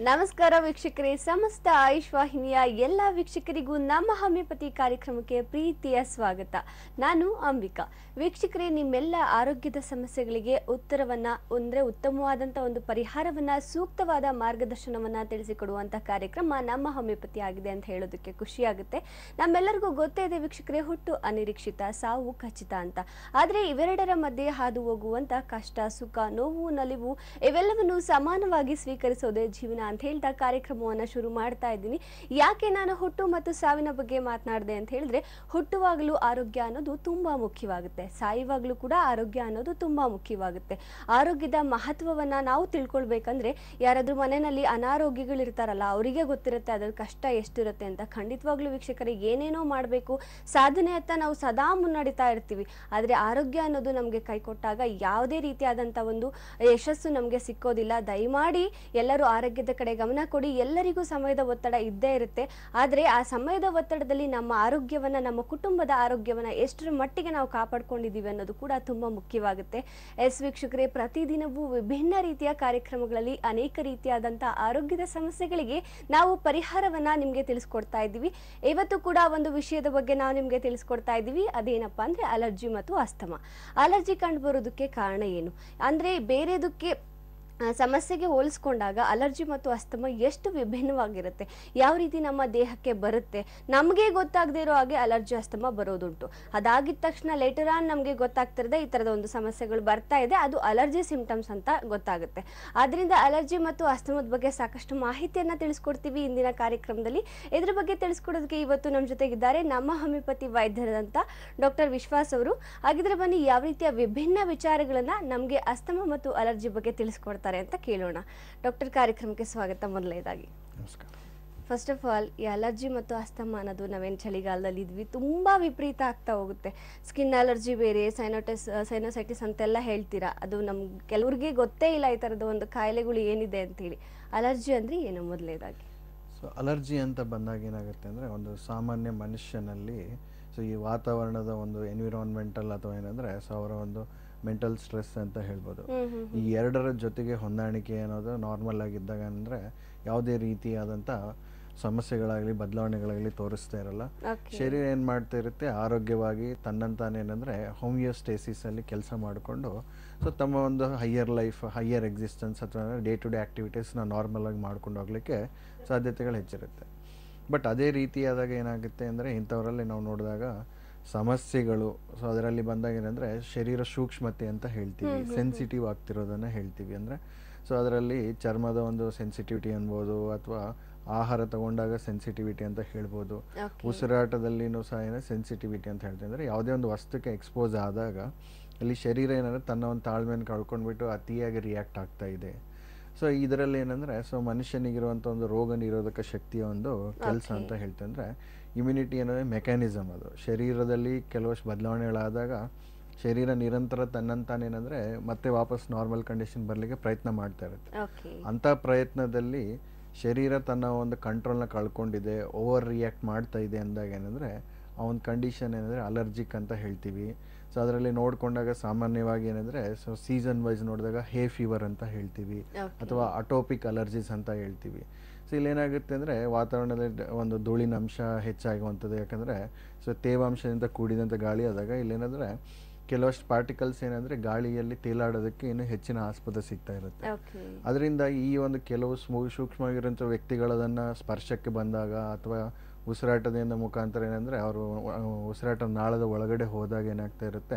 ನಮಸ್ಕಾರ ವೀಕ್ಷಕರೇ ಸಮಸ್ತ ಆಯುಷ್ ವಾಹಿನಿಯ ಎಲ್ಲ ವೀಕ್ಷಕರಿಗೂ ನಮ್ಮ ಹೋಮಿಯೋಪತಿ ಕಾರ್ಯಕ್ರಮಕ್ಕೆ ಪ್ರೀತಿಯ ಸ್ವಾಗತ ನಾನು ಅಂಬಿಕಾ ವೀಕ್ಷಕರೇ ನಿಮ್ಮೆಲ್ಲ ಆರೋಗ್ಯದ ಸಮಸ್ಯೆಗಳಿಗೆ ಉತ್ತರವನ್ನ ಅಂದ್ರೆ ಉತ್ತಮವಾದಂತ ಒಂದು ಪರಿಹಾರವನ್ನ ಸೂಕ್ತವಾದ ಮಾರ್ಗದರ್ಶನವನ್ನ ತಿಳಿಸಿಕೊಡುವಂತ ಕಾರ್ಯಕ್ರಮ ನಮ್ಮ ಹೋಮಿಯೋಪತಿ ಆಗಿದೆ ಅಂತ ಹೇಳೋದಕ್ಕೆ ಖುಷಿಯಾಗುತ್ತೆ ನಮ್ಮೆಲ್ಲರಿಗೂ ಗೊತ್ತೇ ಇದೆ ವೀಕ್ಷಕರೇ ಹುಟ್ಟು ಅನಿರೀಕ್ಷಿತ ಸಾವು ಖಚಿತ ಅಂತ ಆದ್ರೆ ಇವೆರಡರ ಮಧ್ಯೆ ಹಾದು ಹೋಗುವಂತ ಕಷ್ಟ ಸುಖ ನೋವು ನಲಿವು ಇವೆಲ್ಲವನ್ನು ಸಮಾನವಾಗಿ ಸ್ವೀಕರಿಸೋದೇ ಜೀವನ ಅಂತ ಹೇಳ್ತಾ ಕಾರ್ಯಕ್ರಮವನ್ನ ಶುರು ಮಾಡ್ತಾ ಇದ್ದೀನಿ ಯಾಕೆ ನಾನು ಹುಟ್ಟು ಮತ್ತು ಸಾವಿನ ಬಗ್ಗೆ ಮಾತನಾಡಿದೆ ಅಂತ ಹೇಳಿದ್ರೆ ಹುಟ್ಟುವಾಗಲೂ ಆರೋಗ್ಯ ಅನ್ನೋದು ತುಂಬಾ ಮುಖ್ಯವಾಗುತ್ತೆ ಸಾಯುವಾಗಲೂ ಕೂಡ ಆರೋಗ್ಯ ಅನ್ನೋದು ತುಂಬಾ ಮುಖ್ಯವಾಗುತ್ತೆ ಆರೋಗ್ಯದ ಮಹತ್ವವನ್ನ ನಾವು ತಿಳ್ಕೊಳ್ಬೇಕಂದ್ರೆ ಯಾರಾದ್ರೂ ಮನೆಯಲ್ಲಿ ಅನಾರೋಗ್ಯಗಳು ಇರ್ತಾರಲ್ಲ ಅವರಿಗೆ ಗೊತ್ತಿರುತ್ತೆ ಅದರ ಕಷ್ಟ ಎಷ್ಟಿರುತ್ತೆ ಅಂತ ಖಂಡಿತವಾಗ್ಲೂ ವೀಕ್ಷಕರಿಗೆ ಏನೇನೋ ಮಾಡಬೇಕು ಸಾಧನೆ ಹತ್ತ ನಾವು ಸದಾ ಮುನ್ನಡಿತಾ ಇರ್ತೀವಿ ಆದರೆ ಆರೋಗ್ಯ ಅನ್ನೋದು ನಮಗೆ ಕೈ ಕೊಟ್ಟಾಗ ಯಾವುದೇ ರೀತಿಯಾದಂಥ ಒಂದು ಯಶಸ್ಸು ನಮಗೆ ಸಿಕ್ಕೋದಿಲ್ಲ ದಯಮಾಡಿ ಎಲ್ಲರೂ ಆರೋಗ್ಯದ ಕಡೆ ಗಮನ ಕೊಡಿ ಎಲ್ಲರಿಗೂ ಸಮಯದ ಒತ್ತಡ ಇದ್ದೇ ಇರುತ್ತೆ ಆದರೆ ಆ ಸಮಯದ ಒತ್ತಡದಲ್ಲಿ ನಮ್ಮ ಆರೋಗ್ಯವನ್ನ ನಮ್ಮ ಕುಟುಂಬದ ಆರೋಗ್ಯವನ್ನ ಎಷ್ಟರ ಮಟ್ಟಿಗೆ ನಾವು ಕಾಪಾಡ್ಕೊಂಡಿದ್ದೀವಿ ಅನ್ನೋದು ಕೂಡ ತುಂಬಾ ಮುಖ್ಯವಾಗುತ್ತೆ ಎಸ್ ವೀಕ್ಷಕರೇ ಪ್ರತಿದಿನವೂ ವಿಭಿನ್ನ ರೀತಿಯ ಕಾರ್ಯಕ್ರಮಗಳಲ್ಲಿ ಅನೇಕ ರೀತಿಯಾದಂತಹ ಆರೋಗ್ಯದ ಸಮಸ್ಯೆಗಳಿಗೆ ನಾವು ಪರಿಹಾರವನ್ನ ನಿಮಗೆ ತಿಳಿಸ್ಕೊಡ್ತಾ ಇದ್ದೀವಿ ಇವತ್ತು ಕೂಡ ಒಂದು ವಿಷಯದ ಬಗ್ಗೆ ನಾವು ನಿಮಗೆ ತಿಳಿಸ್ಕೊಡ್ತಾ ಇದ್ದೀವಿ ಅದೇನಪ್ಪಾ ಅಂದ್ರೆ ಅಲರ್ಜಿ ಮತ್ತು ಅಸ್ತಮ ಅಲರ್ಜಿ ಕಂಡು ಬರೋದಕ್ಕೆ ಕಾರಣ ಏನು ಅಂದ್ರೆ ಬೇರೆದಕ್ಕೆ ಆ, ಸಮಸ್ಯೆಗೆ ಹೋಲಿಸ್ಕೊಂಡಾಗ ಅಲರ್ಜಿ ಮತ್ತು ಅಸ್ತಮ ಎಷ್ಟು ವಿಭಿನ್ನವಾಗಿರುತ್ತೆ ಯಾವ ರೀತಿ ನಮ್ಮ ದೇಹಕ್ಕೆ ಬರುತ್ತೆ ನಮಗೆ ಗೊತ್ತಾಗದೇ ಇರೋ ಹಾಗೆ ಅಲರ್ಜಿ ಅಸ್ತಮ ಬರೋದುಂಟು ಅದಾಗಿದ ತಕ್ಷಣ ಲೇಟರ್ ಆನ್ ನಮಗೆ ಗೊತ್ತಾಗ್ತಿರದೆ ಈ ಥರದ ಒಂದು ಸಮಸ್ಯೆಗಳು ಬರ್ತಾ ಇದೆ ಅದು ಅಲರ್ಜಿ ಸಿಂಪ್ಟಮ್ಸ್ ಅಂತ ಗೊತ್ತಾಗುತ್ತೆ ಆದ್ರಿಂದ ಅಲರ್ಜಿ ಮತ್ತು ಅಸ್ತಮದ ಬಗ್ಗೆ ಸಾಕಷ್ಟು ಮಾಹಿತಿಯನ್ನ ತಿಳಿಸ್ಕೊಡ್ತೀವಿ ಇಂದಿನ ಕಾರ್ಯಕ್ರಮದಲ್ಲಿ ಇದ್ರ ಬಗ್ಗೆ ತಿಳಿಸ್ಕೊಡೋದಕ್ಕೆ ಇವತ್ತು ನಮ್ಮ ಜೊತೆಗಿದ್ದಾರೆ ನಮ್ಮ ಹೋಮಿಯೋಪತಿ ವೈದ್ಯರಾದಂಥ ಡಾಕ್ಟರ್ ವಿಶ್ವಾಸ್ ಅವರು ಹಾಗಿದ್ರೆ ಬನ್ನಿ ಯಾವ ರೀತಿಯ ವಿಭಿನ್ನ ವಿಚಾರಗಳನ್ನ ನಮಗೆ ಅಸ್ತಮ ಮತ್ತು ಅಲರ್ಜಿ ಬಗ್ಗೆ ತಿಳಿಸ್ಕೊಡ್ತಾರೆ ಅಂತ ಕೇಳೋಣ ಡಾಕ್ಟರ್ ಕಾರ್ಯಕ್ರಮಕ್ಕೆ ಸ್ವಾಗತ ಮೊದಲನೇದಾಗಿ ನಮಸ್ಕಾರ ಫಸ್ಟ್ ಆಫ್ ಆಲ್ ಈ ಅಲರ್ಜಿ ಮತ್ತು ಅಸ್ತಮ ಅನ್ನೋದು ನಾವೇನು ಚಳಿಗಾಲದಲ್ಲಿ ಇದ್ವಿ ತುಂಬಾ ವಿಪರೀತ ಆಗ್ತಾ ಹೋಗುತ್ತೆ ಸ್ಕಿನ್ ಅಲರ್ಜಿ ಬೇರೆ ಸೈನೋಟಸ್ ಸೈನೋಸೈಟಿಸ್ ಅಂತೆಲ್ಲ ಹೇಳ್ತೀರಾ ಅದು ನಮ್ಗೆ ಕೆಲವ್ರಿಗೆ ಗೊತ್ತೇ ಇಲ್ಲ ಈ ಥರದ ಒಂದು ಕಾಯಿಲೆಗಳು ಏನಿದೆ ಅಂತೇಳಿ ಅಲರ್ಜಿ ಅಂದ್ರೆ ಏನು ಮೊದಲನೇದಾಗಿ ಸೊ ಅಲರ್ಜಿ ಅಂತ ಬಂದಾಗ ಏನಾಗುತ್ತೆ ಅಂದರೆ ಒಂದು ಸಾಮಾನ್ಯ ಮನುಷ್ಯನಲ್ಲಿ ಸೊ ಈ ವಾತಾವರಣದ ಒಂದು ಎನ್ವಿರಾನ್ಮೆಂಟಲ್ ಅಥವಾ ಏನಂದರೆ ಸೊ ಅವರ ಒಂದು ಮೆಂಟಲ್ ಸ್ಟ್ರೆಸ್ ಅಂತ ಹೇಳ್ಬೋದು ಹ್ಮ್ ಹ್ಮ್ ಈ ಎರಡರ ಜೊತೆಗೆ ಹೊಂದಾಣಿಕೆ ಅನ್ನೋದು ನಾರ್ಮಲ್ ಆಗಿದ್ದಾಗ ಅಂದರೆ ಯಾವುದೇ ರೀತಿಯಾದಂಥ ಸಮಸ್ಯೆಗಳಾಗಲಿ ಬದಲಾವಣೆಗಳಾಗಲಿ ತೋರಿಸ್ತಾ ಇರಲ್ಲ ಓಕೆ ಶರೀರ ಏನು ಮಾಡ್ತಾ ಇರುತ್ತೆ ಆರೋಗ್ಯವಾಗಿ ತನ್ನಂತಾನೆ ಏನಂದರೆ ಹೋಮಿಯೋಸ್ಟೇಸಿಸಲ್ಲಿ ಕೆಲಸ ಮಾಡಿಕೊಂಡು ಸೊ ತಮ್ಮ ಒಂದು ಹೈಯರ್ ಲೈಫ್ ಹೈಯರ್ ಎಕ್ಸಿಸ್ಟೆನ್ಸ್ ಅಥವಾ ಡೇ ಟು ಡೇ ಆ್ಯಕ್ಟಿವಿಟೀಸ್ನ ನಾರ್ಮಲ್ ಆಗಿ ಮಾಡ್ಕೊಂಡು ಹೋಗ್ಲಿಕ್ಕೆ ಸಾಧ್ಯತೆಗಳು ಹೆಚ್ಚಿರುತ್ತೆ ಬಟ್ ಅದೇ ರೀತಿಯಾದಾಗ ಏನಾಗುತ್ತೆ ಅಂದರೆ ಇಂಥವರಲ್ಲಿ ನಾವು ನೋಡಿದಾಗ ಸಮಸ್ಯೆಗಳು ಸೊ ಅದರಲ್ಲಿ ಬಂದಾಗ ಏನಂದರೆ ಶರೀರ ಸೂಕ್ಷ್ಮತೆ ಅಂತ ಹೇಳ್ತೀವಿ ಸೆನ್ಸಿಟಿವ್ ಆಗ್ತಿರೋದನ್ನು ಹೇಳ್ತೀವಿ ಅಂದರೆ ಸೊ ಅದರಲ್ಲಿ ಚರ್ಮದ ಒಂದು ಸೆನ್ಸಿಟಿವಿಟಿ ಅನ್ಬೋದು ಅಥವಾ ಆಹಾರ ತಗೊಂಡಾಗ ಸೆನ್ಸಿಟಿವಿಟಿ ಅಂತ ಹೇಳ್ಬೋದು ಓಕೆ ಉಸಿರಾಟದಲ್ಲಿನೂ ಸಹ ಏನೋ ಸೆನ್ಸಿಟಿವಿಟಿ ಅಂತ ಹೇಳ್ತೀವಿ ಅಂದರೆ ಯಾವುದೇ ಒಂದು ವಸ್ತುಕ್ಕೆ ಎಕ್ಸ್ಪೋಸ್ ಆದಾಗ ಅಲ್ಲಿ ಶರೀರ ಏನಂದರೆ ತನ್ನ ಒಂದು ತಾಳ್ಮೆಯನ್ನು ಕಳ್ಕೊಂಡ್ಬಿಟ್ಟು ಅತಿಯಾಗಿ ರಿಯಾಕ್ಟ್ ಆಗ್ತಾ ಇದೆ ಸೊ ಇದರಲ್ಲಿ ಏನಂದರೆ ಸೊ ಮನುಷ್ಯನಿಗಿರುವಂಥ ಒಂದು ರೋಗ ನಿರೋಧಕ ಶಕ್ತಿಯ ಒಂದು ಕೆಲಸ Okay. ಅಂತ ಹೇಳ್ತೀವಿ ಅಂದರೆ ಇಮ್ಯುನಿಟಿ ಅನ್ನೋದೇ ಮೆಕ್ಯಾನಿಸಮ್ ಅದು ಶರೀರದಲ್ಲಿ ಕೆಲವಷ್ಟು ಬದಲಾವಣೆಗಳಾದಾಗ ಶರೀರ ನಿರಂತರ ತನ್ನಂತಾನೇನಂದರೆ ಮತ್ತೆ ವಾಪಸ್ ನಾರ್ಮಲ್ ಕಂಡೀಷನ್ ಬರಲಿಕ್ಕೆ ಪ್ರಯತ್ನ ಮಾಡ್ತಾ ಇರುತ್ತೆ ಓಕೆ ಅಂಥ ಪ್ರಯತ್ನದಲ್ಲಿ ಶರೀರ ತನ್ನ ಒಂದು ಕಂಟ್ರೋಲ್ನ ಕಳ್ಕೊಂಡಿದೆ ಓವರ್ ರಿಯಾಕ್ಟ್ ಮಾಡ್ತಾ ಇದೆ ಅಂದಾಗ ಏನಂದರೆ ಆ ಒಂದು ಕಂಡೀಷನ್ ಏನಂದರೆ ಅಲರ್ಜಿಕ್ ಅಂತ ಹೇಳ್ತೀವಿ ಸೊ ಅದರಲ್ಲಿ ನೋಡಿಕೊಂಡಾಗ ಸಾಮಾನ್ಯವಾಗಿ ಏನಂದರೆ ಸೊ ಸೀಸನ್ ವೈಸ್ ನೋಡಿದಾಗ ಹೇ ಫೀವರ್ ಅಂತ ಹೇಳ್ತೀವಿ Okay. ಅಥವಾ ಅಟೋಪಿಕ್ ಅಲರ್ಜೀಸ್ ಅಂತ ಹೇಳ್ತೀವಿ ಸೊ ಇಲ್ಲೇನಾಗುತ್ತೆ ಅಂದರೆ ವಾತಾವರಣದಲ್ಲಿ ಡ- ಒಂದು ಧೂಳಿನ ಅಂಶ ಹೆಚ್ಚಾಗುವಂಥದ್ದು ಯಾಕಂದರೆ ಸೊ ತೇವಾಂಶದಿಂದ ಕೂಡಿದಂಥ ಗಾಳಿ ಆದಾಗ ಇಲ್ಲೇನಂದರೆ ಕೆಲವಷ್ಟು ಪಾರ್ಟಿಕಲ್ಸ್ ಏನಂದರೆ ಗಾಳಿಯಲ್ಲಿ ತೇಲಾಡೋದಕ್ಕೆ ಇನ್ನೂ ಹೆಚ್ಚಿನ ಆಸ್ಪದ ಸಿಗ್ತಾ ಇರುತ್ತೆ ಓಕೆ ಅದರಿಂದ ಈ ಒಂದು ಕೆಲವು ಸ್ಮೂ ಸೂಕ್ಷ್ಮವಾಗಿರೋಂಥ ವ್ಯಕ್ತಿಗಳದನ್ನು ಸ್ಪರ್ಶಕ್ಕೆ ಬಂದಾಗ ಅಥವಾ ಉಸಿರಾಟದಿಂದ ಮುಖಾಂತರ ಏನಂದರೆ ಅವರು ಉಸಿರಾಟ ನಾಳದ ಒಳಗಡೆ ಹೋದಾಗ ಏನಾಗ್ತಾ ಇರುತ್ತೆ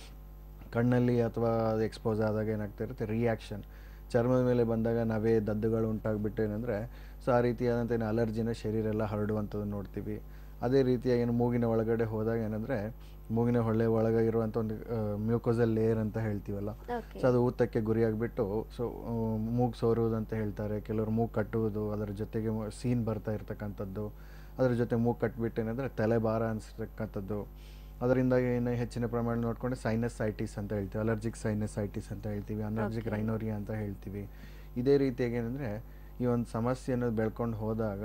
ಕಣ್ಣಲ್ಲಿ ಅಥವಾ ಅದು ಎಕ್ಸ್ಪೋಸ್ ಆದಾಗ ಏನಾಗ್ತಾ ಇರುತ್ತೆ ರಿಯಾಕ್ಷನ್ ಚರ್ಮದ ಮೇಲೆ ಬಂದಾಗ ನವೆ ದದ್ದುಗಳು ಉಂಟಾಗ್ಬಿಟ್ಟು ಏನಂದರೆ ಸೊ ಆ ರೀತಿಯಾದಂಥ ಏನು ಅಲರ್ಜಿನ ಶರೀರ ಎಲ್ಲ ಹರಡುವಂಥದ್ದು ನೋಡ್ತೀವಿ ಅದೇ ರೀತಿಯಾಗಿ ಏನು ಮೂಗಿನ ಒಳಗಡೆ ಹೋದಾಗ ಏನಂದರೆ ಮೂಗಿನ ಹೊಳ್ಳೆ ಒಳಗೆ ಇರುವಂಥ ಒಂದು ಮ್ಯೂಕೋಸಲ್ ಲೇಯರ್ ಅಂತ ಹೇಳ್ತೀವಲ್ಲ ಓಕೆ ಸೊ ಅದು ಊತಕ್ಕೆ ಗುರಿಯಾಗಿಬಿಟ್ಟು ಸೊ ಮೂಗು ಸೋರುವುದು ಅಂತ ಹೇಳ್ತಾರೆ ಕೆಲವರು ಮೂಗು ಕಟ್ಟುವುದು ಅದರ ಜೊತೆಗೆ ಸೀನ್ ಬರ್ತಾ ಇರ್ತಕ್ಕಂಥದ್ದು ಅದರ ಜೊತೆ ಮೂಗು ಕಟ್ಬಿಟ್ಟು ಏನಂದರೆ ತಲೆ ಭಾರ ಅನಿಸ್ತಕ್ಕಂಥದ್ದು ಅದರಿಂದ ಏನು ಹೆಚ್ಚಿನ ಪ್ರಮಾಣ ನೋಡ್ಕೊಂಡು ಸೈನಸೈಟಿಸ್ ಅಂತ ಹೇಳ್ತೀವಿ ಅಲರ್ಜಿಕ್ ಸೈನಸೈಟಿಸ್ ಅಂತ ಹೇಳ್ತೀವಿ ಅಲರ್ಜಿಕ್ Okay. ರೈನೋರಿಯಾ ಅಂತ ಹೇಳ್ತೀವಿ ಇದೇ ರೀತಿಯಾಗಿ ಏನಂದರೆ ಈ ಒಂದು ಸಮಸ್ಯೆ ಅನ್ನೋದು ಬೆಳ್ಕೊಂಡು ಹೋದಾಗ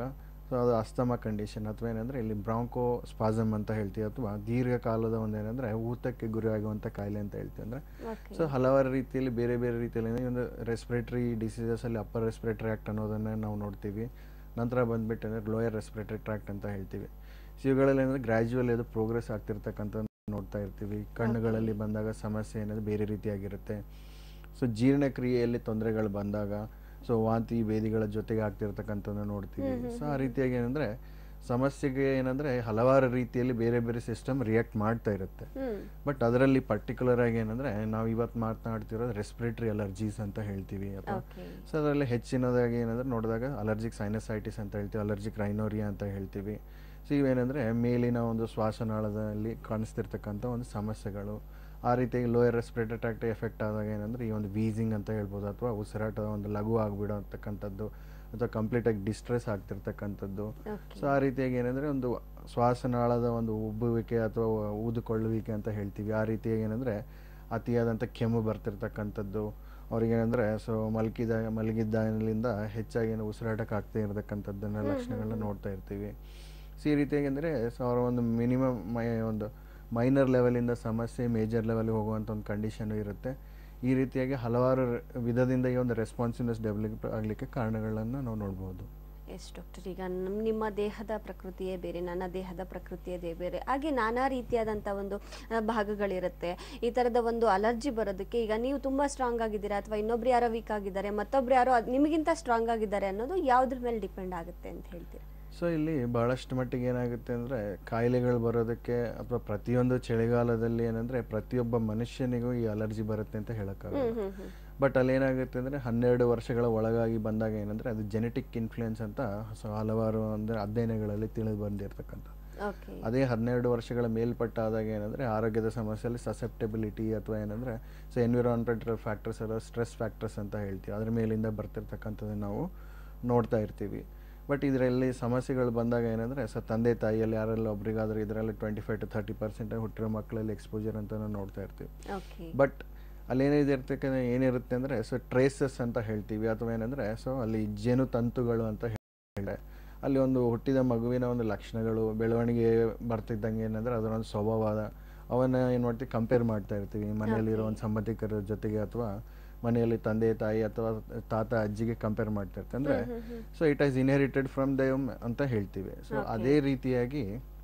ಸೊ ಅದು ಅಸ್ತಮ ಕಂಡೀಷನ್ ಅಥವಾ ಏನಂದರೆ ಇಲ್ಲಿ ಬ್ರಾಂಕೋ ಸ್ಪಾಸಮ್ ಅಂತ ಹೇಳ್ತೀವಿ ಅಥವಾ ದೀರ್ಘಕಾಲದ ಒಂದು ಏನಂದರೆ ಊತಕ್ಕೆ ಗುರಿಯಾಗುವಂಥ ಕಾಯಿಲೆ ಅಂತ ಹೇಳ್ತೀವಿ ಅಂದರೆ ಓಕೆ ಸೊ ಹಲವಾರು ರೀತಿಯಲ್ಲಿ ಬೇರೆ ಬೇರೆ ರೀತಿಯಲ್ಲಿ ಈ ಒಂದು ರೆಸ್ಪಿರೇಟರಿ ಡಿಸೀಸಸಲ್ಲಿ ಅಪ್ಪರ್ ರೆಸ್ಪಿರೇಟರಿ ಆ್ಯಕ್ಟ್ ಅನ್ನೋದನ್ನು ನಾವು ನೋಡ್ತೀವಿ ನಂತರ ಬಂದ್ಬಿಟ್ಟು ಅಂದರೆ ಲೋಯರ್ ರೆಸ್ಪಿರೇಟರಿ ಟ್ರ್ಯಾಕ್ಟ್ ಅಂತ ಹೇಳ್ತೀವಿ ಸೊ ಇವುಗಳಲ್ಲಿ ಏನಂದರೆ ಗ್ರ್ಯಾಜುವಲಿ ಅದು ಪ್ರೋಗ್ರೆಸ್ ಆಗ್ತಿರ್ತಕ್ಕಂಥ ನೋಡ್ತಾ ಇರ್ತೀವಿ ಕಣ್ಣುಗಳಲ್ಲಿ ಬಂದಾಗ ಸಮಸ್ಯೆ ಏನಂದರೆ ಬೇರೆ ರೀತಿಯಾಗಿರುತ್ತೆ ಸೊ ಜೀರ್ಣಕ್ರಿಯೆಯಲ್ಲಿ ತೊಂದರೆಗಳು ಬಂದಾಗ ಸೊ ವಾಂತಿ ಭೇದಿಗಳ ಜೊತೆಗೆ ಆಗ್ತಿರ್ತಕ್ಕಂಥದ್ದನ್ನ ನೋಡ್ತೀವಿ ಸೊ ಆ ರೀತಿಯಾಗಿ ಏನಂದರೆ ಸಮಸ್ಯೆಗೆ ಏನಂದರೆ ಹಲವಾರು ರೀತಿಯಲ್ಲಿ ಬೇರೆ ಬೇರೆ ಸಿಸ್ಟಮ್ ರಿಯಾಕ್ಟ್ ಮಾಡ್ತಾ ಇರುತ್ತೆ ಹ್ಮ್ ಬಟ್ ಅದರಲ್ಲಿ ಪರ್ಟಿಕ್ಯುಲರ್ ಆಗಿ ಏನಂದರೆ ನಾವು ಇವತ್ತು ಮಾತನಾಡ್ತಿರೋದು ರೆಸ್ಪಿರೇಟರಿ ಅಲರ್ಜೀಸ್ ಅಂತ ಹೇಳ್ತೀವಿ ಅಥವಾ ಓಕೆ ಸೊ ಅದರಲ್ಲಿ ಹೆಚ್ಚಿನದಾಗಿ ಏನಂದ್ರೆ ನೋಡಿದಾಗ ಅಲರ್ಜಿಕ್ ಸೈನಸೈಟಿಸ್ ಅಂತ ಹೇಳ್ತೀವಿ ಅಲರ್ಜಿಕ್ ರೈನೋರಿಯಾ ಅಂತ ಹೇಳ್ತೀವಿ ಸೊ ಇವೇನೆಂದರೆ ಮೇಲಿನ ಒಂದು ಶ್ವಾಸನಾಳದಲ್ಲಿ ಕಾಣಿಸ್ತಿರ್ತಕ್ಕಂಥ ಒಂದು ಸಮಸ್ಯೆಗಳು ಆ ರೀತಿಯಾಗಿ ಲೋಯರ್ ರೆಸ್ಪಿರೇಟರಿ ಟ್ರ್ಯಾಕ್ಟ್ ಎಫೆಕ್ಟ್ ಆದಾಗ ಏನಂದರೆ ಈ ಒಂದು ವೀಸಿಂಗ್ ಅಂತ ಹೇಳ್ಬೋದು ಅಥವಾ ಉಸಿರಾಟದ ಒಂದು ಲಘು ಆಗಿಬಿಡೋತಕ್ಕಂಥದ್ದು ಅಥವಾ ಕಂಪ್ಲೀಟಾಗಿ ಡಿಸ್ಟ್ರೆಸ್ ಆಗ್ತಿರ್ತಕ್ಕಂಥದ್ದು ಓಕೆ ಸೊ ಆ ರೀತಿಯಾಗಿ ಏನಂದರೆ ಒಂದು ಶ್ವಾಸನಾಳದ ಒಂದು ಉಬ್ಬುವಿಕೆ ಅಥವಾ ಊದಿಕೊಳ್ಳುವಿಕೆ ಅಂತ ಹೇಳ್ತೀವಿ ಆ ರೀತಿಯಾಗಿ ಏನಂದರೆ ಅತಿಯಾದಂಥ ಕೆಮ್ಮು ಬರ್ತಿರ್ತಕ್ಕಂಥದ್ದು ಅವ್ರಿಗೇನೆಂದರೆ ಸೊ ಮಲಗಿದ ಮಲಗಿದ್ದಾಗಲಿಂದ ಹೆಚ್ಚಾಗಿ ಏನು ಉಸಿರಾಟಕ್ಕೆ ಆಗ್ತಾ ಇರತಕ್ಕಂಥದ್ದನ್ನ ಲಕ್ಷಣಗಳನ್ನ ನೋಡ್ತಾ ಇರ್ತೀವಿ ಸೊ ಈ ರೀತಿಯಾಗಿ ಅಂದರೆ ಸೊ ಅವರ ಒಂದು ಮಿನಿಮಮ್ ಮೈ ಒಂದು ಮೈನರ್ ಲೆವೆಲಿಂದ ಸಮಸ್ಯೆ ಮೇಜರ್ ಲೆವೆಲ್ಗೆ ಹೋಗುವಂಥ ಒಂದು ಕಂಡೀಷನು ಇರುತ್ತೆ ಈ ರೀತಿಯಾಗಿ ಹಲವಾರು ವಿಧದಿಂದ ಈ ಒಂದು ರೆಸ್ಪಾನ್ಸಿವ್ನೆಸ್ ಡೆವಲಪ್ ಆಗಲಿಕ್ಕೆ ಕಾರಣಗಳನ್ನು ನಾವು ನೋಡ್ಬೋದು ಎಸ್ ಡಾಕ್ಟರ್ ಈಗ ನಮ್ ನಿಮ್ಮ ದೇಹದ ಪ್ರಕೃತಿಯೇ ಬೇರೆ ನನ್ನ ದೇಹದ ಪ್ರಕೃತಿಯೇ ಬೇರೆ ಹಾಗೆ ನಾನಾ ರೀತಿಯಾದಂಥ ಒಂದು ಆ, ಭಾಗಗಳಿರುತ್ತೆ ಈ ಥರದ ಒಂದು ಅಲರ್ಜಿ ಬರೋದಕ್ಕೆ ಈಗ ನೀವು ತುಂಬ ಸ್ಟ್ರಾಂಗ್ ಆಗಿದ್ದೀರಾ ಅಥವಾ ಇನ್ನೊಬ್ರು ಯಾರೋ ವೀಕ್ ಆಗಿದ್ದಾರೆ ಮತ್ತೊಬ್ರು ಯಾರೋ ಅದ್- ನಿಮಗಿಂತ ಸ್ಟ್ರಾಂಗ್ ಆಗಿದ್ದಾರೆ ಅನ್ನೋದು ಯಾವುದ್ರ ಮೇಲೆ ಡಿಪೆಂಡ್ ಆಗುತ್ತೆ ಅಂತ ಹೇಳ್ತೀರಾ ಸೊ ಇಲ್ಲಿ ಬಹಳಷ್ಟು ಮಟ್ಟಿಗೆ ಏನಾಗುತ್ತೆ ಅಂದರೆ ಕಾಯಿಲೆಗಳು ಬರೋದಕ್ಕೆ ಅಥವಾ ಪ್ರತಿಯೊಂದು ಚಳಿಗಾಲದಲ್ಲಿ ಏನಂದರೆ ಪ್ರತಿಯೊಬ್ಬ ಮನುಷ್ಯನಿಗೂ ಈ ಅಲರ್ಜಿ ಬರುತ್ತೆ ಅಂತ ಹೇಳೋಕ್ಕಾಗಲ್ಲ ಹ್ಮ್ ಹ್ಮ್ ಹ್ಮ್ ಬಟ್ ಅಲ್ಲೇನಾಗುತ್ತೆ ಅಂದರೆ ಹನ್ನೆರಡು ವರ್ಷಗಳ ಒಳಗಾಗಿ ಬಂದಾಗ ಏನಂದರೆ ಅದು ಜೆನೆಟಿಕ್ ಇನ್ಫ್ಲುಯೆನ್ಸ್ ಅಂತ ಸೊ ಹಲವಾರು ಅಂದರೆ ಅಧ್ಯಯನಗಳಲ್ಲಿ ತಿಳಿದು ಬಂದಿರತಕ್ಕಂಥ ಓಕೆ ಅದೇ ಹನ್ನೆರಡು ವರ್ಷಗಳ ಮೇಲ್ಪಟ್ಟಾದಾಗ ಏನಂದರೆ ಆರೋಗ್ಯದ ಸಮಸ್ಯೆಯಲ್ಲಿ ಸಸೆಪ್ಟಬಿಲಿಟಿ ಅಥವಾ ಏನಂದರೆ ಸೊ ಎನ್ವಿರಾನ್ಮೆಂಟಲ್ ಫ್ಯಾಕ್ಟರ್ಸ್ ಅಲ್ಲ ಸ್ಟ್ರೆಸ್ ಫ್ಯಾಕ್ಟರ್ಸ್ ಅಂತ ಹೇಳ್ತೀವಿ ಅದ್ರ ಮೇಲಿಂದ ಬರ್ತಿರ್ತಕ್ಕಂಥದ್ದನ್ನು ನಾವು ನೋಡ್ತಾ ಇರ್ತೀವಿ ಬಟ್ ಇದರಲ್ಲಿ ಸಮಸ್ಯೆಗಳು ಬಂದಾಗ ಏನಂದರೆ ಸೊ ತಂದೆ ತಾಯಿಯಲ್ಲಿ ಯಾರೆಲ್ಲ ಒಬ್ರಿಗಾದ್ರೆ ಇದರಲ್ಲಿ twenty five to thirty percent ಹುಟ್ಟಿರೋ ಮಕ್ಕಳಲ್ಲಿ ಎಕ್ಸ್ಪೋಜರ್ ಅಂತ ನಾವು ನೋಡ್ತಾ ಇರ್ತೀವಿ ಓಕೆ ಬಟ್ ಅಲ್ಲೇನಿದೆ ಇರ್ತಕ್ಕಂಥ ಏನಿರುತ್ತೆ ಅಂದರೆ ಸೊ ಟ್ರೇಸಸ್ ಅಂತ ಹೇಳ್ತೀವಿ ಅಥವಾ ಏನಂದರೆ ಸೊ ಅಲ್ಲಿ ಜೇನು ತಂತುಗಳು ಅಂತ ಹೇಳಿದ್ರೆ ಅಲ್ಲಿ ಒಂದು ಹುಟ್ಟಿದ ಮಗುವಿನ ಒಂದು ಲಕ್ಷಣಗಳು ಬೆಳವಣಿಗೆ ಬರ್ತಿದ್ದಂಗೆ ಏನಂದರೆ ಅದರ ಒಂದು ಸ್ವಭಾವ ಅವನ್ನ ಏನು ಮಾಡ್ತೀವಿ ಕಂಪೇರ್ ಮಾಡ್ತಾ ಇರ್ತೀವಿ ಮನೆಯಲ್ಲಿರೋ ಒಂದು ಸಂಬಂಧಿಕರ ಜೊತೆಗೆ ಅಥವಾ ಮನೆಯಲ್ಲಿ ತಂದೆ ತಾಯಿ ಅಥವಾ ತಾತ ಅಜ್ಜಿಗೆ ಕಂಪೇರ್ ಮಾಡ್ತಾ ಇರ್ತೀವಿ ಅಂದರೆ so it is inherited from them ಅಂತ ಹೇಳ್ತೀವಿ ಸೊ Okay. ಅದೇ ರೀತಿಯಾಗಿ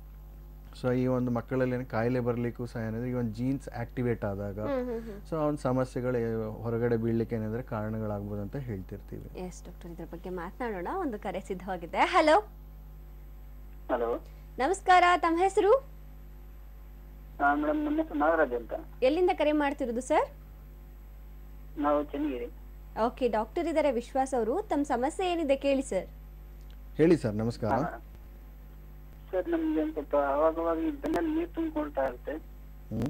ಸೊ ಈ ಒಂದು ಮಕ್ಕಳಲ್ಲಿ ಏನು ಕಾಯಿಲೆ ಬರಲಿಕ್ಕೂ ಸಹ ಏನಂದರೆ ಈ ಒಂದು ಜೀನ್ಸ್ ಆಕ್ಟಿವೇಟ್ ಆದಾಗ ಹ್ಮ್ ಹ್ಮ್ ಹ್ಮ್ ಸೊ ಆ ಒಂದು ಸಮಸ್ಯೆಗಳು ಹೊರಗಡೆ ಬೀಳಲಿಕ್ಕೆ ಏನಂದರೆ ಕಾರಣಗಳಾಗ್ಬೋದು ಅಂತ ಹೇಳ್ತಿರ್ತೀವಿ ಎಸ್ ಡಾಕ್ಟರ್ ಇದ್ರ ಬಗ್ಗೆ ಮಾತನಾಡೋಣ ಒಂದು ಕರೆ ಸಿದ್ಧವಾಗಿದೆ ಹಲೋ ಹಲೋ ನಮಸ್ಕಾರ ತಮ್ಮ ಹೆಸರು ಮೇಡಮ್ ನನ್ನ ಹೆಸರು ನಾಗರಾಜ್ ಅಂತ ಎಲ್ಲಿಂದ ಕರೆ ಮಾಡ್ತಿರೋದು ಸರ್ ನಾವು ಚನ್ನಗಿರಿ ಓಕೆ ಡಾಕ್ಟರ್ ಇದ್ದಾರೆ ವಿಶ್ವಾಸ್ ಅವರು ತಮ್ಮ ಸಮಸ್ಯೆ ಏನಿದೆ ಕೇಳಿ ಸರ್ ಹೇಳಿ ಸರ್ ನಮಸ್ಕಾರ ಸರ್ ನಮ್ಗೆ ಒಂದ್ ಸ್ವಲ್ಪ ಅವಾಗವಾಗ ಈ ಬೆನ್ನಲ್ಲಿ ನೀರು ತುಂಬಿಕೊಳ್ತಾ ಇರುತ್ತೆ ಹ್ಞೂ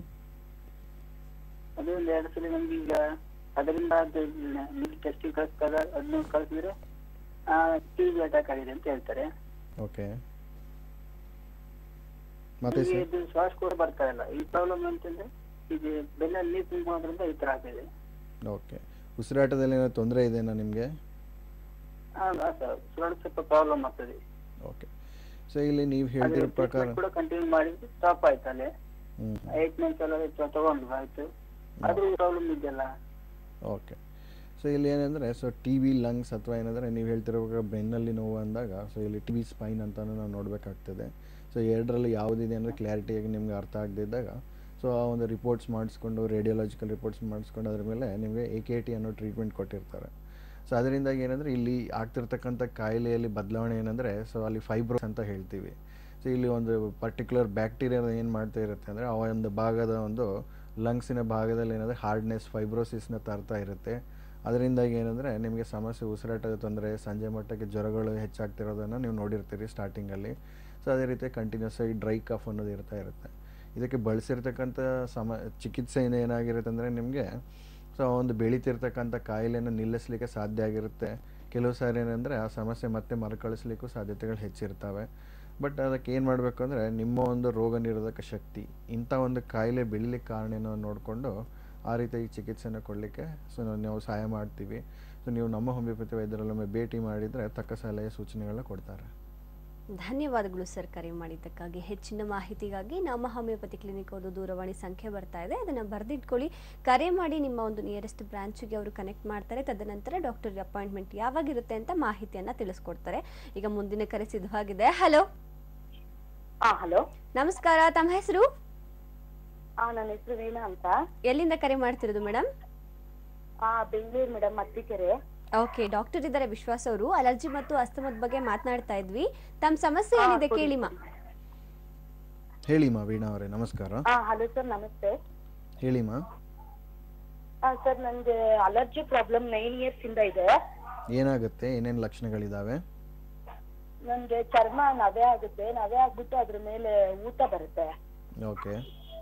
ಅದೇ ಒಂದ್ ಎರಡು ಸಲ ನಮ್ಗೆ ಈಗ ಅದರಿಂದ ಅದು ನೀರು ಟೆಸ್ಟಿಗೆ ಕಳಿಸ್ದಾಗ ಅದನ್ನ ಕಳಿಸಿದ್ರೆ ಟಿ ಬಿ ಅಟ್ಯಾಕ್ ಆಗಿದೆ ಅಂತ ಹೇಳ್ತಾರೆ ಓಕೆ ಮತ್ತೆ ನಮ್ಗೆ ಸರ್ ಇದು ಶ್ವಾಸಕೋಶ ಬರ್ತಾ ಇಲ್ಲ ಈ ಪ್ರಾಬ್ಲಮ್ ಅಂತಂದ್ರೆ ಈಗ ಬೆನ್ನಲ್ಲಿ ನೀರು ತುಂಬಿಕೊಳ್ಳೋದ್ರಿಂದ ಈ ತರ ಆಗ್ತಿದೆ ಓಕೆ ಉಸಿರಾಟದಲ್ಲಿ ಏನೋ ತೊಂದರೆ ಇದೆಯಾ ನಿಮಗೆ ಹಾ ಸರ್ ಸುರಳು ಸ್ವಲ್ಪ ಪ್ರಾಬ್ಲಮ್ ಆಗ್ತದೆ ಓಕೆ ಸೊ ಇಲ್ಲಿ ನೀವು ಹೇಳ್ತಿರೋ ಅದೇ ಪ್ರಕಾರ treatment ಕೂಡ ಕಂಟಿನ್ಯೂ ಮಾಡಿ ಸ್ಟಾಪ್ ಆಯ್ತು ಅಲ್ಲೇ ಹ್ಞೂ ಏಟ್ ಮಂತ್ಸ್ ಎಲ್ಲ ತ- ತಗೊಂಡ್ರು ಆಯ್ತು ಆದ್ರೂ ಪ್ರಾಬ್ಲಮ್ ಇದೆಯಲ್ಲ ಓಕೆ ಸೊ ಇಲ್ಲಿ ಏನಂದರೆ ಸೊ ಟಿ ವಿ ಲಂಗ್ಸ್ ಅಥವಾ ಏನಂದರೆ ನೀವು ಹೇಳ್ತಿರುವಾಗ ಬೆನ್ನಲ್ಲಿ ನೋವು ಅಂದಾಗ ಸೊ ಇಲ್ಲಿ ಟಿ ವಿ ಸ್ಪೈನ್ ಅಂತಲೂ ನಾವು ನೋಡಬೇಕಾಗ್ತದೆ ಸೊ ಎರಡರಲ್ಲಿ ಯಾವುದಿದೆ ಅಂದರೆ ಕ್ಲಾರಿಟಿಯಾಗಿ ನಿಮ್ಗೆ ಅರ್ಥ ಆಗದಿದ್ದಾಗ ಸೊ ಆ ಒಂದು ರಿಪೋರ್ಟ್ಸ್ ಮಾಡಿಸ್ಕೊಂಡು ರೇಡಿಯೋಲಾಜಿಕಲ್ ರಿಪೋರ್ಟ್ಸ್ ಮಾಡಿಸ್ಕೊಂಡು ಅದ್ರ ಮೇಲೆ ನಿಮಗೆ ಎ ಕೆ ಟಿ ಅನ್ನೋ ಟ್ರೀಟ್ಮೆಂಟ್ ಕೊಟ್ಟಿರ್ತಾರೆ ಸೊ ಅದರಿಂದಾಗಿ ಏನಂದರೆ ಇಲ್ಲಿ ಆಗ್ತಿರ್ತಕ್ಕಂಥ ಕಾಯಿಲೆಯಲ್ಲಿ ಬದಲಾವಣೆ ಏನಂದರೆ ಸೊ ಅಲ್ಲಿ ಫೈಬ್ರೋಸ್ ಅಂತ ಹೇಳ್ತೀವಿ ಸೊ ಇಲ್ಲಿ ಒಂದು ಪರ್ಟಿಕ್ಯುಲರ್ ಬ್ಯಾಕ್ಟೀರಿಯಾ ಏನು ಮಾಡ್ತಾ ಇರುತ್ತೆ ಅಂದರೆ ಆ ಒಂದು ಭಾಗದ ಒಂದು ಲಂಗ್ಸಿನ ಭಾಗದಲ್ಲಿ ಏನಂದರೆ ಹಾರ್ಡ್ನೆಸ್ ಫೈಬ್ರೋಸಿಸ್ನ ತರ್ತಾ ಇರುತ್ತೆ ಅದರಿಂದಾಗಿ ಏನಂದರೆ ನಿಮಗೆ ಸಮಸ್ಯೆ ಉಸಿರಾಟದ ತೊಂದರೆ ಸಂಜೆ ಮಟ್ಟಕ್ಕೆ ಜ್ವರಗಳು ಹೆಚ್ಚಾಗ್ತಿರೋದನ್ನು ನೀವು ನೋಡಿರ್ತೀರಿ ಸ್ಟಾರ್ಟಿಂಗಲ್ಲಿ ಸೊ ಅದೇ ರೀತಿ ಕಂಟಿನ್ಯೂಸ್ ಆಗಿ ಡ್ರೈ ಕಫ್ ಅನ್ನೋದು ಇರ್ತಾ ಇರುತ್ತೆ ಇದಕ್ಕೆ ಬಳಸಿರ್ತಕ್ಕಂಥ ಸಮ ಚಿಕಿತ್ಸೆಯಿಂದ ಏನಾಗಿರುತ್ತೆ ಅಂದರೆ ನಿಮಗೆ ಸೊ ಆ ಒಂದು ಬೆಳೀತಿರ್ತಕ್ಕಂಥ ಕಾಯಿಲೆಯನ್ನು ನಿಲ್ಲಿಸಲಿಕ್ಕೆ ಸಾಧ್ಯ ಆಗಿರುತ್ತೆ ಕೆಲವು ಸಾರಿ ಏನಂದರೆ ಆ ಸಮಸ್ಯೆ ಮತ್ತೆ ಮರುಕಳಿಸ್ಲಿಕ್ಕೂ ಸಾಧ್ಯತೆಗಳು ಹೆಚ್ಚಿರ್ತವೆ ಬಟ್ ಅದಕ್ಕೆ ಏನು ಮಾಡಬೇಕು ಅಂದರೆ ನಿಮ್ಮ ಒಂದು ರೋಗ ನಿರೋಧಕ ಶಕ್ತಿ ಇಂಥ ಒಂದು ಕಾಯಿಲೆ ಬೆಳಿಲಿಕ್ಕೆ ಕಾರಣ ಏನೋ ನೋಡಿಕೊಂಡು ಆ ರೀತಿಯಾಗಿ ಚಿಕಿತ್ಸೆನ ಕೊಡಲಿಕ್ಕೆ ಸೊ ನಾವು ಸಹಾಯ ಮಾಡ್ತೀವಿ ಸೊ ನೀವು ನಮ್ಮ ಹೋಮಿಯೋಪತಿ ವೈದ್ಯರಲ್ಲೊಮ್ಮೆ ಭೇಟಿ ಮಾಡಿದರೆ ತಕ್ಕ ಸಲಹೆ ಸೂಚನೆಗಳನ್ನ ಕೊಡ್ತಾರೆ ಧನ್ಯವಾದಗಳು ಸರ್ ಕರೆ ಮಾಡಿದ್ದಕ್ಕಾಗಿ ಹೆಚ್ಚಿನ ಮಾಹಿತಿಗಾಗಿ ನಮ್ಮ ಹೋಮಿಯೋಪತಿ ಕ್ಲಿನಿಕ್ ಒಂದು ದೂರವಾಣಿ ಸಂಖ್ಯೆ ಬರ್ತಾ ಇದೆ ಅದನ್ನು ಬರೆದಿಟ್ಕೊಳ್ಳಿ ಕರೆ ಮಾಡಿ ನಿಮ್ಮ ಒಂದು ನಿಯರೆಸ್ಟ್ ಬ್ರಾಂಚ್ಗೆ ಅವರು ಕನೆಕ್ಟ್ ಮಾಡ್ತಾರೆ ತದನಂತರ ಡಾಕ್ಟರ್ ಅಪಾಯಿಂಟ್ಮೆಂಟ್ ಯಾವಾಗಿರುತ್ತೆ ಅಂತ ಮಾಹಿತಿಯನ್ನ ತಿಳಿಸ್ಕೊಡ್ತಾರೆ ಈಗ ಮುಂದಿನ ಕರೆ ಸಿದ್ಧವಾಗಿದೆ ಹಲೋ ಹಾ ಹಲೋ ನಮಸ್ಕಾರ ತಮ್ಮ ಹೆಸರು ಆ ನನ್ನ ಹೆಸರು ವೀಣಾ ಅಂತ ಎಲ್ಲಿಂದ ಕರೆ ಮಾಡ್ತಿರೋದು ಮೇಡಮ್ ಆ Bengaluru madam Mattikere okay doctor ಇದ್ದಾರೆ ವಿಶ್ವಾಸ್ ಅವರು ಅಲರ್ಜಿ ಮತ್ತು ಅಸ್ತಮದ ಬಗ್ಗೆ ಮಾತನಾಡ್ತಾ ಇದ್ವಿ ತಮ್ಮ ಸಮಸ್ಯೆ ಏನಿದೆ ಕೇಳಿಮಾ ಹೇಳಿಮ್ಮ ವೀಣಾ ಅವರೇ ನಮಸ್ಕಾರ ಹಾ ಹಲೋ ಸರ್ ನಮಸ್ತೆ ಹೇಳಿಮ್ಮ ಹಾ ಸರ್ ನನ್ಗೆ ಅಲರ್ಜಿ ಪ್ರಾಬ್ಲಮ್ ನೈನ್ ಇಯರ್ಸ್ ಇಂದ ಇದೆ ಏನಾಗುತ್ತೆ ಏನೇನು ಲಕ್ಷಣಗಳಿದ್ದಾವೆ ನನ್ಗೆ ಚರ್ಮ ನವೆ ಆಗುತ್ತೆ ನವೆ ಆಗ್ಬಿಟ್ಟು ಅದ್ರ ಮೇಲೆ ಊತ ಬರುತ್ತೆ ಓಕೆ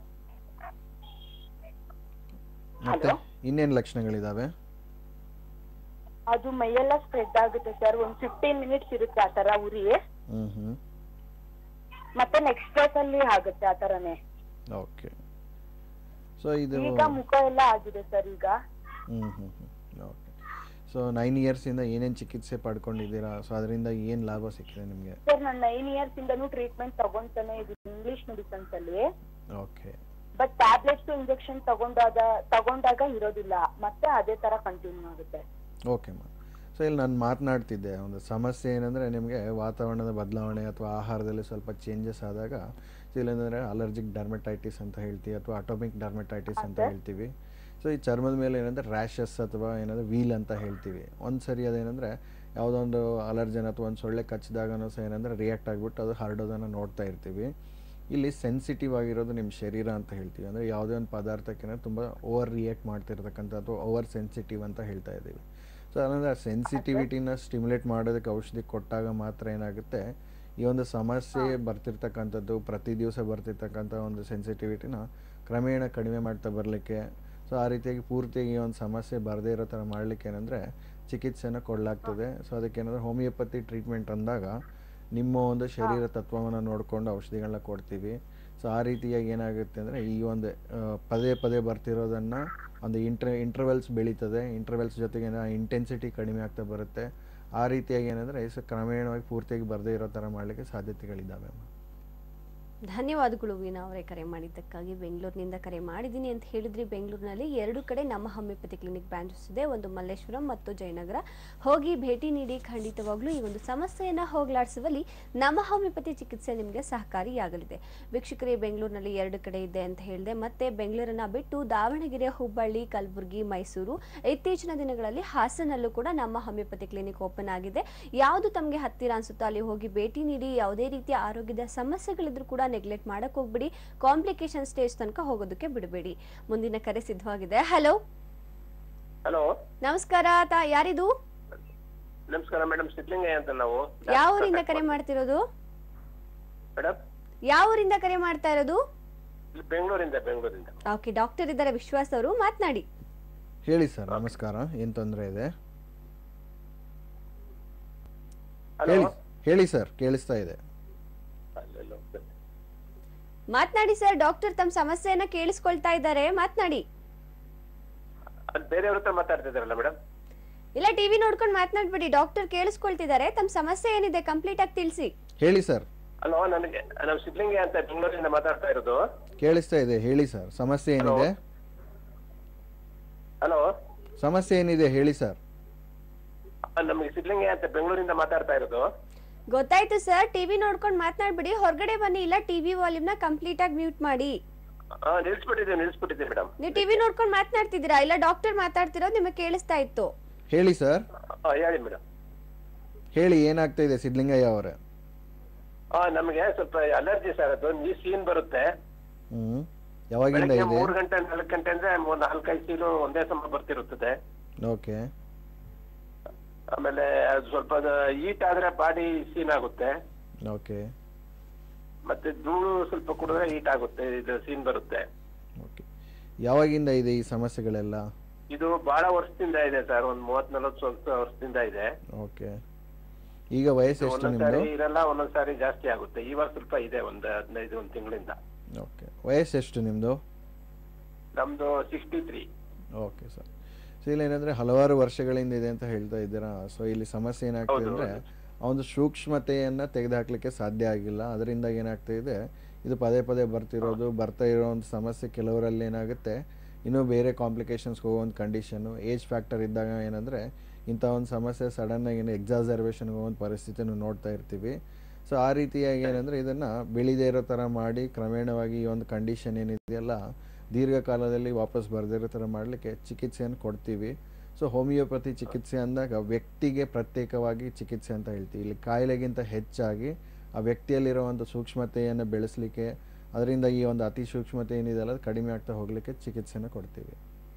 ಮತ್ತೆ Hello? ಇನ್ನೇನು ಲಕ್ಷಣಗಳಿದ್ದಾವೆ ಅದು ಮೈಯೆಲ್ಲ ಸ್ಪ್ರೆಡ್ ಆಗುತ್ತೆ ಸರ್ ಒಂದ್ ಫಿಫ್ಟೀನ್ ಮಿನಿಟ್ಸ್ ಇರುತ್ತೆ ಆ ತರ ಉರಿ ಹ್ಞೂ ಹ್ಞೂ ಮತ್ತೆ ನೆಕ್ಸ್ಟ್ ಡೇಸ್ ಅಲ್ಲಿ ಆಗುತ್ತೆ ಆ ತರನೇ ಓಕೆ ಸೊ ಇದು ಈಗ ಮುಖ ಎಲ್ಲ ಆಗಿದೆ ಸರ್ ಈಗ ಹ್ಞೂ ಹ್ಞೂ ಹ್ಞೂ ಓಕೆ ಸೊ ನೈನ್ ಇಯರ್ಸಿಂದ ಏನೇನು ಚಿಕಿತ್ಸೆ ಪಡ್ಕೊಂಡಿದ್ದೀರಾ ಸೊ ಅದರಿಂದ ಏನು ಲಾಭ ಸಿಕ್ಕಿದೆ ನಿಮಗೆ ಸರ್ ನಾನು ನೈನ್ ಇಯರ್ಸ್ ಇಂದನೂ ಟ್ರೀಟ್ಮೆಂಟ್ ತಗೊಂತಾನೆ ಇದು ಇಂಗ್ಲಿಷ್ ಮೆಡಿಸನ್ಸ್ ಅಲ್ಲಿ ಓಕೆ ಬಟ್ ಟ್ಯಾಬ್ಲೆಟ್ಸ್ ಇಂಜೆಕ್ಷನ್ ತಗೊಂಡಾಗ ತಗೊಂಡಾಗ ಇರೋದಿಲ್ಲ ಮತ್ತೆ ಅದೇ ತರ ಕಂಟಿನ್ಯೂ ಆಗುತ್ತೆ ಓಕೆ ಮಾ ಸೊ ಇಲ್ಲಿ ನಾನು ಮಾತನಾಡ್ತಿದ್ದೆ ಒಂದು ಸಮಸ್ಯೆ ಏನಂದರೆ ನಿಮಗೆ ವಾತಾವರಣದ ಬದಲಾವಣೆ ಅಥವಾ ಆಹಾರದಲ್ಲಿ ಸ್ವಲ್ಪ ಚೇಂಜಸ್ ಆದಾಗ ಸೊ ಇಲ್ಲೇನಂದರೆ ಅಲರ್ಜಿಕ್ ಡರ್ಮೆಟೈಟಿಸ್ ಅಂತ ಹೇಳ್ತೀವಿ ಅಥವಾ ಅಟೋಮಿಕ್ ಡರ್ಮೆಟೈಟಿಸ್ ಅಂತ ಹೇಳ್ತೀವಿ ಸೊ ಈ ಚರ್ಮದ ಮೇಲೆ ಏನಂದರೆ ರ್ಯಾಷಸ್ ಅಥವಾ ಏನಂದರೆ ವೀಲ್ ಅಂತ ಹೇಳ್ತೀವಿ ಒಂದು ಸರಿ ಅದೇನೆಂದರೆ ಯಾವುದೋ ಒಂದು ಅಲರ್ಜನ್ ಅಥವಾ ಒಂದು ಸೊಳ್ಳೆ ಕಚ್ಚಿದಾಗನೂ ಸಹ ಏನಂದರೆ ರಿಯಾಕ್ಟ್ ಆಗಿಬಿಟ್ಟು ಅದು ಹರಡೋದನ್ನು ನೋಡ್ತಾ ಇರ್ತೀವಿ ಇಲ್ಲಿ ಸೆನ್ಸಿಟಿವ್ ಆಗಿರೋದು ನಿಮ್ಮ ಶರೀರ ಅಂತ ಹೇಳ್ತೀವಿ ಅಂದರೆ ಯಾವುದೇ ಒಂದು ಪದಾರ್ಥಕ್ಕೆ ತುಂಬ ಓವರ್ ರಿಯಾಕ್ಟ್ ಮಾಡ್ತಿರ್ತಕ್ಕಂಥ ಅಥವಾ ಓವರ್ ಸೆನ್ಸಿಟಿವ್ ಅಂತ ಹೇಳ್ತಾ ಇದ್ದೀವಿ ಸೊ ಅದರಿಂದ ಸೆನ್ಸಿಟಿವಿಟಿನ ಸ್ಟಿಮ್ಯುಲೇಟ್ ಮಾಡೋದಕ್ಕೆ ಔಷಧಿ ಕೊಟ್ಟಾಗ ಮಾತ್ರ ಏನಾಗುತ್ತೆ ಈ ಒಂದು ಸಮಸ್ಯೆ ಬರ್ತಿರ್ತಕ್ಕಂಥದ್ದು ಪ್ರತಿ ದಿವಸ ಬರ್ತಿರ್ತಕ್ಕಂಥ ಒಂದು ಸೆನ್ಸಿಟಿವಿಟಿನ ಕ್ರಮೇಣ ಕಡಿಮೆ ಮಾಡ್ತಾ ಬರಲಿಕ್ಕೆ ಸೊ ಆ ರೀತಿಯಾಗಿ ಪೂರ್ತಿಯಾಗಿ ಈ ಒಂದು ಸಮಸ್ಯೆ ಬರದೇ ಇರೋ ಥರ ಮಾಡಲಿಕ್ಕೆ ಏನಂದರೆ ಚಿಕಿತ್ಸೆನ ಕೊಡಲಾಗ್ತದೆ ಸೊ ಅದಕ್ಕೆ ಏನಂದರೆ ಹೋಮಿಯೋಪತಿ ಟ್ರೀಟ್ಮೆಂಟ್ ಅಂದಾಗ ನಿಮ್ಮ ಒಂದು ಶರೀರ ತತ್ವವನ್ನು ನೋಡಿಕೊಂಡು ಔಷಧಿಗಳನ್ನ ಕೊಡ್ತೀವಿ ಸೊ ಆ ರೀತಿಯಾಗಿ ಏನಾಗುತ್ತೆ ಅಂದರೆ ಈ ಒಂದು ಆ, ಪದೇ ಪದೇ ಬರ್ತಿರೋದನ್ನು ಒಂದು ಇಂಟ್ರ ಇಂಟರ್ವೆಲ್ಸ್ ಬೆಳೀತದೆ ಇಂಟರ್ವೆಲ್ಸ್ ಜೊತೆಗೆ ಇಂಟೆನ್ಸಿಟಿ ಕಡಿಮೆ ಆಗ್ತಾ ಬರುತ್ತೆ ಆ ರೀತಿಯಾಗಿ ಏನಂದರೆ ಸೊ ಕ್ರಮೇಣವಾಗಿ ಪೂರ್ತಿಯಾಗಿ ಬರದೇ ಇರೋ ಥರ ಮಾಡಲಿಕ್ಕೆ ಸಾಧ್ಯತೆಗಳಿದ್ದಾವೆ ಅಮ್ಮ ಧನ್ಯವಾದಗಳು ವೀಣಾ ಅವರೇ ಕರೆ ಮಾಡಿದ್ದಕ್ಕಾಗಿ ಬೆಂಗಳೂರಿನಿಂದ ಕರೆ ಮಾಡಿದ್ದೀನಿ ಅಂತ ಹೇಳಿದ್ರಿ ಬೆಂಗಳೂರಿನಲ್ಲಿ ಎರಡು ಕಡೆ ನಮ್ಮ ಹೋಮಿಯೋಪತಿ ಕ್ಲಿನಿಕ್ ಬ್ರಾಂಚಸ್ ಇದೆ ಒಂದು ಮಲ್ಲೇಶ್ವರಂ ಮತ್ತು ಜಯನಗರ ಹೋಗಿ ಭೇಟಿ ನೀಡಿ ಖಂಡಿತವಾಗ್ಲೂ ಈ ಒಂದು ಸಮಸ್ಯೆಯನ್ನು ಹೋಗಲಾಡಿಸುವಲ್ಲಿ ನಮ್ಮ ಹೋಮಿಯೋಪತಿ ಚಿಕಿತ್ಸೆ ನಿಮಗೆ ಸಹಕಾರಿಯಾಗಲಿದೆ ವೀಕ್ಷಕರೇ ಬೆಂಗಳೂರಿನಲ್ಲಿ ಎರಡು ಕಡೆ ಇದೆ ಅಂತ ಹೇಳಿದೆ ಮತ್ತೆ ಬೆಂಗಳೂರನ್ನ ಬಿಟ್ಟು ದಾವಣಗೆರೆ ಹುಬ್ಬಳ್ಳಿ ಕಲಬುರಗಿ ಮೈಸೂರು ಇತ್ತೀಚಿನ ದಿನಗಳಲ್ಲಿ ಹಾಸನಲ್ಲೂ ಕೂಡ ನಮ್ಮ ಹೋಮಿಯೋಪತಿ ಕ್ಲಿನಿಕ್ ಓಪನ್ ಆಗಿದೆ ಯಾವುದು ತಮಗೆ ಹತ್ತಿರ ಅನ್ಸುತ್ತೋ ಅಲ್ಲಿ ಹೋಗಿ ಭೇಟಿ ನೀಡಿ ಯಾವುದೇ ರೀತಿಯ ಆರೋಗ್ಯದ ಸಮಸ್ಯೆಗಳಿದ್ರು ಕೂಡ ನೆಗ್ಲೆಕ್ಟ್ ಮಾಡಕ್ ಹೋಗ್ಬಿಡಿ ಕಾಂಪ್ಲಿಕೇಶನ್ ಸ್ಟೇಜ್ ತನಕ ಹೋಗೋದಕ್ಕೆ ಬಿಡಬೇಡಿ ಮುಂದಿನ ಕರೆ ಸಿದ್ಧವಾಗಿದೆ ಹಲೋ ಹಲೋ ನಮಸ್ಕಾರ ತಾ ಯಾರಿದು ನಮಸ್ಕಾರ ಮೇಡಮ್ ಸಿದ್ಲಿಂಗಯ್ಯ ಅಂತ ನಾವು ಯಾವ ಊರಿಂದ ಕರೆ ಮಾಡ್ತಿರೋದು ಮೇಡಮ್ ಯಾವ ಊರಿಂದ ಕರೆ ಮಾಡ್ತಾ ಇರೋದು ಇಲ್ಲಿ ಬೆಂಗಳೂರಿಂದ ಬೆಂಗಳೂರಿಂದ ಓಕೆ ಡಾಕ್ಟರ್ ಇದ್ದಾರೆ ವಿಶ್ವಾಸ್ ಅವರು ಮಾತನಾಡಿ ಹೇಳಿ ಸರ್ ನಮಸ್ಕಾರ ಏನು ತೊಂದರೆ ಇದೆ ಹಲೋ ಹೇಳಿ ಹೇಳಿ ಸರ್ ಕೇಳಿಸ್ತಾ ಇದೆ ಅಲ್ಲೆಲ್ಲೋ. ಮಾತನಾಡಿ ಸರ್ ಡಾಕ್ಟರ್ ತಮ್ಮ ಸಮಸ್ಯೆಯನ್ನ ಕೇಳಿಸ್ಕೊಳ್ತಾ ಇದ್ದಾರೆ ಮಾತನಾಡಿ ಅಲ್ಲಿ ಬೇರೆಯವ್ರ ಹತ್ರ ಮಾತಾಡ್ತಿದಾರಲ್ಲ ಮೇಡಮ್ ಇಲ್ಲ ಟಿವಿ ನೋಡ್ಕೊಂಡು ಮಾತನಾಡ್ಬೇಡಿ ಡಾಕ್ಟರ್ ಕೇಳಿಸ್ಕೊಳ್ತಿದ್ದಾರೆ ತಮ್ಮ ಸಮಸ್ಯೆ ಏನಿದೆ ಕಂಪ್ಲೀಟ್ ಆಗಿ ತಿಳಿಸಿ ಹೇಳಿ ಸರ್ ಹಲೋ ನನಗೆ ನಾವು ಸಿದ್ಲಿಂಗಯ್ಯ ಅಂತ ಬೆಂಗಳೂರಿಂದ ಮಾತಾಡ್ತಾ ಇರೋದು ಕೇಳಿಸ್ತಾ ಇದೆ ಹೇಳಿ ಸರ್ ಸಮಸ್ಯೆ ಏನಿದೆ ಹಲೋ ಸಮಸ್ಯೆ ಏನಿದೆ ಹೇಳಿ ಸರ್ ನಮಗೆ ಸಿದ್ಲಿಂಗಯ್ಯ ಅಂತ ಬೆಂಗಳೂರಿಂದ ಮಾತಾಡ್ತಾ ಇರೋದು ಗೊತ್ತಾಯ್ತು ಸರ್ ಟಿವಿ ನೋಡ್ಕೊಂಡು ಮಾತನಾಡ್ಬಿಡಿ ಹೊರಗಡೆ ಬನ್ನಿ ಇಲ್ಲ ಟಿವಿ ವಾಲ್ಯೂಮ್ನ ಕಂಪ್ಲೀಟ್ ಆಗಿ ಮ್ಯೂಟ್ ಮಾಡಿ ಹಾ ನಿಲ್ಸ್ಬಿಟ್ಟಿದ್ದೀವಿ ನಿಲ್ಸ್ಬಿಟ್ಟಿದ್ದೀವಿ ಮೇಡಮ್ ನೀವು ಟಿವಿ ನೋಡ್ಕೊಂಡು ಮಾತನಾಡ್ತಿದ್ದೀರಾ ಇಲ್ಲ ಡಾಕ್ಟರ್ ಮಾತಾಡ್ತಿರೋದು ನಿಮಗೆ ಕೇಳಿಸ್ತಾ ಇತ್ತು ಹೇಳಿ ಸರ್ ಹೇಳಿ ಮೇಡಮ್ ಹೇಳಿ ಏನಾಗ್ತಾ ಇದೆ ಸಿದ್ಲಿಂಗಯ್ಯ ಅವರೇ ಹಾ ನಮಗೆ ಸ್ವಲ್ಪ ಅಲರ್ಜಿ ಸರ್ ಅದು ನೀ ಸೀನ್ ಬರುತ್ತೆ ಹ್ಞೂ ಯಾವಾಗಿಂದ ಬೆಳಗ್ಗೆ ಇದೆ ಮೂರು ಗಂಟೆ ನಾಲ್ಕು ಗಂಟೆ ಅಂದ್ರೆ ಮೂರ್ ನಾಲ್ಕೈದು ಸೀಲು ಒಂದೇ ಸಮ ಬರ್ತಿರುತ್ತದೆ ಓಕೆ ಆಮೇಲೆ ಅದು ಸ್ವಲ್ಪ ಈಟ್ ಆದ್ರೆ ಬಾಡಿ ಸೀನ್ ಆಗುತ್ತೆ ಓಕೆ ಮತ್ತೆ ಧೂಳು ಸ್ವಲ್ಪ ಕುಡಿದ್ರೆ ಹೀಟ್ ಆಗುತ್ತೆ ಇದು ಸೀನ್ ಬರುತ್ತೆ ಓಕೆ ಯಾವಾಗಿಂದ ಇದೆ ಈ ಸಮಸ್ಯೆಗಳೆಲ್ಲ ಇದು ಬಹಳ ವರ್ಷದಿಂದ ಇದೆ ಸರ್ ಒಂದ್ ಮೂವತ್ ನಲ್ವತ್ತು ವರ್ಷದಿಂದ ಇದೆ ಓಕೆ ಈಗ ವಯಸ್ಸು ಎಷ್ಟು ಒಂದೊಂದ್ಸಾರಿ ನಿಮ್ಮದು ಇರಲ್ಲ ಒಂದೊಂದ್ಸಾರಿ ಜಾಸ್ತಿ ಆಗುತ್ತೆ ಇವಾಗ ಸ್ವಲ್ಪ ಇದೆ ಒಂದ್ ಹದಿನೈದು ಒಂದ್ ತಿಂಗಳಿಂದ ಓಕೆ ವಯಸ್ಸು ಎಷ್ಟು ನಿಮ್ಮದು ನಮ್ದು sixty three okay sir so ಇಲ್ಲಿ ಏನಂದರೆ ಹಲವಾರು ವರ್ಷಗಳಿಂದ ಇದೆ ಅಂತ ಹೇಳ್ತಾ ಇದ್ದೀರಾ ಸೊ ಇಲ್ಲಿ ಸಮಸ್ಯೆ ಏನಾಗ್ತದೆ ಹೌದು, ಅಂದರೆ ಆ ಒಂದು ಸೂಕ್ಷ್ಮತೆಯನ್ನು ತೆಗೆದುಹಾಕ್ಲಿಕ್ಕೆ ಸಾಧ್ಯ ಆಗಿಲ್ಲ ಅದರಿಂದ ಏನಾಗ್ತಾ ಇದೆ ಇದು ಪದೇ ಪದೇ ಬರ್ತಿರೋದು ಬರ್ತಾ ಇರೋ ಒಂದು ಸಮಸ್ಯೆ ಕೆಲವರಲ್ಲಿ ಏನಾಗುತ್ತೆ ಇನ್ನೂ ಬೇರೆ ಕಾಂಪ್ಲಿಕೇಶನ್ಸ್ಗೆ ಹೋಗೋ ಒಂದು ಕಂಡೀಷನ್ನು ಏಜ್ ಫ್ಯಾಕ್ಟರ್ ಇದ್ದಾಗ ಏನಂದರೆ ಇಂಥ ಒಂದು ಸಮಸ್ಯೆ ಸಡನ್ನಾಗಿ ಏನು ಎಕ್ಸಾಸರ್ವೇಷನ್ಗೆ ಹೋಗೋ ಒಂದು ಪರಿಸ್ಥಿತಿಯನ್ನು ನೋಡ್ತಾ ಇರ್ತೀವಿ ಸೊ ಆ ರೀತಿಯಾಗಿ ಏನಂದರೆ ಇದನ್ನು ಬೆಳೀದೇ ಇರೋ ಥರ ಮಾಡಿ ಕ್ರಮೇಣವಾಗಿ ಈ ಒಂದು ಕಂಡೀಷನ್ ಏನಿದೆಯಲ್ಲ ದೀರ್ಘಕಾಲದಲ್ಲಿ ವಾಪಸ್ ಬರದಿರೋ ಥರ ಮಾಡಲಿಕ್ಕೆ ಚಿಕಿತ್ಸೆಯನ್ನು ಕೊಡ್ತೀವಿ ಸೊ ಹೋಮಿಯೋಪತಿ ಚಿಕಿತ್ಸೆ ಅಂದಾಗ ವ್ಯಕ್ತಿಗೆ ಪ್ರತ್ಯೇಕವಾಗಿ ಚಿಕಿತ್ಸೆ ಅಂತ ಹೇಳ್ತೀವಿ ಇಲ್ಲಿ ಕಾಯಿಲೆಗಿಂತ ಹೆಚ್ಚಾಗಿ ಆ ವ್ಯಕ್ತಿಯಲ್ಲಿರುವಂಥ ಸೂಕ್ಷ್ಮತೆಯನ್ನು ಬೆಳೆಸಲಿಕ್ಕೆ ಅದರಿಂದ ಈ ಒಂದು ಅತಿ ಸೂಕ್ಷ್ಮತೆ ಏನಿದೆಯಲ್ಲ ಅದು ಕಡಿಮೆ ಆಗ್ತಾ ಹೋಗಲಿಕ್ಕೆ ಚಿಕಿತ್ಸೆನ ಕೊಡ್ತೀವಿ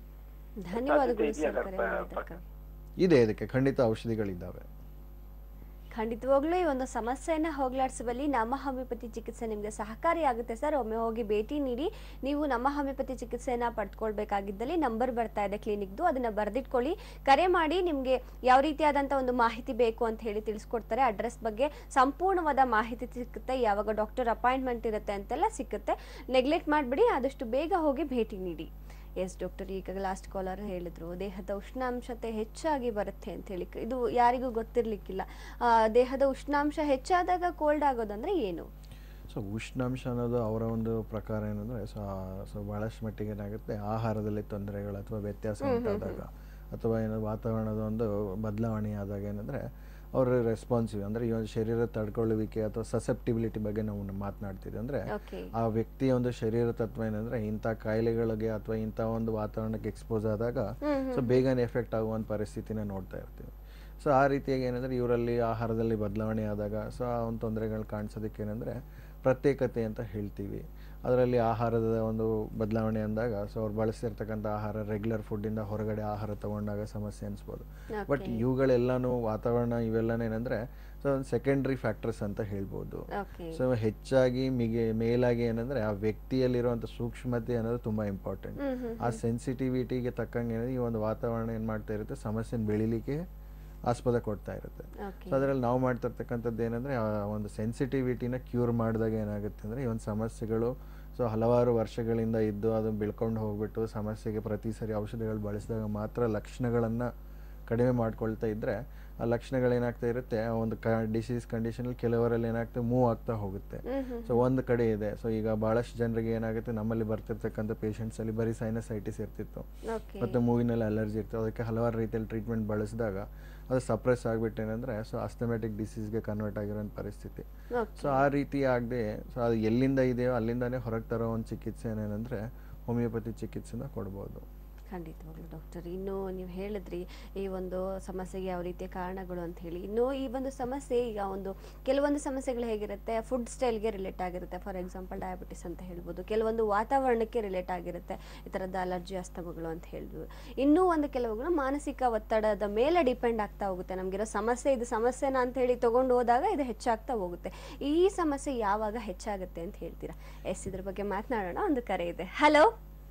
ಧನ್ಯವಾದಗಳು ಇದೆಯಾ ಸರ್ ಕರೆ ಸರ್? ಮಾಡಿದ್ದಕ್ಕೆ ಇದೆ ಇದಕ್ಕೆ ಖಂಡಿತ ಔಷಧಿಗಳಿದ್ದಾವೆ ಖಂಡಿತವಾಗ್ಲೂ ಈ ಒಂದು ಸಮಸ್ಯೆಯನ್ನ ಹೋಗ್ಲಾಡಿಸುವಲ್ಲಿ ನಮ್ಮ ಹೋಮಿಯೋಪತಿ ಚಿಕಿತ್ಸೆ ನಿಮಗೆ ಸಹಕಾರಿಯಾಗುತ್ತೆ ಸರ್ ಒಮ್ಮೆ ಹೋಗಿ ಭೇಟಿ ನೀಡಿ ನೀವು ನಮ್ಮ ಹೋಮಿಯೋಪತಿ ಚಿಕಿತ್ಸೆಯನ್ನ ಪಡ್ಕೊಳ್ಬೇಕಾಗಿದ್ದಲ್ಲಿ ನಂಬರ್ ಬರ್ತಾ ಇದೆ ಕ್ಲಿನಿಕ್ದು ಅದನ್ನ ಬರೆದಿಟ್ಕೊಳ್ಳಿ ಕರೆ ಮಾಡಿ ನಿಮಗೆ ಯಾವ ರೀತಿಯಾದಂಥ ಒಂದು ಮಾಹಿತಿ ಬೇಕು ಅಂತ ಹೇಳಿ ತಿಳಿಸ್ಕೊಡ್ತಾರೆ ಅಡ್ರೆಸ್ ಬಗ್ಗೆ ಸಂಪೂರ್ಣವಾದ ಮಾಹಿತಿ ಸಿಗುತ್ತೆ ಯಾವಾಗ ಡಾಕ್ಟರ್ ಅಪಾಯಿಂಟ್ಮೆಂಟ್ ಇರುತ್ತೆ ಅಂತೆಲ್ಲ ಸಿಗುತ್ತೆ ನೆಗ್ಲೆಕ್ಟ್ ಮಾಡಿಬಿಡಿ ಆದಷ್ಟು ಬೇಗ ಹೋಗಿ ಭೇಟಿ ನೀಡಿ ಎಸ್ ಡಾಕ್ಟರ್ ಈಗ ಲಾಸ್ಟ್ ಕಾಲರ್ ಹೇಳಿದ್ರು ದೇಹದ ಉಷ್ಣಾಂಶತೆ ಹೆಚ್ಚಾಗಿ ಬರುತ್ತೆ ಅಂತ ಹೇಳಿ ಇದು ಯಾರಿಗೂ ಗೊತ್ತಿರ್ಲಿಕ್ಕಿಲ್ಲ ಆ, ದೇಹದ ಉಷ್ಣಾಂಶ ಹೆಚ್ಚಾದಾಗ ಕೋಲ್ಡ್ ಆಗೋದಂದ್ರೆ ಏನು ಸೊ ಉಷ್ಣಾಂಶ ಅನ್ನೋದು ಅವರ ಒಂದು ಪ್ರಕಾರ ಏನಂದರೆ ಸೊ ಸೊ ಭಾಳಷ್ಟು ಮಟ್ಟಿಗೆ ಏನಾಗುತ್ತೆ ಆಹಾರದಲ್ಲಿ ತೊಂದರೆಗಳು ಅಥವಾ ವ್ಯತ್ಯಾಸ ಉಂಟಾದಾಗ ಅಥವಾ ಏನೋ ವಾತಾವರಣದ ಒಂದು ಬದಲಾವಣೆ ಆದಾಗ ಏನಂದರೆ ಅವರು ರೆಸ್ಪಾನ್ಸಿವ್ ಅಂದರೆ ಈ ಒಂದು ಶರೀರ ತಡ್ಕೊಳ್ಳುವಿಕೆ ಅಥವಾ ಸಸೆಪ್ಟಿಬಿಲಿಟಿ ಬಗ್ಗೆ ನಾವು ಮಾತನಾಡ್ತಿದ್ವಿ ಅಂದರೆ ಓಕೆ ಆ ವ್ಯಕ್ತಿಯ ಒಂದು ಶರೀರ ತತ್ವ ಏನಂದರೆ ಇಂಥ ಕಾಯಿಲೆಗಳಿಗೆ ಅಥವಾ ಇಂಥ ಒಂದು ವಾತಾವರಣಕ್ಕೆ ಎಕ್ಸ್ಪೋಸ್ ಆದಾಗ ಸೊ ಬೇಗನೆ ಎಫೆಕ್ಟ್ ಆಗುವಂಥ ಪರಿಸ್ಥಿತಿನ ನೋಡ್ತಾ ಇರ್ತೀವಿ ಸೊ ಆ ರೀತಿಯಾಗಿ ಏನಂದರೆ ಇವರಲ್ಲಿ ಆಹಾರದಲ್ಲಿ ಬದಲಾವಣೆ ಆದಾಗ ಸೊ ಆ ಒಂದು ತೊಂದರೆಗಳು ಕಾಣಿಸೋದಕ್ಕೆ ಏನಂದರೆ ಪ್ರತ್ಯೇಕತೆ ಅಂತ ಹೇಳ್ತೀವಿ ಅದರಲ್ಲಿ ಆಹಾರದ ಒಂದು ಬದಲಾವಣೆ ಅಂದಾಗ ಸೊ ಅವ್ರು ಬಳಸ್ತಿರ್ತಕ್ಕಂಥ ಆಹಾರ ರೆಗ್ಯುಲರ್ ಫುಡ್ಡಿಂದ ಹೊರಗಡೆ ಆಹಾರ ತಗೊಂಡಾಗ ಸಮಸ್ಯೆ ಅನಿಸ್ಬೋದು ಬಟ್ ಇವುಗಳೆಲ್ಲನೂ ವಾತಾವರಣ ಇವೆಲ್ಲನೇನೆಂದರೆ ಸೊ ಒಂದು ಸೆಕೆಂಡ್ರಿ ಫ್ಯಾಕ್ಟರ್ಸ್ ಅಂತ ಹೇಳ್ಬೋದು ಓಕೆ ಸೊ ಹೆಚ್ಚಾಗಿ ಮಿಗೆ ಮೇಲಾಗಿ ಏನಂದ್ರೆ ಆ ವ್ಯಕ್ತಿಯಲ್ಲಿರುವಂಥ ಸೂಕ್ಷ್ಮತೆ ಅನ್ನೋದು ತುಂಬಾ ಇಂಪಾರ್ಟೆಂಟ್ ಆ ಸೆನ್ಸಿಟಿವಿಟಿಗೆ ತಕ್ಕಂಗೆ ಏನಿದೆ ಈ ಒಂದು ವಾತಾವರಣ ಏನು ಮಾಡ್ತಾ ಇರುತ್ತೆ ಸಮಸ್ಯೆನ ಬೆಳಿಲಿಕ್ಕೆ ಆಸ್ಪದ ಕೊಡ್ತಾ ಇರುತ್ತೆ ಓಕೆ ಸೊ ಅದರಲ್ಲಿ ನಾವು ಮಾಡ್ತಿರ್ತಕ್ಕಂಥದ್ದು ಏನಂದರೆ ಆ ಒಂದು ಸೆನ್ಸಿಟಿವಿಟಿನ ಕ್ಯೂರ್ ಮಾಡಿದಾಗ ಏನಾಗುತ್ತೆ ಅಂದರೆ ಈ ಒಂದು ಸಮಸ್ಯೆಗಳು ಸೊ ಹಲವಾರು ವರ್ಷಗಳಿಂದ ಇದ್ದು ಅದು ಬೆಳ್ಕೊಂಡು ಹೋಗ್ಬಿಟ್ಟು ಸಮಸ್ಯೆಗೆ ಪ್ರತಿ ಸರಿ ಔಷಧಿಗಳು ಬಳಸಿದಾಗ ಮಾತ್ರ ಲಕ್ಷಣಗಳನ್ನು ಕಡಿಮೆ ಮಾಡ್ಕೊಳ್ತಾ ಇದ್ದರೆ ಆ ಲಕ್ಷಣಗಳೇನಾಗ್ತಾ ಇರುತ್ತೆ ಆ ಒಂದು ಕ ಡಿಸೀಸ್ ಕಂಡೀಷನಲ್ಲಿ ಕೆಲವರಲ್ಲಿ ಏನಾಗ್ತದೆ ಮೂವ್ ಆಗ್ತಾ ಹೋಗುತ್ತೆ ಸೊ ಒಂದು ಕಡೆ ಇದೆ ಸೊ ಈಗ ಭಾಳಷ್ಟು ಜನರಿಗೆ ಏನಾಗುತ್ತೆ ನಮ್ಮಲ್ಲಿ ಬರ್ತಿರ್ತಕ್ಕಂಥ ಪೇಷಂಟ್ಸಲ್ಲಿ ಬರೀ ಸೈನಸೈಟಿಸ್ ಇರ್ತಿತ್ತು ಓಕೆ ಮತ್ತು ಮೂವಿನಲ್ಲಿ ಅಲರ್ಜಿ ಇರ್ತದೆ ಅದಕ್ಕೆ ಹಲವಾರು ರೀತಿಯಲ್ಲಿ ಟ್ರೀಟ್ಮೆಂಟ್ ಬಳಸಿದಾಗ ಅದು ಸಪ್ರೆಸ್ ಆಗಿಬಿಟ್ಟು ಏನಂದರೆ ಸೊ ಅಸ್ಥಮೆಟಿಕ್ ಡಿಸೀಸ್ಗೆ ಕನ್ವರ್ಟ್ ಆಗಿರೋ ಪರಿಸ್ಥಿತಿ ಓಕೆ ಸೊ ಆ ರೀತಿ ಆಗದೆ ಸೊ ಅದು ಎಲ್ಲಿಂದ ಇದೆಯೋ ಅಲ್ಲಿಂದಾನೇ ಹೊರಗೆ ತರೋ ಒಂದು ಚಿಕಿತ್ಸೆ ಏನಂದರೆ ಹೋಮಿಯೋಪತಿ ಚಿಕಿತ್ಸೆನ ಕೊಡ್ಬೋದು ಖಂಡಿತವಾಗ್ಲೂ ಡಾಕ್ಟರ್ ಇನ್ನು ನೀವು ಹೇಳಿದ್ರಿ ಈ ಒಂದು ಸಮಸ್ಯೆಗೆ ಯಾವ ರೀತಿಯ ಕಾರಣಗಳು ಅಂತ ಹೇಳಿ ಇನ್ನು ಈ ಒಂದು ಸಮಸ್ಯೆ ಈಗ ಒಂದು ಕೆಲವೊಂದು ಸಮಸ್ಯೆಗಳು ಹೇಗಿರುತ್ತೆ ಫುಡ್ ಸ್ಟೈಲ್ಗೆ ರಿಲೇಟ್ ಆಗಿರುತ್ತೆ ಫಾರ್ ಎಕ್ಸಾಂಪಲ್ ಡಯಾಬಿಟಿಸ್ ಅಂತ ಹೇಳ್ಬೋದು ಕೆಲವೊಂದು ವಾತಾವರಣಕ್ಕೆ ರಿಲೇಟ್ ಆಗಿರುತ್ತೆ ಈ ಥರದ ಅಲರ್ಜಿ ಅಸ್ತಮಗಳು ಅಂತ ಹೇಳ್ಬೋದು ಇನ್ನೂ ಒಂದು ಕೆಲವುಗಳು ಮಾನಸಿಕ ಒತ್ತಡದ ಮೇಲೆ ಡಿಪೆಂಡ್ ಆಗ್ತಾ ಹೋಗುತ್ತೆ ನಮಗಿರೋ ಸಮಸ್ಯೆ ಇದು ಸಮಸ್ಯೆನ ಅಂತ ಹೇಳಿ ತಗೊಂಡು ಹೋದಾಗ ಇದು ಹೆಚ್ಚಾಗ್ತಾ ಹೋಗುತ್ತೆ ಈ ಸಮಸ್ಯೆ ಯಾವಾಗ ಹೆಚ್ಚಾಗುತ್ತೆ ಅಂತ ಹೇಳ್ತೀರಾ ಎಸ್ ಇದ್ರ ಬಗ್ಗೆ ಮಾತನಾಡೋಣ ಒಂದು ಕರೆ ಇದೆ ಹಲೋ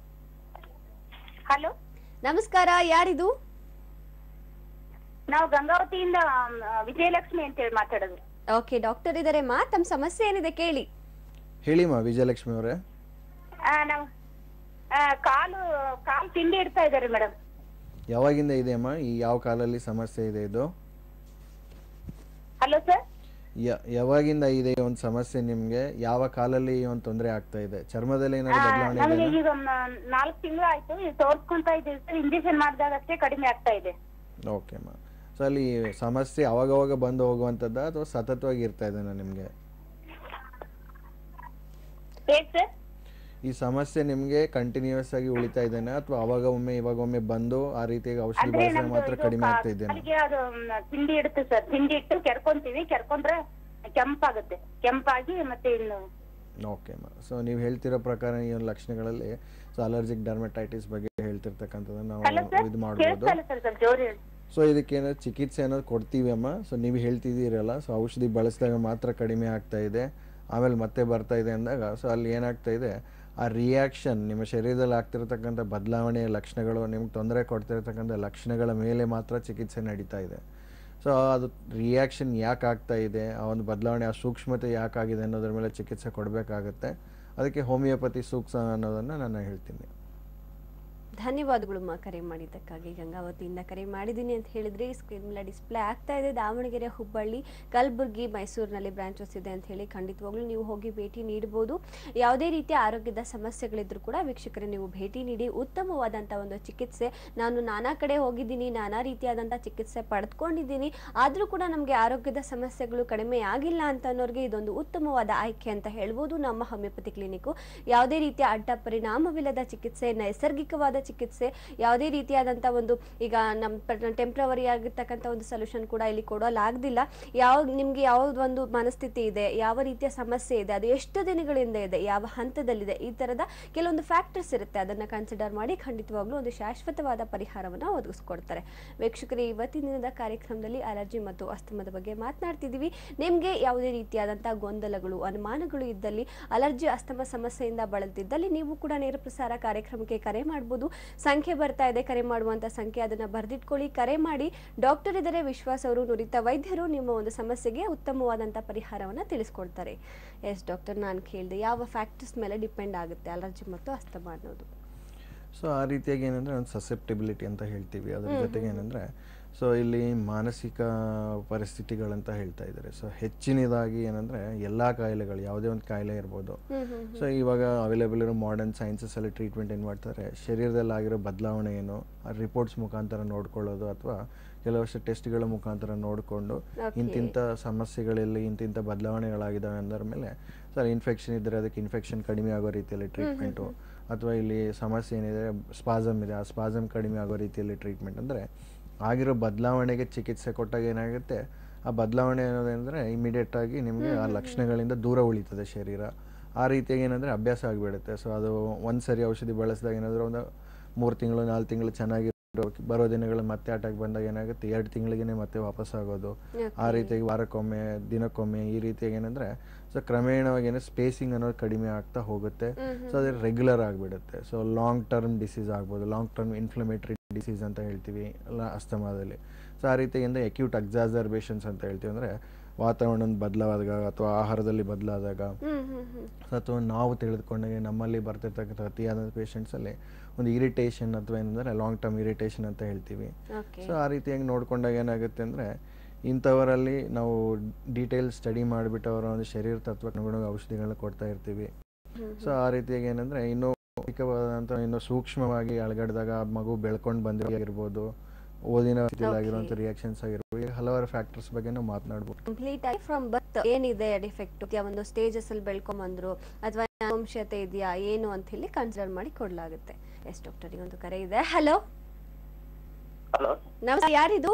ಹಲೋ ನಮಸ್ಕಾರ ಯಾರಿದು ನಾವು ಗಂಗಾವತಿಯಿಂದ ಆಮ್, ವಿಜಯಲಕ್ಷ್ಮಿ ಅಂತ ಹೇಳಿ ಮಾತಾಡೋದು ಓಕೆ ಡಾಕ್ಟರ್ ಇದಾರೆ ಮಾ ತಮ್ಮ ಸಮಸ್ಯೆ ಏನಿದೆ ಕೇಳಿ ಹೇಳಿಮ್ಮ ವಿಜಯಲಕ್ಷ್ಮಿ ಅವರೇ ಆ, ನಾವು ಆ, ಕಾಲು ಕಾಲು ತಿಂಡಿ ಇಡ್ತಾ ಇದ್ದಾರೆ ಮೇಡಮ್ ಯಾವಾಗಿಂದ ಇದೆಯಮ್ಮ ಈ ಯಾವ ಕಾಲಲ್ಲಿ ಸಮಸ್ಯೆ ಇದೆ ಇದು ಹಲೋ ಸರ್ ಯ- ಯಾವಾಗಿಂದ ಇದೆ ಈ ಒಂದು ಸಮಸ್ಯೆ ನಿಮಗೆ ಯಾವ ಕಾಲಲ್ಲಿ ಈ ಒಂದು ತೊಂದರೆ ಆಗ್ತಾ ಇದೆ ಚರ್ಮದಲ್ಲಿ ಏನಾದ್ರು ಬದಲಾವಣೆ ನಮಗೆ ಇದೆಯಾ ಈಗ ನಾಲ್ಕು ತಿಂಗಳು ಆಯ್ತು ಈಗ ತೋರ್ಸ್ಕೊಂತ ಇದ್ದೀವಿ ಸರ್ ಇಂಜೆಕ್ಷನ್ ಮಾಡಿದಾಗ ಅಷ್ಟೇ ಕಡಿಮೆ ಆಗ್ತಾ ಇದೆ ಓಕೆ ಅಮ್ಮ ಸೊ ಅಲ್ಲಿ ಸಮಸ್ಯೆ ಅವಾಗವಾಗ ಬಂದು ಹೋಗುವಂಥದ್ದ ಅಥವಾ ಸತತವಾಗಿ ಇರ್ತಾ ಇದೆನಾ ನಿಮಗೆ ಹೇಗ್ ಸರ್ ಈ ಸಮಸ್ಯೆ ನಿಮಗೆ ಕಂಟಿನ್ಯೂಸ್ ಆಗಿ ಉಳಿತಾ ಇದೆನಾ ಅಥವಾ ಅವಾಗ ಒಮ್ಮೆ ಇವಾಗ ಒಮ್ಮೆ ಬಂದು ಆ ರೀತಿಯಾಗಿ ಔಷಧಿ ಅಂದ್ರೆ ಬಳಸಿದ್ರೆ ನಮ್ದು ಮಾತ್ರ ಇದು ಕಡಿಮೆ ಕಾ- ಆಗ್ತಾ ಇದೆಯಾ ಕಾಲಿಗೆ ಅದು ಮ್, ತಿಂಡಿ ಇಡುತ್ತೆ ಸರ್ ತಿಂಡಿ ಇಟ್ಟು ಕೆರ್ಕೊಂತೀವಿ ಕೆರ್ಕೊಂಡ್ರೆ ಕೆಂಪಾಗುತ್ತೆ ಕೆಂಪಾಗಿ ಮತ್ತೆ ಇನ್ನು ಓಕೆ ಅಮ್ಮ ಸೊ ನೀವು ಹೇಳ್ತಿರೋ ಪ್ರಕಾರ ಈ ಒಂದು ಲಕ್ಷಣಗಳಲ್ಲಿ ಸೊ ಅಲರ್ಜಿಕ್ ಡರ್ಮೆಟೈಟಿಸ್ ಬಗ್ಗೆ ಹೇಳ್ತಿರ್ತಕ್ಕಂಥದ್ದನ್ನ ಹಲೋ ನಾವು ಸರ್ ಇದು ಮಾಡ್ಬೋದು ಕೇಳಿಸ್ತಾ ಇಲ್ಲ ಸರ್ ಸ್ವಲ್ಪ ಜೋರಿ ಹೇಳಿ ಸೊ ಇದಕ್ಕೇನೋ ಚಿಕಿತ್ಸೆ ಅನ್ನೋದು ಕೊಡ್ತೀವಿ ಅಮ್ಮ ಸೊ ನೀವು ಹೇಳ್ತಿದ್ದೀರಲ್ಲ ಸೊ ಔಷಧಿ ಬಳಸಿದಾಗ ಮಾತ್ರ ಕಡಿಮೆ ಆಗ್ತಾ ಇದೆ ಆಮೇಲೆ ಮತ್ತೆ ಬರ್ತಾ ಇದೆ ಅಂದಾಗ ಸೊ ಅಲ್ಲಿ ಏನಾಗ್ತಾ ಇದೆ ಆ ರಿಯಾಕ್ಷನ್ ನಿಮ್ಮ ಶರೀರದಲ್ಲಿ ಆಗ್ತಿರತಕ್ಕಂಥ ಬದಲಾವಣೆಯ ಲಕ್ಷಣಗಳು ನಿಮ್ಗೆ ತೊಂದರೆ ಕೊಡ್ತಿರ್ತಕ್ಕಂಥ ಲಕ್ಷಣಗಳ ಮೇಲೆ ಮಾತ್ರ ಚಿಕಿತ್ಸೆ ನಡೀತಾ ಇದೆ ಸೊ ಅದು ರಿಯಾಕ್ಷನ್ ಯಾಕೆ ಆಗ್ತಾ ಇದೆ ಆ ಒಂದು ಬದಲಾವಣೆ ಆ ಸೂಕ್ಷ್ಮತೆ ಯಾಕಾಗಿದೆ ಅನ್ನೋದ್ರ ಮೇಲೆ ಚಿಕಿತ್ಸೆ ಕೊಡಬೇಕಾಗತ್ತೆ ಅದಕ್ಕೆ ಹೋಮಿಯೋಪತಿ ಸೂಕ್ತ ಅನ್ನೋದನ್ನು ನಾನು ಹೇಳ್ತೀನಿ ಧನ್ಯವಾದಗಳು ಮಾ ಕರೆ ಮಾಡಿದ್ದಕ್ಕಾಗಿ ಗಂಗಾವತಿಯಿಂದ ಕರೆ ಮಾಡಿದ್ದೀನಿ ಅಂತ ಹೇಳಿದ್ರಿ ಸ್ಕ್ರೀನ್ ಮೇಲೆ ಡಿಸ್ಪ್ಲೇ ಆಗ್ತಾ ಇದೆ ದಾವಣಗೆರೆ ಹುಬ್ಬಳ್ಳಿ ಕಲಬುರಗಿ ಮೈಸೂರಿನಲ್ಲಿ ಬ್ರಾಂಚಸ್ ಇದೆ ಅಂತ ಹೇಳಿ ಖಂಡಿತವಾಗ್ಲೂ ನೀವು ಹೋಗಿ ಭೇಟಿ ನೀಡಬಹುದು ಯಾವುದೇ ರೀತಿಯ ಆರೋಗ್ಯದ ಸಮಸ್ಯೆಗಳಿದ್ರು ಕೂಡ ವೀಕ್ಷಕರೇ ನೀವು ಭೇಟಿ ನೀಡಿ ಉತ್ತಮವಾದಂಥ ಒಂದು ಚಿಕಿತ್ಸೆ ನಾನು ನಾನಾ ಕಡೆ ಹೋಗಿದ್ದೀನಿ ನಾನಾ ರೀತಿಯಾದಂಥ ಚಿಕಿತ್ಸೆ ಪಡೆದುಕೊಂಡಿದ್ದೀನಿ ಆದರೂ ಕೂಡ ನಮಗೆ ಆರೋಗ್ಯದ ಸಮಸ್ಯೆಗಳು ಕಡಿಮೆ ಆಗಿಲ್ಲ ಅಂತ ಅನ್ನೋರಿಗೆ ಇದೊಂದು ಉತ್ತಮವಾದ ಆಯ್ಕೆ ಅಂತ ಹೇಳ್ಬೋದು ನಮ್ಮ ಹೋಮಿಯೋಪತಿ ಕ್ಲಿನಿಕ್ಕು ಯಾವುದೇ ರೀತಿಯ ಅಡ್ಡ ಪರಿಣಾಮವಿಲ್ಲದ ಚಿಕಿತ್ಸೆ ನೈಸರ್ಗಿಕವಾದ ಚಿಕಿತ್ಸೆ ಯಾವುದೇ ರೀತಿಯಾದಂಥ ಒಂದು ಈಗ ನಮ್ಮ ಟೆಂಪ್ರವರಿ ಆಗಿರ್ತಕ್ಕಂಥ ಒಂದು ಸೊಲ್ಯೂಷನ್ ಕೂಡ ಇಲ್ಲಿ ಕೊಡಲಾಗ್ದಿಲ್ಲ ಯಾವ ನಿಮಗೆ ಯಾವ ಒಂದು ಮನಸ್ಥಿತಿ ಇದೆ ಯಾವ ರೀತಿಯ ಸಮಸ್ಯೆ ಇದೆ ಅದು ಎಷ್ಟು ದಿನಗಳಿಂದ ಇದೆ ಯಾವ ಹಂತದಲ್ಲಿದೆ ಈ ಥರದ ಕೆಲವೊಂದು ಫ್ಯಾಕ್ಟರ್ಸ್ ಇರುತ್ತೆ ಅದನ್ನು ಕನ್ಸಿಡರ್ ಮಾಡಿ ಖಂಡಿತವಾಗ್ಲೂ ಒಂದು ಶಾಶ್ವತವಾದ ಪರಿಹಾರವನ್ನು ಒದಗಿಸ್ಕೊಡ್ತಾರೆ ವೀಕ್ಷಕರೇ ಇವತ್ತಿನ ದಿನದ ಕಾರ್ಯಕ್ರಮದಲ್ಲಿ ಅಲರ್ಜಿ ಮತ್ತು ಅಸ್ತಮದ ಬಗ್ಗೆ ಮಾತನಾಡ್ತಿದ್ದೀವಿ ನಿಮಗೆ ಯಾವುದೇ ರೀತಿಯಾದಂಥ ಗೊಂದಲಗಳು ಅನುಮಾನಗಳು ಇದ್ದಲ್ಲಿ ಅಲರ್ಜಿ ಅಸ್ತಮ ಸಮಸ್ಯೆಯಿಂದ ಬಳಲ್ತಿದ್ದಲ್ಲಿ ನೀವು ಕೂಡ ನೇರ ಪ್ರಸಾರ ಕಾರ್ಯಕ್ರಮಕ್ಕೆ ಕರೆ ಮಾಡ್ಬೋದು ಸಂಖ್ಯೆ ಬರ್ತಾ ಇದೆ ಕರೆ ಮಾಡುವಂಥ ಸಂಖ್ಯೆ ಅದನ್ನು ಬರೆದಿಟ್ಕೊಳ್ಳಿ ಕರೆ ಮಾಡಿ ಡಾಕ್ಟರ್ ಇದ್ದಾರೆ ವಿಶ್ವಾಸ್ ಅವರು ನುರಿತ ವೈದ್ಯರು ನಿಮ್ಮ ಒಂದು ಸಮಸ್ಯೆಗೆ ಉತ್ತಮವಾದಂಥ ಪರಿಹಾರವನ್ನು ತಿಳಿಸ್ಕೊಡ್ತಾರೆ ಎಸ್ ಡಾಕ್ಟರ್ ನಾನು ಕೇಳಿದೆ ಯಾವ ಫ್ಯಾಕ್ಟರ್ಸ್ ಮೇಲೆ ಡಿಪೆಂಡ್ ಆಗುತ್ತೆ ಅಲರ್ಜಿ ಮತ್ತು ಅಸ್ತಮ ಅನ್ನೋದು ಸೊ ಆ ರೀತಿಯಾಗಿ ಏನಂದರೆ ಒಂದು ಸಸೆಪ್ಟಿಬಿಲಿಟಿ ಅಂತ ಹೇಳ್ತೀವಿ ಅದ್ರ ಜೊತೆಗೆ ಏನಂದರೆ ಸೊ ಇಲ್ಲಿ ಮಾನಸಿಕ ಪರಿಸ್ಥಿತಿಗಳಂತ ಹೇಳ್ತಾ ಇದ್ದಾರೆ ಸೊ ಹೆಚ್ಚಿನದಾಗಿ ಏನಂದರೆ ಎಲ್ಲ ಕಾಯಿಲೆಗಳು ಯಾವುದೇ ಒಂದು ಕಾಯಿಲೆ ಇರ್ಬೋದು ಸೊ ಇವಾಗ ಅವೈಲೇಬಲ್ ಇರೋ ಮಾಡರ್ನ್ ಸೈನ್ಸಸ್ಸಲ್ಲಿ ಟ್ರೀಟ್ಮೆಂಟ್ ಏನು ಮಾಡ್ತಾರೆ ಶರೀರದಲ್ಲಿ ಆಗಿರೋ ಬದಲಾವಣೆ ಏನು ಆ ರಿಪೋರ್ಟ್ಸ್ ಮುಖಾಂತರ ನೋಡ್ಕೊಳ್ಳೋದು ಅಥವಾ ಕೆಲವಷ್ಟು ಟೆಸ್ಟ್ಗಳ ಮುಖಾಂತರ ನೋಡಿಕೊಂಡು Okay. ಇಂತಿಂಥ ಸಮಸ್ಯೆಗಳಲ್ಲಿ ಇಂತಿಂಥ ಬದಲಾವಣೆಗಳಾಗಿದ್ದಾವೆ ಅಂದರ ಮೇಲೆ ಸರ್ ಇನ್ಫೆಕ್ಷನ್ ಇದ್ದರೆ ಅದಕ್ಕೆ ಇನ್ಫೆಕ್ಷನ್ ಕಡಿಮೆ ಆಗೋ ರೀತಿಯಲ್ಲಿ ಟ್ರೀಟ್ಮೆಂಟು ಅಥವಾ ಇಲ್ಲಿ ಸಮಸ್ಯೆ ಏನಿದೆ ಸ್ಪಾಸಮ್ ಇದೆ ಆ ಸ್ಪಾಸಮ್ ಕಡಿಮೆ ಆಗೋ ರೀತಿಯಲ್ಲಿ ಟ್ರೀಟ್ಮೆಂಟ್ ಅಂದರೆ ಆಗಿರೋ ಬದಲಾವಣೆಗೆ ಚಿಕಿತ್ಸೆ ಕೊಟ್ಟಾಗ ಏನಾಗುತ್ತೆ ಆ ಬದಲಾವಣೆ ಅನ್ನೋದೇನೆಂದರೆ ಇಮಿಡಿಯೇಟ್ ಆಗಿ ನಿಮಗೆ ಆ ಲಕ್ಷಣಗಳಿಂದ ದೂರ ಉಳಿತದೆ ಶರೀರ ಆ ರೀತಿಯಾಗಿ ಏನಂದರೆ ಅಭ್ಯಾಸ ಆಗಿಬಿಡುತ್ತೆ ಸೊ ಅದು ಒಂದು ಸರಿ ಔಷಧಿ ಬಳಸಿದಾಗ ಏನಾದರೂ ಒಂದು ಮೂರು ತಿಂಗಳು ನಾಲ್ಕು ತಿಂಗಳು ಚೆನ್ನಾಗಿ ಬರೋ ದಿನಗಳು ಮತ್ತೆ ಅಟ್ಯಾಕ್ ಬಂದಾಗ ಏನಾಗುತ್ತೆ ಎರಡು ತಿಂಗಳಿಗೆ ಮತ್ತೆ ವಾಪಸ್ ಆಗೋದು ಆ ರೀತಿಯಾಗಿ ವಾರಕ್ಕೊಮ್ಮೆ ದಿನಕ್ಕೊಮ್ಮೆ ಈ ರೀತಿಯಾಗಿ ಏನಂದರೆ ಸೊ ಕ್ರಮೇಣವಾಗಿ ಏನೋ ಸ್ಪೇಸಿಂಗ್ ಅನ್ನೋದು ಕಡಿಮೆ ಆಗ್ತಾ ಹೋಗುತ್ತೆ ಸೊ ಅದು ರೆಗ್ಯುಲರ್ ಆಗಿಬಿಡುತ್ತೆ ಸೊ ಲಾಂಗ್ ಟರ್ಮ್ ಡಿಸೀಸ್ ಆಗ್ಬೋದು ಲಾಂಗ್ ಟರ್ಮ್ ಇನ್ಫ್ಲಮೇಟ್ರಿ ಡಿಸೀಸ್ ಅಂತ ಹೇಳ್ತೀವಿ ಅಲ್ಲ ಅಸ್ತಮಾದಲ್ಲಿ ಸೊ ಆ ರೀತಿಯಿಂದ ಅಕ್ಯೂಟ್ ಅಕ್ಸಾಸರ್ಬೇಷನ್ಸ್ ಅಂತ ಹೇಳ್ತೀವಿ ಅಂದರೆ ವಾತಾವರಣ ಬದಲಾದಾಗ ಅಥವಾ ಆಹಾರದಲ್ಲಿ ಬದಲಾದಾಗ ಹ್ಮ್ ಹ್ಮ್ ಹ್ಮ್ ಅಥವಾ ನಾವು ತಿಳಿದುಕೊಂಡಾಗ ನಮ್ಮಲ್ಲಿ ಬರ್ತಿರ್ತಕ್ಕಂಥ ಅತಿಯಾದ ಪೇಷಂಟ್ಸಲ್ಲಿ ಒಂದು ಇರಿಟೇಷನ್ ಅಥವಾ ಏನಂದರೆ ಲಾಂಗ್ ಟರ್ಮ್ ಇರಿಟೇಷನ್ ಅಂತ ಹೇಳ್ತೀವಿ ಓಕೆ ಸೊ ಆ ರೀತಿಯಾಗಿ ನೋಡ್ಕೊಂಡಾಗ ಏನಾಗುತ್ತೆ ಅಂದರೆ ಇಂಥವರಲ್ಲಿ ನಾವು ಡೀಟೇಲ್ ಸ್ಟಡಿ ಮಾಡಿಬಿಟ್ಟು ಅವರ ಒಂದು ಶರೀರ ತತ್ವಕ್ಕೆ ಅನುಗುಣವಾಗಿ ಔಷಧಿಗಳನ್ನ ಕೊಡ್ತಾ ಇರ್ತೀವಿ ಸೊ ಆ ರೀತಿಯಾಗಿ ಏನಂದರೆ ಇನ್ನೂ ಅಧಿಕವಾದಂಥ ಇನ್ನು ಸೂಕ್ಷ್ಮವಾಗಿ ಅಳಗಡ್ದಾಗ ಆ ಮಗು ಬೆಳ್ಕೊಂಡು ಬಂದಿರೋಗಿರ್ಬೋದು ಓದಿನ ಸ್ಥಿತಿಲಾಗಿರುವಂಥ ರಿಯಾಕ್ಷನ್ಸ್ ಆಗಿರ್ಬೋದು ಈಗ ಹಲವಾರು ಫ್ಯಾಕ್ಟರ್ಸ್ ಬಗ್ಗೆ ನಾವು ಮಾತನಾಡ್ಬೋದು ಕಂಪ್ಲೀಟ್ ಆಗಿ ಫ್ರಮ್ ಬರ್ತ್ ಏನಿದೆ ಡಿಫೆಕ್ಟ್ ಒಂದು ಸ್ಟೇಜಸ್ ಅಲ್ಲಿ ಬೆಳ್ಕೊಂಬಂದ್ರು ಅಥವಾ ವಂಶತೆ ಇದೆಯಾ ಏನು ಅಂತ ಹೇಳಿ ಕನ್ಸಿಡರ್ ಮಾಡಿ ಕೊಡ್ಲಾಗುತ್ತೆ ಎಸ್ ಡಾಕ್ಟರ್ ಈಗ ಒಂದು ಕರೆ ಇದೆ ಹಲೋ ಹಲೋ ನಮಸ್ತೆ ಯಾರಿದು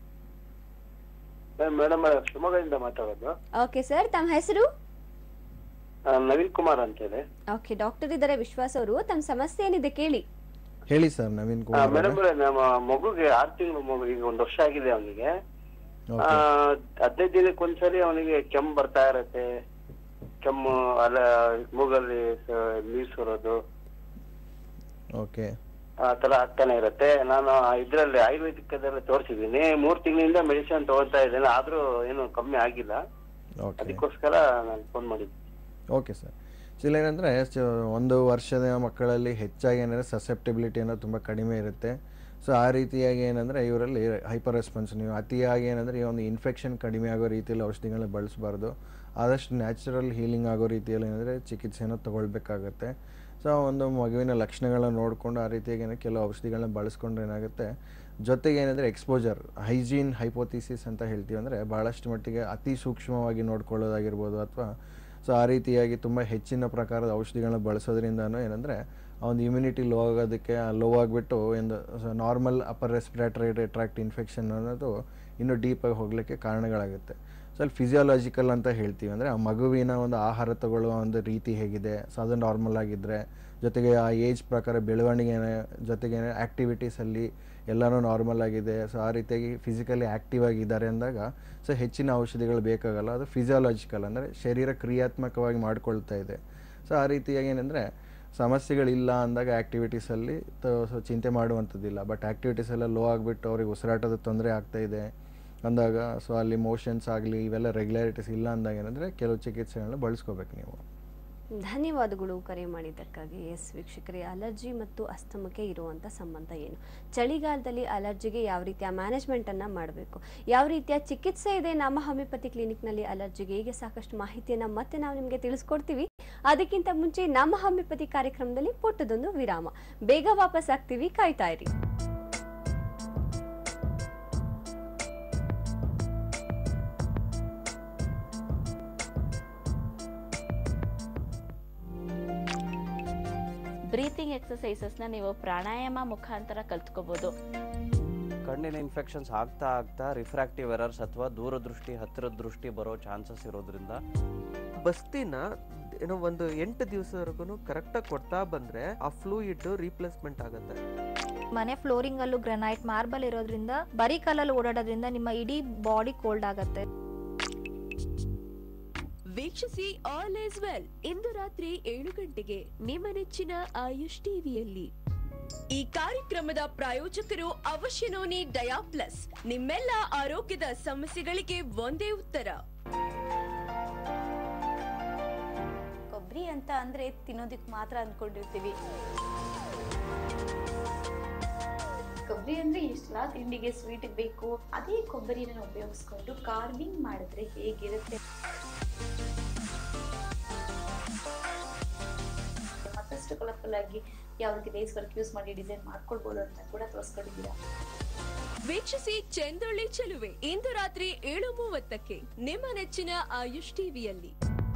ಮೇಡಮ್ ಶಿವಮೊಗ್ಗದಿಂದ ಮಾತಾಡೋದು ಓಕೆ ಸರ್ ತಮ್ಮ ಹೆಸರು ಆ, ನವೀನ್ ಕುಮಾರ್ ಅಂತ ಹೇಳಿ ಓಕೆ ಡಾಕ್ಟರ್ ಇದ್ದಾರೆ ವಿಶ್ವಾಸ್ ಅವರು ತಮ್ಮ ಸಮಸ್ಯೆ ಏನಿದೆ ಕೇಳಿ ಹೇಳಿ ಸರ್ ನವೀನ್ ಕುಮಾರ್ ಮೇಡಮ್ ಅವರೇ. ನಮ್ಮ ಮಗುಗೆ ಆರು ತಿಂಗಳು ಮಗು ಈಗ ಒಂದು ವರ್ಷ ಆಗಿದೆ ಅವನಿಗೆ ಓಕೆ ಹದಿನೈದು ದಿನಕ್ಕೆ ಒಂದ್ಸರಿ ಅವನಿಗೆ ಕೆಮ್ಮು ಬರ್ತಾ ಇರತ್ತೆ ಕೆಮ್ಮು ಅಲ್ಲ ಮೂಗಲ್ಲಿ ಸ- ನೀರ್ ಸುರೋದು ಓಕೆ ಆ ತರ ಆಗ್ತಾನೆ ಇರತ್ತೆ ನಾನು ಇದ್ರಲ್ಲಿ ಆಯುರ್ವೇದಿಕದಲ್ಲಿ ತೋರಿಸಿದೀನಿ ಮೂರ್ ತಿಂಗಳಿಂದ ಮೆಡಿಸಿನ್ ತಗೊಳ್ತಾ ಇದ್ದೇನೆ ಆದ್ರೂ ಏನು ಕಮ್ಮಿ ಆಗಿಲ್ಲ ಓಕೆ ಅದಕ್ಕೋಸ್ಕರ ನಾನು ಫೋನ್ ಮಾಡಿದ್ದೆ ಓಕೆ ಸರ್ ಇಲ್ಲ ಏನಂದರೆ ಒಂದು ವರ್ಷದ ಮಕ್ಕಳಲ್ಲಿ ಹೆಚ್ಚಾಗಿ ಏನಂದರೆ ಸಸೆಪ್ಟಿಬಿಲಿಟಿ ಅನ್ನೋದು ತುಂಬ ಕಡಿಮೆ ಇರುತ್ತೆ ಸೊ ಆ ರೀತಿಯಾಗಿ ಏನಂದರೆ ಇವರಲ್ಲಿ ಹೈಪರ್ ರೆಸ್ಪಾನ್ಸ್ ನೀವು ಅತಿಯಾಗಿ ಏನಂದರೆ ಈ ಒಂದು ಇನ್ಫೆಕ್ಷನ್ ಕಡಿಮೆ ಆಗೋ ರೀತಿಯಲ್ಲಿ ಔಷಧಿಗಳನ್ನ ಬಳಸಬಾರ್ದು ಆದಷ್ಟು ನ್ಯಾಚುರಲ್ ಹೀಲಿಂಗ್ ಆಗೋ ರೀತಿಯಲ್ಲಿ ಏನಂದರೆ ಚಿಕಿತ್ಸೆಯನ್ನು ತಗೊಳ್ಬೇಕಾಗತ್ತೆ ಸೊ ಒಂದು ಮಗುವಿನ ಲಕ್ಷಣಗಳನ್ನ ನೋಡಿಕೊಂಡು ಆ ರೀತಿಯಾಗಿ ಏನೋ ಕೆಲವು ಔಷಧಿಗಳನ್ನ ಬಳಸ್ಕೊಂಡ್ರೆ ಏನಾಗುತ್ತೆ ಜೊತೆಗೆ ಏನಂದರೆ ಎಕ್ಸ್ಪೋಜರ್ ಹೈಜೀನ್ ಹೈಪೋಥಿಸಿಸ್ ಅಂತ ಹೇಳ್ತೀವಿ ಅಂದರೆ ಭಾಳಷ್ಟು ಮಟ್ಟಿಗೆ ಅತಿ ಸೂಕ್ಷ್ಮವಾಗಿ ನೋಡ್ಕೊಳ್ಳೋದಾಗಿರ್ಬೋದು ಅಥವಾ ಸೊ ಆ ರೀತಿಯಾಗಿ ತುಂಬ ಹೆಚ್ಚಿನ ಪ್ರಕಾರದ ಔಷಧಿಗಳನ್ನ ಬಳಸೋದ್ರಿಂದನೂ ಏನಂದರೆ ಆ ಒಂದು ಇಮ್ಯುನಿಟಿ ಲೋ ಆಗೋದಕ್ಕೆ ಲೋ ಆಗಿಬಿಟ್ಟು ಒಂದು normal upper respiratory tract infection ಅನ್ನೋದು ಇನ್ನೂ ಡೀಪಾಗಿ ಹೋಗಲಿಕ್ಕೆ ಕಾರಣಗಳಾಗುತ್ತೆ ಸೊ ಅಲ್ಲಿ ಫಿಸಿಯಾಲಜಿಕಲ್ ಅಂತ ಹೇಳ್ತೀವಿ ಅಂದರೆ ಆ ಮಗುವಿನ ಒಂದು ಆಹಾರ ತಗೊಳ್ಳುವ ಒಂದು ರೀತಿ ಹೇಗಿದೆ ಸೊ ಅದು ನಾರ್ಮಲ್ ಆಗಿದ್ದರೆ ಜೊತೆಗೆ ಆ ಏಜ್ ಪ್ರಕಾರ ಬೆಳವಣಿಗೆ ಜೊತೆಗೆ ಆ್ಯಕ್ಟಿವಿಟೀಸಲ್ಲಿ ಎಲ್ಲನೂ ನಾರ್ಮಲ್ ಆಗಿದೆ ಸೊ ಆ ರೀತಿಯಾಗಿ ಫಿಸಿಕಲಿ ಆ್ಯಕ್ಟಿವ್ ಆಗಿದ್ದಾರೆ ಅಂದಾಗ ಸೊ ಹೆಚ್ಚಿನ ಔಷಧಿಗಳು ಬೇಕಾಗಲ್ಲ ಅದು ಫಿಸಿಯಾಲಜಿಕಲ್ ಅಂದರೆ ಶರೀರ ಕ್ರಿಯಾತ್ಮಕವಾಗಿ ಮಾಡ್ಕೊಳ್ತಾ ಇದೆ ಸೊ ಆ ರೀತಿಯಾಗಿ ಏನಂದರೆ ಸಮಸ್ಯೆಗಳಿಲ್ಲ ಅಂದಾಗ ಆ್ಯಕ್ಟಿವಿಟೀಸಲ್ಲಿ ಸೊ ಚಿಂತೆ ಮಾಡುವಂಥದ್ದಿಲ್ಲ ಬಟ್ ಆ್ಯಕ್ಟಿವಿಟೀಸ್ ಲೋ ಆಗಿಬಿಟ್ಟು ಅವ್ರಿಗೆ ಉಸಿರಾಟದ ತೊಂದರೆ ಆಗ್ತಾ ಇದೆ ಅಂದಾಗ ಸೊ ಅಲ್ಲಿ ಮೋಷನ್ಸ್ ಆಗಲಿ ಇವೆಲ್ಲ ರೆಗ್ಯುಲಾರಿಟೀಸ್ ಇಲ್ಲ ಅಂದಾಗ ಏನಂದರೆ ಕೆಲವು ಚಿಕಿತ್ಸೆಗಳನ್ನ ಬಳಸ್ಕೋಬೇಕು ನೀವು ಧನ್ಯವಾದಗಳು ಕರೆ ಮಾಡಿದ್ದಕ್ಕಾಗಿ ಎಸ್ ವೀಕ್ಷಕರೇ ಅಲರ್ಜಿ ಮತ್ತು ಅಸ್ತಮಕ್ಕೆ ಇರುವಂಥ ಸಂಬಂಧ ಏನು ಚಳಿಗಾಲದಲ್ಲಿ ಅಲರ್ಜಿಗೆ ಯಾವ ರೀತಿಯ ಮ್ಯಾನೇಜ್ಮೆಂಟನ್ನು ಮಾಡಬೇಕು ಯಾವ ರೀತಿಯ ಚಿಕಿತ್ಸೆ ಇದೆ ನಮ್ಮ ಹೋಮಿಯೋಪತಿ ಕ್ಲಿನಿಕ್ನಲ್ಲಿ ಅಲರ್ಜಿಗೆ ಹೀಗೆ ಸಾಕಷ್ಟು ಮಾಹಿತಿಯನ್ನು ಮತ್ತೆ ನಾವು ನಿಮಗೆ ತಿಳಿಸ್ಕೊಡ್ತೀವಿ ಅದಕ್ಕಿಂತ ಮುಂಚೆ ನಮ್ಮ ಹೋಮಿಯೋಪತಿ ಕಾರ್ಯಕ್ರಮದಲ್ಲಿ ಪುಟ್ಟದೊಂದು ವಿರಾಮ ಬೇಗ ವಾಪಸ್ ಆಗ್ತೀವಿ ಕಾಯ್ತಾ ಇರಿ ಬ್ರೀತಿಂಗ್ ಎಕ್ಸಸೈಸಸ್ನ ನೀವು ಪ್ರಾಣಾಯಾಮ ಮುಖಾಂತರ ಕಲ್ತ್ಕೋಬೋದು ಕಣ್ಣಿನ ಇನ್ಫೆಕ್ಷನ್ಸ್ ಆಗ್ತಾ ಆಗ್ತಾ ರಿಫ್ರಾಕ್ಟಿವ್ ಎರರ್ಸ್ ಅಥವಾ ದೂರದೃಷ್ಟಿ ಹತ್ತಿರದ ದೃಷ್ಟಿ ಬರೋ ಚಾನ್ಸಸ್ ಇರೋದ್ರಿಂದ ಬಸ್ತಿನ ಏನೋ ಒಂದು ಎಂಟು ದಿವಸವರೆಗೂ ಕರೆಕ್ಟಾಗಿ ಕೊಡ್ತಾ ಬಂದ್ರೆ ಆ ಫ್ಲೂಯಿಡ್ ರೀಪ್ಲೇಸ್ಮೆಂಟ್ ಆಗುತ್ತೆ ಮನೆ ಫ್ಲೋರಿಂಗ್ ಅಲ್ಲೂ ಗ್ರನೈಟ್ ಮಾರ್ಬಲ್ ಇರೋದ್ರಿಂದ ಬರೀ ಕಲ್ಲಲ್ಲಿ ಓಡಾಡೋದ್ರಿಂದ ನಿಮ್ಮ ಇಡೀ ಬಾಡಿ ಕೋಲ್ಡ್ ಆಗತ್ತೆ ವೀಕ್ಷಿಸಿ ಆಲ್ ಈಸ್ ವೆಲ್ ಇಂದು ರಾತ್ರಿ ಏಳು ಗಂಟೆಗೆ ನಿಮ್ಮ ನೆಚ್ಚಿನ ಆಯುಷ್ ಟಿವಿಯಲ್ಲಿ ಈ ಕಾರ್ಯಕ್ರಮದ ಪ್ರಾಯೋಜಕರು ಅವಶ್ಯನೋನಿ ಡಯಾ ಪ್ಲಸ್ ನಿಮ್ಮೆಲ್ಲ ಆರೋಗ್ಯದ ಸಮಸ್ಯೆಗಳಿಗೆ ಒಂದೇ ಉತ್ತರ ಕೊಬ್ಬರಿ ಅಂತ ಅಂದ್ರೆ ತಿನ್ನೋದಕ್ಕೆ ಮಾತ್ರ ಅಂದ್ಕೊಂಡಿರ್ತೀವಿ ಕೊಬ್ಬರಿ ಅಂದ್ರೆ ಇಷ್ಟೆಲ್ಲ ತಿಂಡಿಗೆ ಸ್ವೀಟ್ ಬೇಕು ಅದೇ ಕೊಬ್ಬರಿನ ಉಪಯೋಗಿಸ್ಕೊಂಡು ಕಾರ್ವಿಂಗ್ ಮಾಡಿದ್ರೆ ಹೇಗಿರುತ್ತೆ ಮತ್ತಷ್ಟು ಕಲರ್ಫುಲ್ ಆಗಿ ಯಾವ ರೀತಿ ಲೇಸ್ ವರ್ಕ್ ಯೂಸ್ ಮಾಡಿ ಡಿಸೈನ್ ಮಾಡ್ಕೊಳ್ಬೋದು ಅಂತ ಕೂಡ ತೋರಿಸ್ಕೊಂಡಿದ್ದೀರಾ ವೀಕ್ಷಿಸಿ ಚೆಂದೊಳ್ಳಿ ಚೆಲುವೆ ಇಂದು ರಾತ್ರಿ ಏಳು ಮೂವತ್ತಕ್ಕೆ ನಿಮ್ಮ ನೆಚ್ಚಿನ ಆಯುಷ್ ಟಿವಿಯಲ್ಲಿ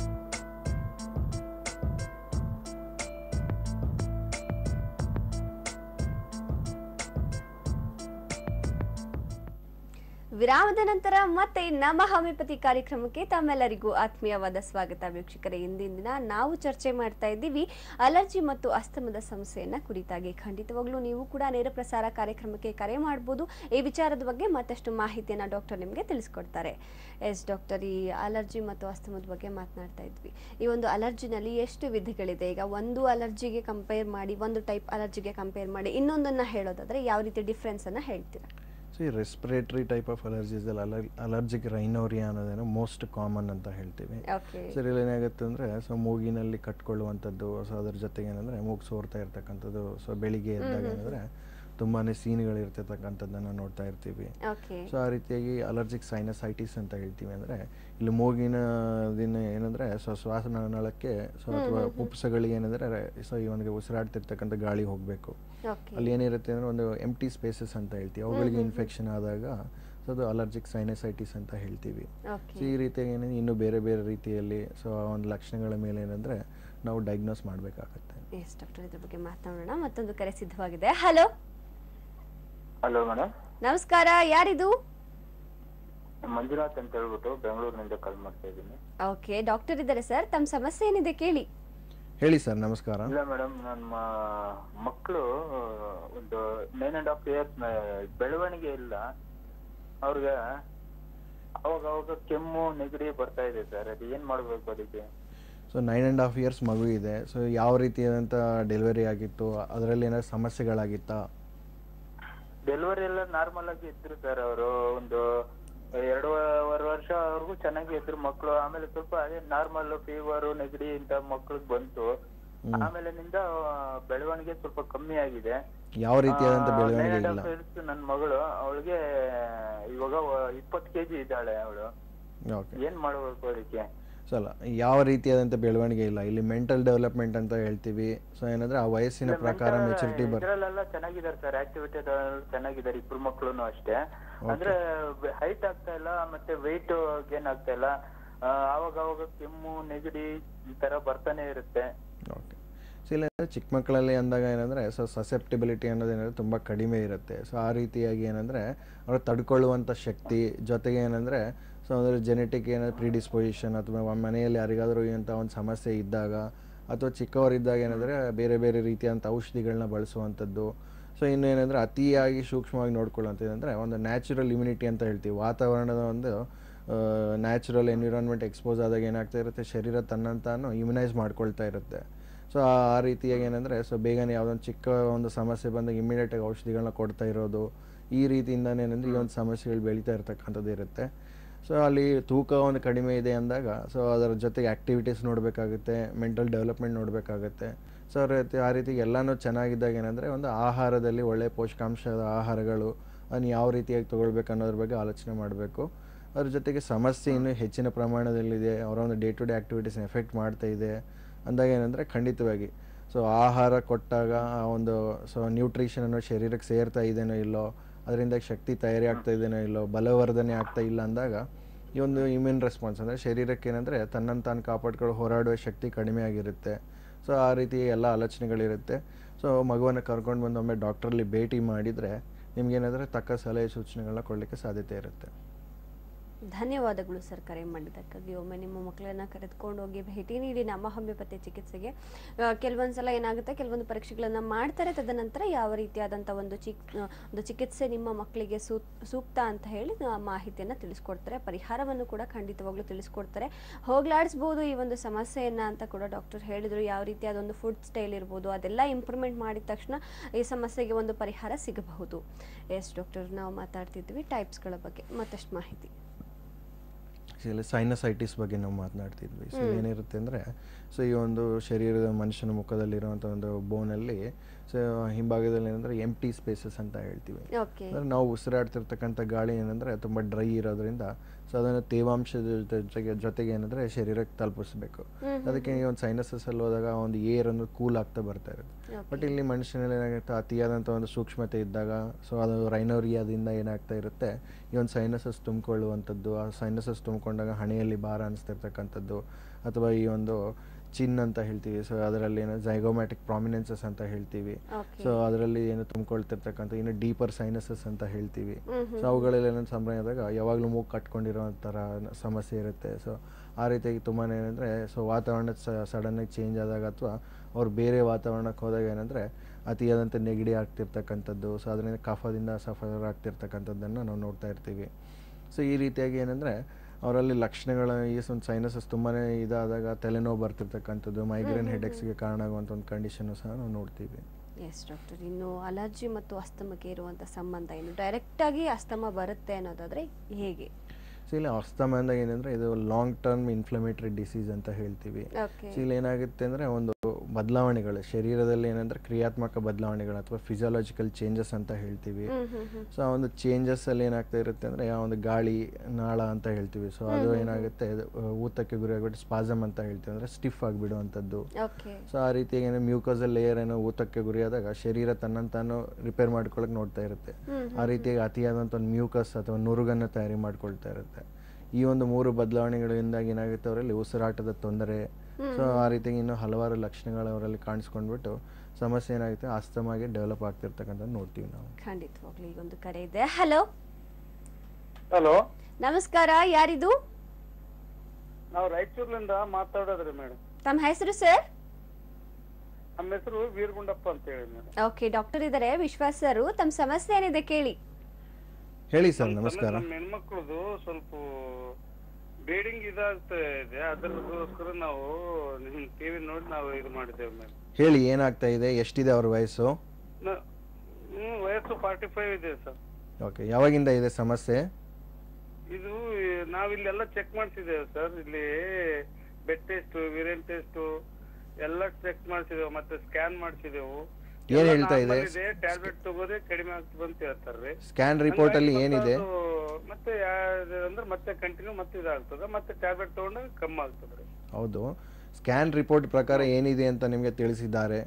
ವಿರಾಮದ ನಂತರ ಮತ್ತೆ ನಮ್ಮ ಹೋಮಿಯೋಪತಿ ಕಾರ್ಯಕ್ರಮಕ್ಕೆ ತಮ್ಮೆಲ್ಲರಿಗೂ ಆತ್ಮೀಯವಾದ ಸ್ವಾಗತ ವೀಕ್ಷಕರೇ ಇಂದಿನ ದಿನ ನಾವು ಚರ್ಚೆ ಮಾಡ್ತಾ ಇದ್ದೀವಿ ಅಲರ್ಜಿ ಮತ್ತು ಅಸ್ತಮದ ಸಮಸ್ಯೆಯನ್ನ ಕುರಿತಾಗಿ ಖಂಡಿತವಾಗ್ಲೂ ನೀವು ಕೂಡ ನೇರ ಪ್ರಸಾರ ಕಾರ್ಯಕ್ರಮಕ್ಕೆ ಕರೆ ಮಾಡಬಹುದು ಈ ವಿಚಾರದ ಬಗ್ಗೆ ಮತ್ತಷ್ಟು ಮಾಹಿತಿಯನ್ನ ಡಾಕ್ಟರ್ ನಿಮಗೆ ತಿಳಿಸ್ಕೊಡ್ತಾರೆ ಎಸ್ ಡಾಕ್ಟರ್ ಈ ಅಲರ್ಜಿ ಮತ್ತು ಅಸ್ತಮದ ಬಗ್ಗೆ ಮಾತನಾಡ್ತಾ ಇದ್ವಿ ಈ ಒಂದು ಅಲರ್ಜಿನಲ್ಲಿ ಎಷ್ಟು ವಿಧಗಳಿದೆ ಈಗ ಒಂದು ಅಲರ್ಜಿಗೆ ಕಂಪೇರ್ ಮಾಡಿ ಒಂದು ಟೈಪ್ ಅಲರ್ಜಿಗೆ ಕಂಪೇರ್ ಮಾಡಿ ಇನ್ನೊಂದನ್ನ ಹೇಳೋದಾದ್ರೆ ಯಾವ ರೀತಿ ಡಿಫ್ರೆನ್ಸ್ ಅನ್ನ ಹೇಳ್ತೀರಾ ಸೊ ಈ ರೆಸ್ಪಿರೇಟರಿ ಟೈಪ್ ಆಫ್ ಅಲರ್ಜೀಸಲ್ಲಿ ಅಲರ್ ಅಲರ್ಜಿಕ್ ರೈನೋರಿಯಾ ಅನ್ನೋದೇನೋ ಮೋಸ್ಟ್ ಕಾಮನ್ ಅಂತ ಹೇಳ್ತೀವಿ ಓಕೆ ಸರ್ ಇಲ್ಲಿ ಏನಾಗುತ್ತೆ ಅಂದರೆ ಸೊ ಮೂಗಿನಲ್ಲಿ ಕಟ್ಕೊಳ್ಳುವಂಥದ್ದು ಸೊ ಅದ್ರ ಜೊತೆಗೆ ಏನಂದರೆ ಮೂಗು ಸೋರ್ತಾ ಇರ್ತಕ್ಕಂಥದ್ದು ಸೊ ಬೆಳಿಗ್ಗೆ ಎದ್ದಾಗ ಏನಂದರೆ ತುಂಬಾ ಸೀನುಗಳಿರ್ತಕ್ಕಂಥದ್ದನ್ನು ನೋಡ್ತಾ ಇರ್ತೀವಿ ಓಕೆ ಸೊ ಆ ರೀತಿಯಾಗಿ ಅಲರ್ಜಿಕ್ ಸೈನಸೈಟಿಸ್ ಅಂತ ಹೇಳ್ತೀವಿ ಅಂದರೆ ಇಲ್ಲಿ ಮೂಗಿನ ದಿನ ಏನಂದರೆ ಸೊ ಶ್ವಾಸನಾಳಕ್ಕೆ ಸೊ ಅಥವಾ ಉಪ್ಸಗಳಿಗೆ ಏನಂದರೆ ಸೊ ಈ ಒಂದು ಉಸಿರಾಡ್ತಿರ್ತಕ್ಕಂಥ ಗಾಳಿ ಹೋಗಬೇಕು ಓಕೆ ಅಲ್ಲಿ ಏನಿರುತ್ತೆ ಅಂದರೆ ಒಂದು ಎಂಟಿ ಸ್ಪೇಸಸ್ ಅಂತ ಹೇಳ್ತೀವಿ ಅವುಗಳಿಗೆ ಇನ್ಫೆಕ್ಷನ್ ಆದಾಗ ಸೊ ಅದು ಅಲರ್ಜಿಕ್ ಸೈನಸೈಟಿಸ್ ಅಂತ ಹೇಳ್ತೀವಿ ಓಕೆ ಸೊ ಈ ರೀತಿಯಾಗಿ ಏನೇನು ಇನ್ನೂ ಬೇರೆ ಬೇರೆ ರೀತಿಯಲ್ಲಿ ಸೊ ಆ ಒಂದು ಲಕ್ಷಣಗಳ ಮೇಲೆ ಏನಂದರೆ ನಾವು ಡಯಾಗ್ನೋಸ್ ಮಾಡಬೇಕಾಗತ್ತೆ ಎಸ್ ಡಾಕ್ಟರ್ ಇದ್ರ ಬಗ್ಗೆ ಮಾತನಾಡೋಣ ಮತ್ತೊಂದು ಕರೆ ಸಿದ್ಧವಾಗಿದೆ ಹಲೋ ಹಲೋ ಮೇಡಮ್ ನಮಸ್ಕಾರ ಯಾರಿದು ಮಂಜುನಾಥ್ ಅಂತ ಹೇಳ್ಬಿಟ್ಟು ಬೆಂಗಳೂರಿನಿಂದ ಕಾಲ್ ಮಾಡ್ತಾ ಇದ್ದೀನಿ ಓಕೆ ಡಾಕ್ಟರ್ ಇದ್ದಾರೆ ಸರ್ ತಮ್ಮ ಸಮಸ್ಯೆ ಏನಿದೆ ಕೇಳಿ ಹೇಳಿ ಸರ್ ನಮಸ್ಕಾರ ಇಲ್ಲ ಮೇಡಮ್ ನಮ್ಮ ಮಕ್ಕಳು ಒಂದು ನೈನ್ ಅಂಡ್ ಹಾಫ್ ಇಯರ್ಸ್ ಬೆಳವಣಿಗೆ ಇಲ್ಲ ಅವ್ರಿಗೆ ಅವಾಗ ಅವಾಗ ಕೆಮ್ಮು ನೆಗಡಿ ಬರ್ತಾ ಇದೆ ಸರ್ ಅದು ಏನ್ ಮಾಡ್ಬೇಕು ಅದಕ್ಕೆ so nine and half years ಮಗು ಇದೆ ಸೊ ಯಾವ ರೀತಿಯಾದಂಥ ಡೆಲಿವರಿ ಆಗಿತ್ತು ಅದರಲ್ಲಿ ಏನಾದ್ರು ಸಮಸ್ಯೆಗಳಾಗಿತ್ತಾ ಡೆಲಿವರಿ ಎಲ್ಲ ನಾರ್ಮಲ್ ಆಗಿ ಇದ್ರು ಸರ್ ಅವರು ಒಂದು ಎರಡೂವರೆ ವರ್ಷವರೆಗೂ ಚೆನ್ನಾಗಿ ಇದ್ರು ಮಕ್ಕಳು ಆಮೇಲೆ ಸ್ವಲ್ಪ ಅದೇ ನಾರ್ಮಲ್ ಫೀವರ್ ನೆಗಡಿ ಇಂತ ಮಕ್ಳಿಗೆ ಬಂತು ಆಮೇಲಿನಿಂದ ಆ, ಬೆಳವಣಿಗೆ ಸ್ವಲ್ಪ ಕಮ್ಮಿ ಆಗಿದೆ ಯಾವ ರೀತಿಯಾದಂಥ ಬೆಳವಣಿಗೆ ಇಲ್ಲ ನನ್ನ ಮಗಳು ಅವಳಿಗೆ ಇವಾಗ ಇಪ್ಪತ್ತು ಕೆಜಿ ಇದ್ದಾಳೆ ಅವಳು ಓಕೆ ಏನ್ ಮಾಡ್ಬೇಕು ಅದಕ್ಕೆ ಸೊ ಅಲ್ಲ ಯಾವ ರೀತಿಯಾದಂಥ ಬೆಳವಣಿಗೆ ಇಲ್ಲ ಇಲ್ಲಿ ಮೆಂಟಲ್ ಡೆವಲಪ್ಮೆಂಟ್ ಅಂತ ಹೇಳ್ತೀವಿ ಸೊ ಏನಂದ್ರೆ ಆ ವಯಸ್ಸಿನ ಪ್ರಕಾರ ಮೆಚುರಿಟಿ ಬರ್ ಇದ್ರಲ್ಲೆಲ್ಲ ಚೆನ್ನಾಗಿದ್ದಾರೆ ಸರ್ ಆಕ್ಟಿವಿಟಿ ಚೆನ್ನಾಗಿದ್ದಾರೆ ಇಬ್ರು ಮಕ್ಳು ಅಷ್ಟೇ ಅಂದ್ರೆ ಹೈಟ್ ಆಗ್ತಾ ಇಲ್ಲ ಮತ್ತೆ weight ಗೇನ್ ಆಗ್ತಾ ಇಲ್ಲ ಆ, ಆವಾಗ ಅವಾಗ ಕೆಮ್ಮು ನೆಗಡಿ ಈ ತರ ಬರ್ತಾನೆ ಇರುತ್ತೆ ಓಕೆ ಸೊ ಇಲ್ಲ ಚಿಕ್ಕ ಮಕ್ಕಳಲ್ಲಿ ಅಂದಾಗ ಏನಂದರೆ ಸೊ ಸಸೆಪ್ಟಿಬಿಲಿಟಿ ಅನ್ನೋದೇನಂದರೆ ತುಂಬ ಕಡಿಮೆ ಇರುತ್ತೆ ಸೊ ಆ ರೀತಿಯಾಗಿ ಏನಂದರೆ ಅವ್ರು ತಡ್ಕೊಳ್ಳುವಂಥ ಶಕ್ತಿ ಜೊತೆಗೆ ಏನಂದರೆ ಸೊ ಅಂದರೆ ಜೆನೆಟಿಕ್ ಏನಾದ್ರು ಪ್ರಿಡಿಸ್ಪೊಸಿಷನ್ ಅಥವಾ ಒಂದ್ ಮನೆಯಲ್ಲಿ ಯಾರಿಗಾದರೂ ಇಂಥ ಒಂದು ಸಮಸ್ಯೆ ಇದ್ದಾಗ ಅಥವಾ ಚಿಕ್ಕವರಿದ್ದಾಗ ಏನಂದರೆ ಬೇರೆ ಬೇರೆ ರೀತಿಯಾದಂಥ ಔಷಧಿಗಳನ್ನ ಬಳಸುವಂಥದ್ದು ಸೊ ಇನ್ನು ಏನಂದರೆ ಅತಿಯಾಗಿ ಸೂಕ್ಷ್ಮವಾಗಿ ನೋಡ್ಕೊಳ್ಳುವಂಥದ್ದು ಅಂದರೆ ಒಂದು ನ್ಯಾಚುರಲ್ ಇಮ್ಯುನಿಟಿ ಅಂತ ಹೇಳ್ತೀವಿ ವಾತಾವರಣದ ಒಂದು ನ್ಯಾಚುರಲ್ ಎನ್ವಿರಾನ್ಮೆಂಟ್ ಎಕ್ಸ್ಪೋಸ್ ಆದಾಗ ಏನಾಗ್ತಾ ಇರುತ್ತೆ ಶರೀರ ತನ್ನಂತಾನು ಇಮ್ಯುನೈಸ್ ಮಾಡ್ಕೊಳ್ತಾ ಇರುತ್ತೆ ಸೊ ಆ ರೀತಿಯಾಗಿ ಏನಂದರೆ ಸೊ ಬೇಗನೆ ಯಾವುದೊಂದು ಚಿಕ್ಕ ಒಂದು ಸಮಸ್ಯೆ ಬಂದಾಗ ಇಮಿಡಿಯೇಟಾಗಿ ಔಷಧಿಗಳನ್ನ ಕೊಡ್ತಾ ಇರೋದು ಈ ರೀತಿಯಿಂದನೇ ಏನಂದ್ರೆ ಈ ಒಂದು ಸಮಸ್ಯೆಗಳು ಬೆಳೀತಾ ಇರ್ತಕ್ಕಂಥದ್ದು ಇರುತ್ತೆ ಸೊ ಅಲ್ಲಿ ತೂಕ ಒಂದು ಕಡಿಮೆ ಇದೆ ಅಂದಾಗ ಸೊ ಅದರ ಜೊತೆಗೆ ಆ್ಯಕ್ಟಿವಿಟೀಸ್ ನೋಡಬೇಕಾಗುತ್ತೆ ಮೆಂಟಲ್ ಡೆವಲಪ್ಮೆಂಟ್ ನೋಡಬೇಕಾಗುತ್ತೆ ಸೊ ಆ ರೀತಿ ಆ ರೀತಿ ಎಲ್ಲನೂ ಚೆನ್ನಾಗಿದ್ದಾಗ ಏನಂದರೆ ಒಂದು ಆಹಾರದಲ್ಲಿ ಒಳ್ಳೆ ಪೋಷಕಾಂಶದ ಆಹಾರಗಳು ಅದನ್ನು ಯಾವ ರೀತಿಯಾಗಿ ತೊಗೊಳ್ಬೇಕು ಅನ್ನೋದ್ರ ಬಗ್ಗೆ ಆಲೋಚನೆ ಮಾಡಬೇಕು ಅದ್ರ ಜೊತೆಗೆ ಸಮಸ್ಯೆ ಇನ್ನೂ ಹೆಚ್ಚಿನ ಪ್ರಮಾಣದಲ್ಲಿದೆ ಅವರ ಒಂದು ಡೇ ಟು ಡೇ ಆ್ಯಕ್ಟಿವಿಟೀಸ್ನ ಎಫೆಕ್ಟ್ ಮಾಡ್ತಾ ಇದೆ ಅಂದಾಗ ಏನಂದರೆ ಖಂಡಿತವಾಗಿ ಸೊ ಆಹಾರ ಕೊಟ್ಟಾಗ ಆ ಒಂದು ಸೊ ನ್ಯೂಟ್ರಿಷನ್ ಅನ್ನೋ ಶರೀರಕ್ಕೆ ಸೇರ್ತಾ ಇದೆನೋ ಇಲ್ಲೋ ಅದರಿಂದ ಶಕ್ತಿ ತಯಾರಿ ಆಗ್ತಾ ಇದೆನೋ ಇಲ್ಲೋ ಬಲವರ್ಧನೆ ಆಗ್ತಾ ಇಲ್ಲ ಅಂದಾಗ ಈ ಒಂದು ಇಮ್ಯೂನ್ ರೆಸ್ಪಾನ್ಸ್ ಅಂದರೆ ಶರೀರಕ್ಕೆ ಏನಂದರೆ ತನ್ನನ್ನು ತಾನು ಕಾಪಾಡ್ಕೊಳ್ಳೋ ಹೋರಾಡುವ ಶಕ್ತಿ ಕಡಿಮೆ ಆಗಿರುತ್ತೆ ಸೊ ಆ ರೀತಿ ಎಲ್ಲ ಆಲೋಚನೆಗಳಿರುತ್ತೆ ಸೊ ಮಗುವನ್ನು ಕರ್ಕೊಂಡು ಬಂದು ಒಮ್ಮೆ ಡಾಕ್ಟ್ರಲ್ಲಿ ಭೇಟಿ ಮಾಡಿದರೆ ನಿಮ್ಗೇನಾದರೆ ತಕ್ಕ ಸಲಹೆ ಸೂಚನೆಗಳನ್ನ ಕೊಡಲಿಕ್ಕೆ ಸಾಧ್ಯತೆ ಇರುತ್ತೆ ಧನ್ಯವಾದಗಳು ಸರ್ ಕರೆ ಮಾಡಿದ್ದಕ್ಕಾಗಿ ಒಮ್ಮೆ ನಿಮ್ಮ ಮಕ್ಕಳನ್ನ ಕರೆದುಕೊಂಡು ಹೋಗಿ ಭೇಟಿ ನೀಡಿ ನಮ್ಮ ಹೋಮಿಯೋಪತಿ ಚಿಕಿತ್ಸೆಗೆ ಆ, ಕೆಲವೊಂದು ಸಲ ಏನಾಗುತ್ತೆ ಕೆಲವೊಂದು ಪರೀಕ್ಷೆಗಳನ್ನು ಮಾಡ್ತಾರೆ ತದನಂತರ ಯಾವ ರೀತಿಯಾದಂಥ ಒಂದು ಚಿಕ್ ಆ, ಒಂದು ಚಿಕಿತ್ಸೆ ನಿಮ್ಮ ಮಕ್ಕಳಿಗೆ ಸೂ ಸೂಕ್ತ ಅಂತ ಹೇಳಿ ಆ ಮಾಹಿತಿಯನ್ನು ತಿಳಿಸ್ಕೊಡ್ತಾರೆ ಪರಿಹಾರವನ್ನು ಕೂಡ ಖಂಡಿತವಾಗ್ಲೂ ತಿಳಿಸ್ಕೊಡ್ತಾರೆ ಹೋಗ್ಲಾಡಿಸ್ಬೋದು ಈ ಒಂದು ಸಮಸ್ಯೆಯನ್ನ ಅಂತ ಕೂಡ ಡಾಕ್ಟರ್ ಹೇಳಿದ್ರು ಯಾವ ರೀತಿಯಾದ ಒಂದು ಫುಡ್ ಸ್ಟೈಲ್ ಇರ್ಬೋದು ಅದೆಲ್ಲ ಇಂಪ್ರೂವ್ಮೆಂಟ್ ಮಾಡಿದ ತಕ್ಷಣ ಈ ಸಮಸ್ಯೆಗೆ ಒಂದು ಪರಿಹಾರ ಸಿಗಬಹುದು ಎಸ್ ಡಾಕ್ಟರ್ ನಾವು ಮಾತಾಡ್ತಿದ್ವಿ ಟೈಪ್ಸ್ಗಳ ಬಗ್ಗೆ ಮತ್ತಷ್ಟು ಮಾಹಿತಿ ಇಲ್ಲಿ ಸೈನಸೈಟಿಸ್ ಬಗ್ಗೆ ನಾವು ಮಾತನಾಡ್ತಿದ್ವಿ ಸೊ ಹ್ಮ್. ಏನಿರುತ್ತೆ ಅಂದರೆ ಸೊ ಈ ಒಂದು ಶರೀರದ ಮನುಷ್ಯನ ಮುಖದಲ್ಲಿರುವಂಥ ಒಂದು ಬೋನಲ್ಲಿ ಸೊ ಹಿಂಭಾಗದಲ್ಲಿ ಏನಂದರೆ ಎಂಟಿ ಸ್ಪೇಸಸ್ ಅಂತ ಹೇಳ್ತೀವಿ ಓಕೆ ಅಂದರೆ ನಾವು ಉಸಿರಾಡ್ತಿರ್ತಕ್ಕಂಥ ಗಾಳಿ ಏನಂದರೆ ತುಂಬ ಡ್ರೈ ಇರೋದ್ರಿಂದ ಸೊ ಅದನ್ನು ತೇವಾಂಶದ ಜೊತೆ- ಜೊತೆಗೆ ಜೊತೆಗೆ ಏನಂದರೆ ಶರೀರಕ್ಕೆ ತಲುಪಿಸ್ಬೇಕು ಹ್ಮ್ ಅದಕ್ಕೆ ಈ ಒಂದು ಸೈನಸಸ್ಸಲ್ಲಿ ಹೋದಾಗ ಆ ಒಂದು ಏರ್ ಅನ್ನು ಕೂಲ್ ಆಗ್ತಾ ಬರ್ತಾ ಇರುತ್ತೆ ಬಟ್ ಇಲ್ಲಿ ಮನುಷ್ಯನಲ್ಲಿ ಏನಾಗುತ್ತೆ ಅತಿಯಾದಂಥ ಒಂದು ಸೂಕ್ಷ್ಮತೆ ಇದ್ದಾಗ ಸೊ ಅದು ರೈನೋರಿಯಾದಿಂದ ಏನಾಗ್ತಾ ಇರುತ್ತೆ ಈ ಒಂದು ಸೈನಸಸ್ ತುಂಬಿಕೊಳ್ಳುವಂಥದ್ದು ಆ ಸೈನಸಸ್ ತುಂಬಿಕೊಂಡಾಗ ಹಣೆಯಲ್ಲಿ ಭಾರ ಅನಿಸ್ತಿರ್ತಕ್ಕಂಥದ್ದು ಅಥವಾ ಈ ಒಂದು ಚಿನ್ ಅಂತ ಹೇಳ್ತೀವಿ ಸೊ ಅದರಲ್ಲಿ ಏನೋ ಜೈಗೋಮ್ಯಾಟಿಕ್ ಪ್ರಾಮಿನೆನ್ಸಸ್ ಅಂತ ಹೇಳ್ತೀವಿ Okay. ಸೊ ಅದರಲ್ಲಿ ಏನು ತುಂಬಿಕೊಳ್ತಿರ್ತಕ್ಕಂಥ ಇನ್ನು ಡೀಪರ್ ಸೈನಸಸ್ ಅಂತ ಹೇಳ್ತೀವಿ ಹ್ಮ್ ಹ್ಮ್ ಸೊ ಅವುಗಳಲ್ಲಿ ಏನಂದ್ರೆ ಸಂಭ್ರಮ ಆದಾಗ ಯಾವಾಗಲೂ ಮೂಗು ಕಟ್ಕೊಂಡಿರೋ ಥರ ಸಮಸ್ಯೆ ಇರುತ್ತೆ ಸೊ ಆ ರೀತಿಯಾಗಿ ತುಂಬಾ ಏನಂದರೆ ಸೊ ವಾತಾವರಣ ಸಡನ್ನಾಗಿ ಚೇಂಜ್ ಆದಾಗ ಅಥವಾ ಅವ್ರು ಬೇರೆ ವಾತಾವರಣಕ್ಕೆ ಹೋದಾಗ ಏನಂದರೆ ಅತಿಯಾದಂಥ ನೆಗಡಿ ಆಗ್ತಿರ್ತಕ್ಕಂಥದ್ದು ಸೊ ಅದರಿಂದ ಕಫದಿಂದ ಸಫರ್ ಆಗ್ತಿರ್ತಕ್ಕಂಥದ್ದನ್ನು ನಾವು ನೋಡ್ತಾ ಇರ್ತೀವಿ ಸೊ ಈ ರೀತಿಯಾಗಿ ಏನಂದರೆ ಅವರಲ್ಲಿ ಲಕ್ಷಣಗಳ ಈ ಒಂದು ಸೈನಸಸ್ ತುಂಬಾ ಇದಾದಾಗ ತಲೆನೋವು ಬರ್ತಿರ್ತಕ್ಕಂಥದ್ದು ಮೈಗ್ರೇನ್ ಹ್ಮ್, ಹೆಡ್ಎಕ್ಸ್ಗೆ ಕಾರಣ ಆಗುವಂಥ ಒಂದು ಕಂಡೀಷನ್ನು ಸಹ ನಾವು ನೋಡ್ತೀವಿ ಎಸ್ ಡಾಕ್ಟರ್ ಇನ್ನು ಅಲರ್ಜಿ ಮತ್ತು ಅಸ್ತಮಕ್ಕೆ ಇರುವಂಥ ಸಂಬಂಧ ಏನು ಡೈರೆಕ್ಟಾಗಿ ಅಸ್ತಮ ಬರುತ್ತೆ ಅನ್ನೋದಾದ್ರೆ ಹೇಗೆ ಸೊ ಇಲ್ಲಿ ಅಸ್ತಮ ಅಂದಾಗ ಏನಂದರೆ ಇದು ಲಾಂಗ್ ಟರ್ಮ್ ಇನ್ಫ್ಲಮೇಟರಿ ಡಿಸೀಸ್ ಅಂತ ಹೇಳ್ತೀವಿ Okay. ಸೊ ಇಲ್ಲಿ ಏನಾಗುತ್ತೆ ಅಂದರೆ ಒಂದು ಬದಲಾವಣೆಗಳು ಶರೀರದಲ್ಲಿ ಏನಂದ್ರೆ ಕ್ರಿಯಾತ್ಮಕ ಬದಲಾವಣೆಗಳು ಅಥವಾ ಫಿಸಿಯಾಲಜಿಕಲ್ ಚೇಂಜಸ್ ಅಂತ ಹೇಳ್ತೀವಿ ಹ್ಮ್, ಹ್ಮ್, ಹ್ಮ್. ಸೊ ಆ ಒಂದು ಚೇಂಜಸ್ ಅಲ್ಲಿ ಏನಾಗ್ತಾ ಇರುತ್ತೆ ಅಂದರೆ ಆ ಒಂದು ಗಾಳಿ ನಾಳ ಅಂತ ಹೇಳ್ತೀವಿ ಸೊ ಅದು ಹ್ಮ್, ಹ್ಮ್, ಏನಾಗುತ್ತೆ ಅದು, ಆ, ಊತಕ್ಕೆ ಗುರಿ ಆಗಿಬಿಟ್ಟು ಸ್ಪಾಸಮ್ ಅಂತ ಹೇಳ್ತೀವಿ ಅಂದರೆ ಸ್ಟಿಫ್ ಆಗಿಬಿಡುವಂಥದ್ದು ಓಕೆ ಸೊ ಆ ರೀತಿಯಾಗಿ ಏನೋ ಮ್ಯೂಕಸಲ್ ಲೇಯರ್ ಏನೋ ಊತಕ್ಕೆ ಗುರಿಯಾದಾಗ ಶರೀರ ತನ್ನನ್ನು ತಾನು ರಿಪೇರ್ ಮಾಡ್ಕೊಳಕ್ಕೆ ನೋಡ್ತಾ ಇರುತ್ತೆ ಹ್ಮ್, ಆ ರೀತಿಯಾಗಿ ಅತಿಯಾದಂಥ ಒಂದು ಮ್ಯೂಕಸ್ ಅಥವಾ ನುರುಗನ್ನು ತಯಾರಿ ಮಾಡ್ಕೊಳ್ತಾ ಇರುತ್ತೆ ಈ ಒಂದು ಮೂರು ಬದಲಾವಣೆಗಳಿಂದಾಗಿ ಏನಾಗುತ್ತೆ ಅವರಲ್ಲಿ ಉಸಿರಾಟದ ತೊಂದರೆ ಹ್ಮ್, ಸೊ ಆ ರೀತಿಯಾಗಿ ಇನ್ನೂ ಹಲವಾರು ಲಕ್ಷಣಗಳು ಅವರಲ್ಲಿ ಕಾಣಿಸ್ಕೊಂಡ್ಬಿಟ್ಟು ಸಮಸ್ಯೆ ಏನಾಗುತ್ತೆ ಆಸ್ತಮಾಗಿ ಡೆವಲಪ್ ಆಗ್ತಿರ್ತಕ್ಕಂಥದ್ದು ನೋಡ್ತೀವಿ ನಾವು ಖಂಡಿತವಾಗ್ಲೂ ಈಗ ಒಂದು ಕರೆ ಇದೆ ಹಲೋ ಹಲೋ ನಮಸ್ಕಾರ ಯಾರಿದು ನಾವು ರಾಯಚೂರ್ಲಿಂದ ಮಾತಾಡೋದ್ರಿ ಮೇಡಮ್ ತಮ್ಮ ಹೆಸರು ಸರ್ ನಮ್ಮ ಹೆಸರು ವೀರಗುಂಡಪ್ಪ ಅಂತ ಹೇಳಿ ಮೇಡಮ್ ಓಕೆ ಡಾಕ್ಟರ್ ಇದ್ದಾರೆ ವಿಶ್ವಾಸ್ ಸರ್ ತಮ್ಮ ಸಮಸ್ಯೆ ಏನಿದೆ ಕೇಳಿ ಹೇಳಿ ಸರ್ ನಮಸ್ಕಾರ ನಮ್ಮ ಹೆಣ್ಮಕ್ಳದು ಸ್ವಲ್ಪ ಬೇಡಿಂಗ್ ಇದಾಗ್ತಾ ಇದೆ ಅದರಗೋಸ್ಕರ ನಾವು ನಿಮ್ ಟಿವಿ ನೋಡಿ ನಾವು ಇದು ಮಾಡಿದ್ದೇವೆ ಮೇಡಮ್ ಹೇಳಿ ಏನಾಗ್ತಾ ಇದೆ ಎಷ್ಟಿದೆ ಅವ್ರ ವಯಸ್ಸು ಹ್ಮ್ ವಯಸ್ಸು ಫಾರ್ಟಿ ಫೈವ್ ಇದೆ ಸರ್ ಓಕೆ ಯಾವಾಗಿಂದ ಇದೆ ಸಮಸ್ಯೆ ಇದು ನಾವಿಲ್ಲೆಲ್ಲ ಚೆಕ್ ಮಾಡ್ಸಿದ್ದೇವೆ ಸರ್ ಇಲ್ಲಿ ಬೆಡ್ ಟೆಸ್ಟ್ ವಿರಿಯನ್ ಟೆಸ್ಟ್ ಎಲ್ಲ ಚೆಕ್ ಮಾಡ್ಸಿದ್ದೇವೆ ಮತ್ತೆ ಸ್ಕ್ಯಾನ್ ಮಾಡ್ಸಿದೆವು ಏನ್ ಹೇಳ್ತಾ ಇದೆ? ಟ್ಯಾಬ್ಲೆಟ್ ತಗೋದೆ ಕಡಿಮೆ ಆಗ್ತದೆ ಅಂತ ಹೇಳ್ತಾರ್ರಿ ಸ್ಕ್ಯಾನ್ ರಿಪೋರ್ಟ್ ಅಲ್ಲಿ ಹಂಗಾಗಿ ಏನಿದೆ ಮತ್ತೆ ಅದು ಮತ್ತೆ ಯಾ- ಅಂದ್ರೆ ಮತ್ತೆ ಕಂಟಿನ್ಯೂ ಮತ್ತೆ ಇದಾಗ್ತದೆ ಮತ್ತೆ ಟ್ಯಾಬ್ಲೆಟ್ ತಗೊಂಡಾಗ ಕಮ್ಮಿ ಆಗ್ತದೆ ಹೌದು ಸ್ಕ್ಯಾನ್ ರಿಪೋರ್ಟ್ ಪ್ರಕಾರ ಏನಿದೆ ಅಂತ ನಿಮಗೆ ತಿಳಿಸಿದ್ದಾರೆ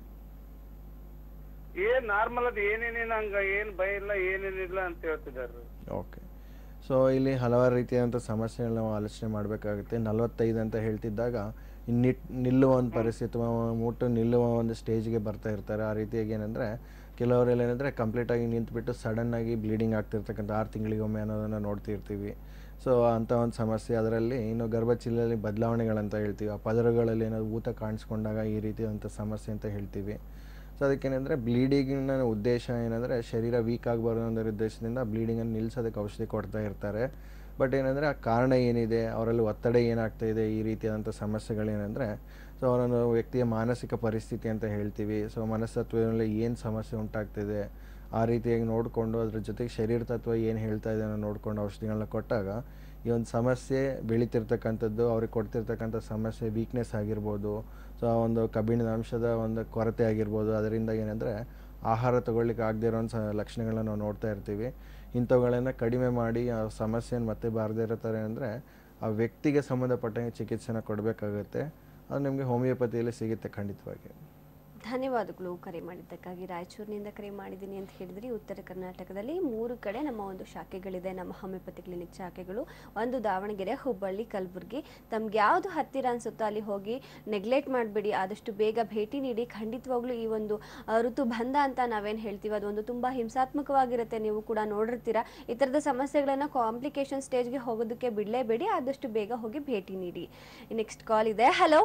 ಏನ್ ನಾರ್ಮಲ್ ಅದು ಏನೇನೇನು ಹಂಗ ಏನ್ ಭಯ ಇಲ್ಲ ಏನೇನಿಲ್ಲ ಅಂತ ಹೇಳ್ತಿದಾರೆ ಓಕೆ ಸೊ ಇಲ್ಲಿ ಹಲವಾರು ರೀತಿಯಾದಂಥ ಸಮಸ್ಯೆಗಳನ್ನ ನಾವು ಆಲೋಚನೆ ಮಾಡಬೇಕಾಗುತ್ತೆ ನಲವತ್ತೈದು ಅಂತ ಹೇಳ್ತಿದ್ದಾಗ ಇನ್ನು ನಿಟ್ ನಿಲ್ಲುವ ಒಂದು ಪರಿಸ್ಥಿತಿ ಅಥವಾ ಮುಟ್ಟು ನಿಲ್ಲುವ ಒಂದು ಸ್ಟೇಜ್ಗೆ ಬರ್ತಾ ಇರ್ತಾರೆ ಆ ರೀತಿಯಾಗಿ ಏನಂದರೆ ಕೆಲವರೆಲ್ಲ ಏನಂದರೆ ಕಂಪ್ಲೀಟಾಗಿ ನಿಂತುಬಿಟ್ಟು ಸಡನ್ನಾಗಿ ಬ್ಲೀಡಿಂಗ್ ಆಗ್ತಿರ್ತಕ್ಕಂಥ ಆರು ತಿಂಗಳಿಗೊಮ್ಮೆ ಅನ್ನೋದನ್ನು ನೋಡ್ತಿರ್ತೀವಿ ಸೊ ಅಂಥ ಒಂದು ಸಮಸ್ಯೆ ಅದರಲ್ಲಿ ಇನ್ನು ಗರ್ಭಚೀಲದಲ್ಲಿ ಬದಲಾವಣೆಗಳಂತ ಹೇಳ್ತೀವಿ ಆ ಪದರಗಳಲ್ಲಿ ಏನಾದ್ರು ಊತ ಕಾಣಿಸ್ಕೊಂಡಾಗ ಈ ರೀತಿಯಾದಂಥ ಸಮಸ್ಯೆ ಅಂತ ಹೇಳ್ತೀವಿ ಸೊ ಅದಕ್ಕೇನೆಂದರೆ ಬ್ಲೀಡಿಂಗಿನ ಉದ್ದೇಶ ಏನಂದರೆ ಶರೀರ ವೀಕ್ ಆಗಬಾರ್ದು ಅನ್ನೋ ಉದ್ದೇಶದಿಂದ ಬ್ಲೀಡಿಂಗನ್ನು ನಿಲ್ಲಿಸೋದಕ್ಕೆ ಔಷಧಿ ಕೊಡ್ತಾ ಇರ್ತಾರೆ ಬಟ್ ಏನಂದರೆ ಆ ಕಾರಣ ಏನಿದೆ ಅವರಲ್ಲಿ ಒತ್ತಡ ಏನಾಗ್ತಾ ಇದೆ ಈ ರೀತಿಯಾದಂಥ ಸಮಸ್ಯೆಗಳೇನೆಂದರೆ ಸೊ ಅವರೊಂದು ವ್ಯಕ್ತಿಯ ಮಾನಸಿಕ ಪರಿಸ್ಥಿತಿ ಅಂತ ಹೇಳ್ತೀವಿ ಸೊ ಮನಸ್ತತ್ವದಲ್ಲಿ ಏನು ಸಮಸ್ಯೆ ಉಂಟಾಗ್ತಿದೆ ಆ ರೀತಿಯಾಗಿ ನೋಡಿಕೊಂಡು ಅದ್ರ ಜೊತೆಗೆ ಶರೀರ ತತ್ವ ಏನು ಹೇಳ್ತಾ ಇದೆ ಅನ್ನೋ ನೋಡಿಕೊಂಡು ಔಷಧಿಗಳನ್ನ ಕೊಟ್ಟಾಗ ಈ ಒಂದು ಸಮಸ್ಯೆ ಬೆಳೀತಿರ್ತಕ್ಕಂಥದ್ದು ಅವ್ರಿಗೆ ಕೊಡ್ತಿರ್ತಕ್ಕಂಥ ಸಮಸ್ಯೆ ವೀಕ್ನೆಸ್ ಆಗಿರ್ಬೋದು ಸೊ ಆ ಒಂದು ಕಬ್ಬಿಣದ ಅಂಶದ ಒಂದು ಕೊರತೆ ಆಗಿರ್ಬೋದು ಅದರಿಂದ ಏನಂದರೆ ಆಹಾರ ತಗೊಳ್ಳಿಕ್ಕೆ ಆಗದೇ ಇರೋ ಸ ಲಕ್ಷಣಗಳನ್ನ ನಾವು ನೋಡ್ತಾ ಇರ್ತೀವಿ ಇಂಥವುಗಳನ್ನು ಕಡಿಮೆ ಮಾಡಿ ಆ ಸಮಸ್ಯೆನ ಮತ್ತೆ ಬಾರದೇ ಇರೋ ಥರ ಅಂದರೆ ಆ ವ್ಯಕ್ತಿಗೆ ಸಂಬಂಧಪಟ್ಟಂಗೆ ಚಿಕಿತ್ಸೆನ ಕೊಡಬೇಕಾಗುತ್ತೆ ಅದು ನಿಮಗೆ ಹೋಮಿಯೋಪತಿಯಲ್ಲಿ ಸಿಗುತ್ತೆ ಖಂಡಿತವಾಗಿ ಧನ್ಯವಾದಗಳು ಕರೆ ಮಾಡಿದ್ದಕ್ಕಾಗಿ ರಾಯಚೂರಿನಿಂದ ಕರೆ ಮಾಡಿದ್ದೀನಿ ಅಂತ ಹೇಳಿದ್ರಿ ಉತ್ತರ ಕರ್ನಾಟಕದಲ್ಲಿ ಮೂರು ಕಡೆ ನಮ್ಮ ಒಂದು ಶಾಖೆಗಳಿದೆ ನಮ್ಮ ಹೋಮಿಯೋಪತಿ ಕ್ಲಿನಿಕ್ ಶಾಖೆಗಳು ಒಂದು ದಾವಣಗೆರೆ ಹುಬ್ಬಳ್ಳಿ ಕಲಬುರಗಿ ತಮ್ಗೆ ಯಾವುದು ಹತ್ತಿರ ಅನ್ಸುತ್ತೋ ಅಲ್ಲಿ ಹೋಗಿ ನೆಗ್ಲೆಕ್ಟ್ ಮಾಡಬೇಡಿ ಆದಷ್ಟು ಬೇಗ ಭೇಟಿ ನೀಡಿ ಖಂಡಿತವಾಗ್ಲೂ ಈ ಒಂದು ಆ, ಋತು ಬಂಧ ಅಂತ ನಾವೇನು ಹೇಳ್ತೀವಿ ಅದೊಂದು ತುಂಬ ಹಿಂಸಾತ್ಮಕವಾಗಿರುತ್ತೆ ನೀವು ಕೂಡ ನೋಡಿರ್ತೀರ ಈ ಥರದ ಸಮಸ್ಯೆಗಳನ್ನು ಕಾಂಪ್ಲಿಕೇಶನ್ ಸ್ಟೇಜ್ಗೆ ಹೋಗೋದಕ್ಕೆ ಬಿಡಲೇಬೇಡಿ ಆದಷ್ಟು ಬೇಗ ಹೋಗಿ ಭೇಟಿ ನೀಡಿ ನೆಕ್ಸ್ಟ್ ಕಾಲ್ ಇದೆ ಹಲೋ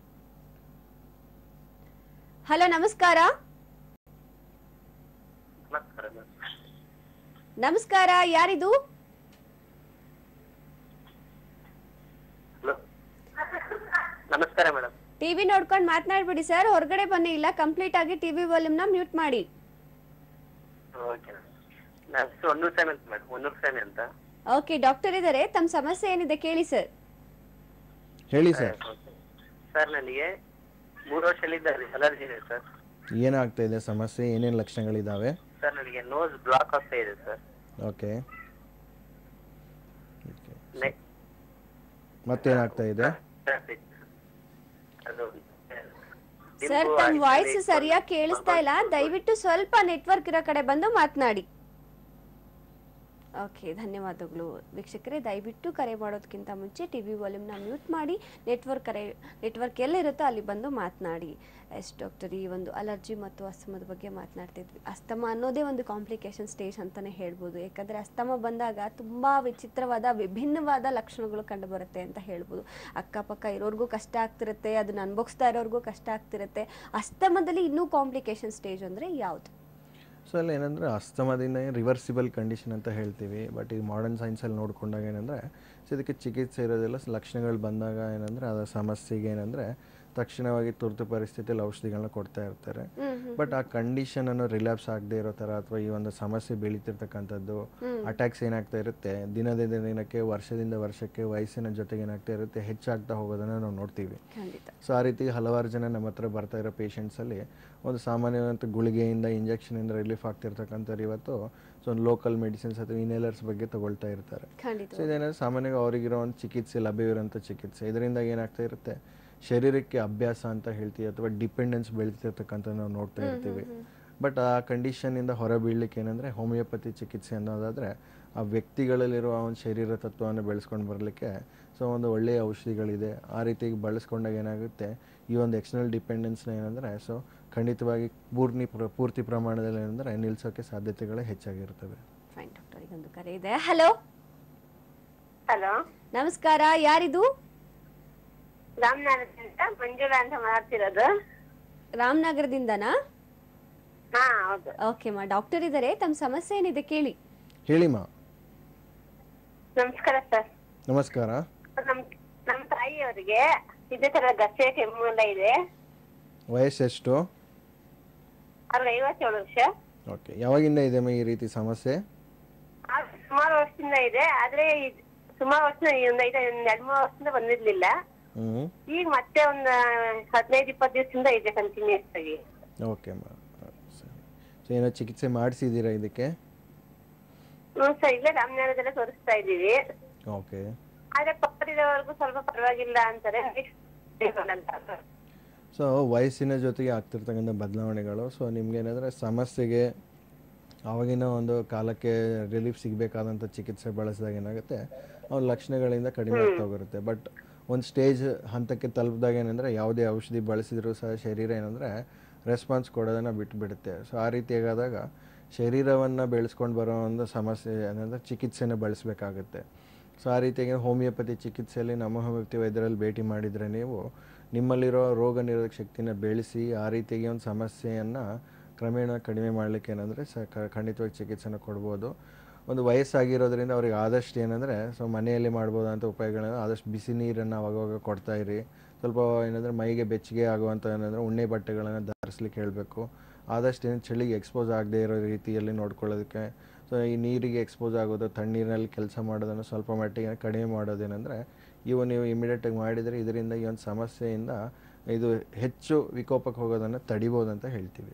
ಹಲೋ ನಮಸ್ಕಾರ ನಮಸ್ಕಾರ ಯಾರಿದು ನಮಸ್ಕಾರ ಮೇಡಮ್ ಟಿವಿ ನೋಡ್ಕೊಂಡು ಮಾತನಾಡ್ಬಿಡಿ ಸರ್ ಹೊರಗಡೆ ಬನ್ನಿ ಇಲ್ಲ ಕಂಪ್ಲೀಟ್ ಆಗಿ ಟಿವಿ ವಾಲ್ಯೂಮ್ನ ಮ್ಯೂಟ್ ಮಾಡಿ ಓಕೆ ನನ್ನ ಹೆಸರು ಒನ್ನೂರು ಸ್ವಾಮಿ ಅಂತ ಮೇಡಮ್ ಒನ್ನೂರು ಸ್ವಾಮಿ ಅಂತ ಓಕೆ ಡಾಕ್ಟರ್ ಇದ್ದಾರೆ ತಮ್ಮ ಸಮಸ್ಯೆ ಏನಿದೆ ಕೇಳಿ ಸರ್ ಹೇಳಿ ಸರ್ ಸರ್ ನನಗೆ ಮೂರು ವರ್ಷದಿಂದ ಅಲರ್ಜಿ ಇದೆ ಸರ್ ಏನಾಗ್ತಾ ಇದೆ ಸಮಸ್ಯೆ ಏನೇನು ಲಕ್ಷಣಗಳಿದ್ದಾವೆ ಸರ್ ನನಗೆ ನೋಸ್ ಬ್ಲಾಕ್ ಆಗ್ತಾ ಇದೆ ಸರ್ ಓಕೆ ನೆಕ್ ಮತ್ತೇನಾಗ್ತಾ ಇದೆ ಅದು ಸರ್ ತಮ್ಮ ವಾಯ್ಸ್ ಸರಿಯಾಗಿ ಕೇಳಿಸ್ತಾ ಇಲ್ಲ ದಯವಿಟ್ಟು ಸ್ವಲ್ಪ ನೆಟ್ವರ್ಕ್ ಇರೋ ಕಡೆ ಬಂದು ಮಾತನಾಡಿ ಓಕೆ ಧನ್ಯವಾದಗಳು ವೀಕ್ಷಕರೇ ದಯವಿಟ್ಟು ಕರೆ ಮಾಡೋದಕ್ಕಿಂತ ಮುಂಚೆ ಟಿ ವಿ ವಾಲ್ಯೂಮ್ನ ಮ್ಯೂಟ್ ಮಾಡಿ ನೆಟ್ವರ್ಕ್ ಕರೆ ನೆಟ್ವರ್ಕ್ ಎಲ್ಲಿರುತ್ತೋ ಅಲ್ಲಿ ಬಂದು ಮಾತನಾಡಿ ಎಸ್ ಡಾಕ್ಟರ್ ಈ ಒಂದು ಅಲರ್ಜಿ ಮತ್ತು ಅಸ್ತಮದ ಬಗ್ಗೆ ಮಾತನಾಡ್ತಿದ್ವಿ ಅಸ್ತಮ ಅನ್ನೋದೇ ಒಂದು ಕಾಂಪ್ಲಿಕೇಶನ್ ಸ್ಟೇಜ್ ಅಂತಲೇ ಹೇಳ್ಬೋದು ಯಾಕಂದರೆ ಅಸ್ತಮ ಬಂದಾಗ ತುಂಬ ವಿಚಿತ್ರವಾದ ವಿಭಿನ್ನವಾದ ಲಕ್ಷಣಗಳು ಕಂಡುಬರುತ್ತೆ ಅಂತ ಹೇಳ್ಬೋದು ಅಕ್ಕಪಕ್ಕ ಇರೋರ್ಗೂ ಕಷ್ಟ ಆಗ್ತಿರುತ್ತೆ ಅದನ್ನ ಅನುಭವಿಸ್ತಾ ಇರೋರ್ಗೂ ಕಷ್ಟ ಆಗ್ತಿರುತ್ತೆ ಅಸ್ತಮದಲ್ಲಿ ಇನ್ನೂ ಕಾಂಪ್ಲಿಕೇಶನ್ ಸ್ಟೇಜ್ ಅಂದರೆ ಯಾವುದು ಸೊ ಅಲ್ಲಿ ಏನಂದರೆ ಅಸ್ತಮದಿಂದ ರಿವರ್ಸಿಬಲ್ ಕಂಡೀಷನ್ ಅಂತ ಹೇಳ್ತೀವಿ ಬಟ್ ಈ ಮಾಡರ್ನ್ ಸೈನ್ಸಲ್ಲಿ ನೋಡ್ಕೊಂಡಾಗ ಏನಂದರೆ ಸೊ ಇದಕ್ಕೆ ಚಿಕಿತ್ಸೆ ಇರೋದಿಲ್ಲ ಸೊ ಲಕ್ಷಣಗಳು ಬಂದಾಗ ಏನಂದರೆ ಅದರ ಸಮಸ್ಯೆಗೆ ಏನಂದರೆ ತಕ್ಷಣವಾಗಿ ತುರ್ತು ಪರಿಸ್ಥಿತಿಯಲ್ಲಿ ಔಷಧಿಗಳನ್ನ ಕೊಡ್ತಾ ಇರ್ತಾರೆ ಬಟ್ ಆ ಕಂಡೀಷನನ್ನು ರಿಲ್ಯಾಪ್ಸ್ ಆಗದೆ ಇರೋ ಥರ ಅಥವಾ ಈ ಒಂದು ಸಮಸ್ಯೆ ಬೆಳೀತಿರ್ತಕ್ಕಂಥದ್ದು ಹ್ಮ್. ಅಟ್ಯಾಕ್ಸ್ ಏನಾಗ್ತಾ ಇರುತ್ತೆ ದಿನದಿಂದ ದಿನಕ್ಕೆ ವರ್ಷದಿಂದ ವರ್ಷಕ್ಕೆ ವಯಸ್ಸಿನ ಜೊತೆಗೆ ಏನಾಗ್ತಾ ಇರುತ್ತೆ ಹೆಚ್ಚಾಗ್ತಾ ಹೋಗೋದನ್ನು ನಾವು ನೋಡ್ತೀವಿ ಖಂಡಿತ ಸೊ ಆ ರೀತಿ ಹಲವಾರು ಜನ ನಮ್ಮ ಹತ್ರ ಬರ್ತಾ ಇರೋ ಪೇಷಂಟ್ಸಲ್ಲಿ ಒಂದು ಸಾಮಾನ್ಯವಾದ ಗುಳಿಗೆಯಿಂದ ಇಂಜೆಕ್ಷನಿಂದ ರಿಲೀಫ್ ಆಗ್ತಿರ್ತಕ್ಕಂಥವ್ರು ಇವತ್ತು ಸೊ ಒಂದು ಲೋಕಲ್ ಮೆಡಿಸಿನ್ಸ್ ಅಥವಾ ಇನೇಲರ್ಸ್ ಬಗ್ಗೆ ತಗೊಳ್ತಾ ಇರ್ತಾರೆ ಖಂಡಿತ ಸೊ ಇದೇನಂದ್ರೆ ಸಾಮಾನ್ಯವಾಗಿ ಅವರಿಗಿರೋ ಒಂದು ಚಿಕಿತ್ಸೆ ಲಭ್ಯವಿರೋಂಥ ಚಿಕಿತ್ಸೆ ಇದರಿಂದ ಏನಾಗ್ತಾ ಇರುತ್ತೆ ಶರೀರಕ್ಕೆ ಅಭ್ಯಾಸ ಅಂತ ಹೇಳ್ತೀವಿ ಅಥವಾ ಡಿಪೆಂಡೆನ್ಸ್ ಬೆಳೀತಿರ್ತಕ್ಕಂಥ ನಾವು ನೋಡ್ತಾ ಇರ್ತೀವಿ ಬಟ್ ಆ ಕಂಡೀಷನಿಂದ ಹೊರ ಬೀಳಲಿಕ್ಕೆ ಏನಂದರೆ ಹೋಮಿಯೋಪತಿ ಚಿಕಿತ್ಸೆ ಅನ್ನೋದಾದರೆ ಆ ವ್ಯಕ್ತಿಗಳಲ್ಲಿರುವ ಒಂದು ಶರೀರ ತತ್ವವನ್ನು ಬೆಳೆಸ್ಕೊಂಡು ಬರಲಿಕ್ಕೆ ಸೊ ಒಂದು ಒಳ್ಳೆಯ ಔಷಧಿಗಳಿದೆ ಆ ರೀತಿ ಬಳಸ್ಕೊಂಡಾಗ ಏನಾಗುತ್ತೆ ಈ ಒಂದು ಎಕ್ಸ್ಟರ್ನಲ್ ಡಿಪೆಂಡೆನ್ಸ್ನ ಏನಂದರೆ ಸೊ ಖಂಡಿತವಾಗಿ ಪೂರ್ಣಿ ಪ್ರ- ಪೂರ್ತಿ ಪ್ರಮಾಣದಲ್ಲಿ ಏನಂದರೆ ನಿಲ್ಲಿಸೋಕ್ಕೆ ಸಾಧ್ಯತೆಗಳು ಹೆಚ್ಚಾಗಿರ್ತವೆ ಫೈನ್ ಡಾಕ್ಟರ್ ಈಗೊಂದು ಕರೆ ಇದೆ ಹಲೋ ಹಲೋ ನಮಸ್ಕಾರ ಯಾರಿದು ರಾಮನಗರದಿಂದ ಮಂಜುಳಾ ಅಂತ ಮಾತಾಡ್ತಿರೋದು ರಾಮನಗರದಿಂದನಾ ಹಾ ಹೌದು ಓಕೆ ಮಾ ಡಾಕ್ಟರ್ ಇದ್ದಾರೆ ತಮ್ಮ ಸಮಸ್ಯೆ ಏನಿದೆ ಕೇಳಿ ಹೇಳಿಮ್ಮ ನಮಸ್ಕಾರ ಸರ್ ನಮಸ್ಕಾರ ನಮ್ ನಮ್ ತಾಯಿಯವರಿಗೆ ಇದೇ ತರ ಗಸೆ ಕೆಮ್ಮು ಎಲ್ಲ ಇದೆ ವಯಸ್ಸೆಷ್ಟು ಅವ್ರಿಗೆ ಐವತ್ತೇಳು ವರ್ಷ ಓಕೆ ಯಾವಾಗಿಂದ ಇದೆ ಈ ರೀತಿ ಸಮಸ್ಯೆ ಆ- ಸುಮಾರು ವರ್ಷದಿಂದ ಇದೆ ಆದ್ರೆ ಇದ್- ಸುಮಾರು ವರ್ಷ ಒಂದ್ ಐದು ಒಂದ್ ಎರಡ್ ಮೂರು ವರ್ಷದಿಂದ ಬಂದಿರ್ಲಿಲ್ಲ ಹ್ಞೂ ಈಗ ಮತ್ತೆ ಒಂದ್ ಹದಿನೈದು ಇಪ್ಪತ್ತು ದಿವಸದಿಂದ ಇದೆ ಕಂಟಿನ್ಯೂಸ್ ಆಗಿ ಓಕೆ ಅಮ್ಮ ಸರಿ ಸೊ ಏನೋ ಚಿಕಿತ್ಸೆ ಮಾಡಿಸಿದ್ದೀರಾ ಇದಕ್ಕೆ ಹ್ಮ್ ಸರ್ ಇಲ್ಲೇ ರಾಮನಗರದಲ್ಲೇ ತೋರಿಸ್ತಾ ಇದೀವಿ ಓಕೆ ಆದ್ರೆ ಪಕ್ಕದವರೆಗೂ ಸ್ವಲ್ಪ ಪರವಾಗಿಲ್ಲ ಅಂತಾರೆ ಅಂತ. ಸೊ ವಯಸ್ಸಿನ ಜೊತೆಗೆ ಆಗ್ತಿರ್ತಕ್ಕಂಥ ಬದಲಾವಣೆಗಳು ಸೊ ನಿಮ್ಗೇನಾದರೆ ಸಮಸ್ಯೆಗೆ ಆವಾಗಿನ ಒಂದು ಕಾಲಕ್ಕೆ ರಿಲೀಫ್ ಸಿಗಬೇಕಾದಂಥ ಚಿಕಿತ್ಸೆ ಬಳಸಿದಾಗ ಏನಾಗುತ್ತೆ ಅವ್ರ ಲಕ್ಷಣಗಳಿಂದ ಕಡಿಮೆ ಆಗ್ತಾ ಹೋಗಿರುತ್ತೆ ಬಟ್ ಒಂದು ಸ್ಟೇಜ್ ಹಂತಕ್ಕೆ ತಲುಪಿದಾಗ ಏನಂದರೆ ಯಾವುದೇ ಔಷಧಿ ಬಳಸಿದರೂ ಸಹ ಶರೀರ ಏನಂದರೆ ರೆಸ್ಪಾನ್ಸ್ ಕೊಡೋದನ್ನು ಬಿಟ್ಟುಬಿಡುತ್ತೆ ಸೊ ಆ ರೀತಿಯಾಗಾದಾಗ ಶರೀರವನ್ನು ಬೆಳೆಸ್ಕೊಂಡು ಬರೋ ಒಂದು ಸಮಸ್ಯೆ ಏನಂದರೆ ಚಿಕಿತ್ಸೆನ ಬಳಸಬೇಕಾಗುತ್ತೆ ಸೊ ಆ ರೀತಿಯಾಗಿ ಹೋಮಿಯೋಪತಿ ಚಿಕಿತ್ಸೆಯಲ್ಲಿ ನಮ್ಮ ಹೋಮಿಯೋಪತಿ ವೈದ್ಯರಲ್ಲಿ ಭೇಟಿ ಮಾಡಿದರೆ ನೀವು ನಿಮ್ಮಲ್ಲಿರೋ ರೋಗ ನಿರೋಧಕ ಶಕ್ತಿನ ಬೆಳೆಸಿ ಆ ರೀತಿಯಾಗಿ ಒಂದು ಸಮಸ್ಯೆಯನ್ನು ಕ್ರಮೇಣ ಕಡಿಮೆ ಮಾಡಲಿಕ್ಕೆ ಏನಂದರೆ ಸ ಕ- ಖಂಡಿತವಾಗಿ ಚಿಕಿತ್ಸೆನ ಕೊಡ್ಬೋದು ಒಂದು ವಯಸ್ಸಾಗಿರೋದ್ರಿಂದ ಅವ್ರಿಗೆ ಆದಷ್ಟು ಏನಂದರೆ ಸೊ ಮನೆಯಲ್ಲಿ ಮಾಡ್ಬೋದಂಥ ಉಪಾಯಗಳನ್ನ ಆದಷ್ಟು ಬಿಸಿ ನೀರನ್ನು ಅವಾಗವಾಗ ಕೊಡ್ತಾ ಇರಿ ಸ್ವಲ್ಪ ಏನಂದರೆ ಮೈಗೆ ಬೆಚ್ಚಗೆ ಆಗುವಂಥ ಏನಂದರೆ ಉಣ್ಣೆ ಬಟ್ಟೆಗಳನ್ನು ಧರಿಸ್ಲಿಕ್ಕೆ ಹೇಳಬೇಕು ಆದಷ್ಟು ಏನು ಚಳಿಗೆ ಎಕ್ಸ್ಪೋಸ್ ಆಗದೆ ಇರೋ ರೀತಿಯಲ್ಲಿ ನೋಡ್ಕೊಳ್ಳೋದಕ್ಕೆ ಸೊ ಈ ನೀರಿಗೆ ಎಕ್ಸ್ಪೋಸ್ ಆಗೋದು ತಣ್ಣೀರಿನಲ್ಲಿ ಕೆಲಸ ಮಾಡೋದನ್ನು ಸ್ವಲ್ಪ ಮಟ್ಟಿಗೆ ಕಡಿಮೆ ಮಾಡೋದೇನೆಂದರೆ ಇವು ನೀವು ಇಮಿಡಿಯೇಟಾಗಿ ಮಾಡಿದರೆ ಇದರಿಂದ ಈ ಒಂದು ಸಮಸ್ಯೆಯಿಂದ ಇದು ಹೆಚ್ಚು ವಿಕೋಪಕ್ಕೆ ಹೋಗೋದನ್ನು ತಡಿಬೋದು ಅಂತ ಹೇಳ್ತೀವಿ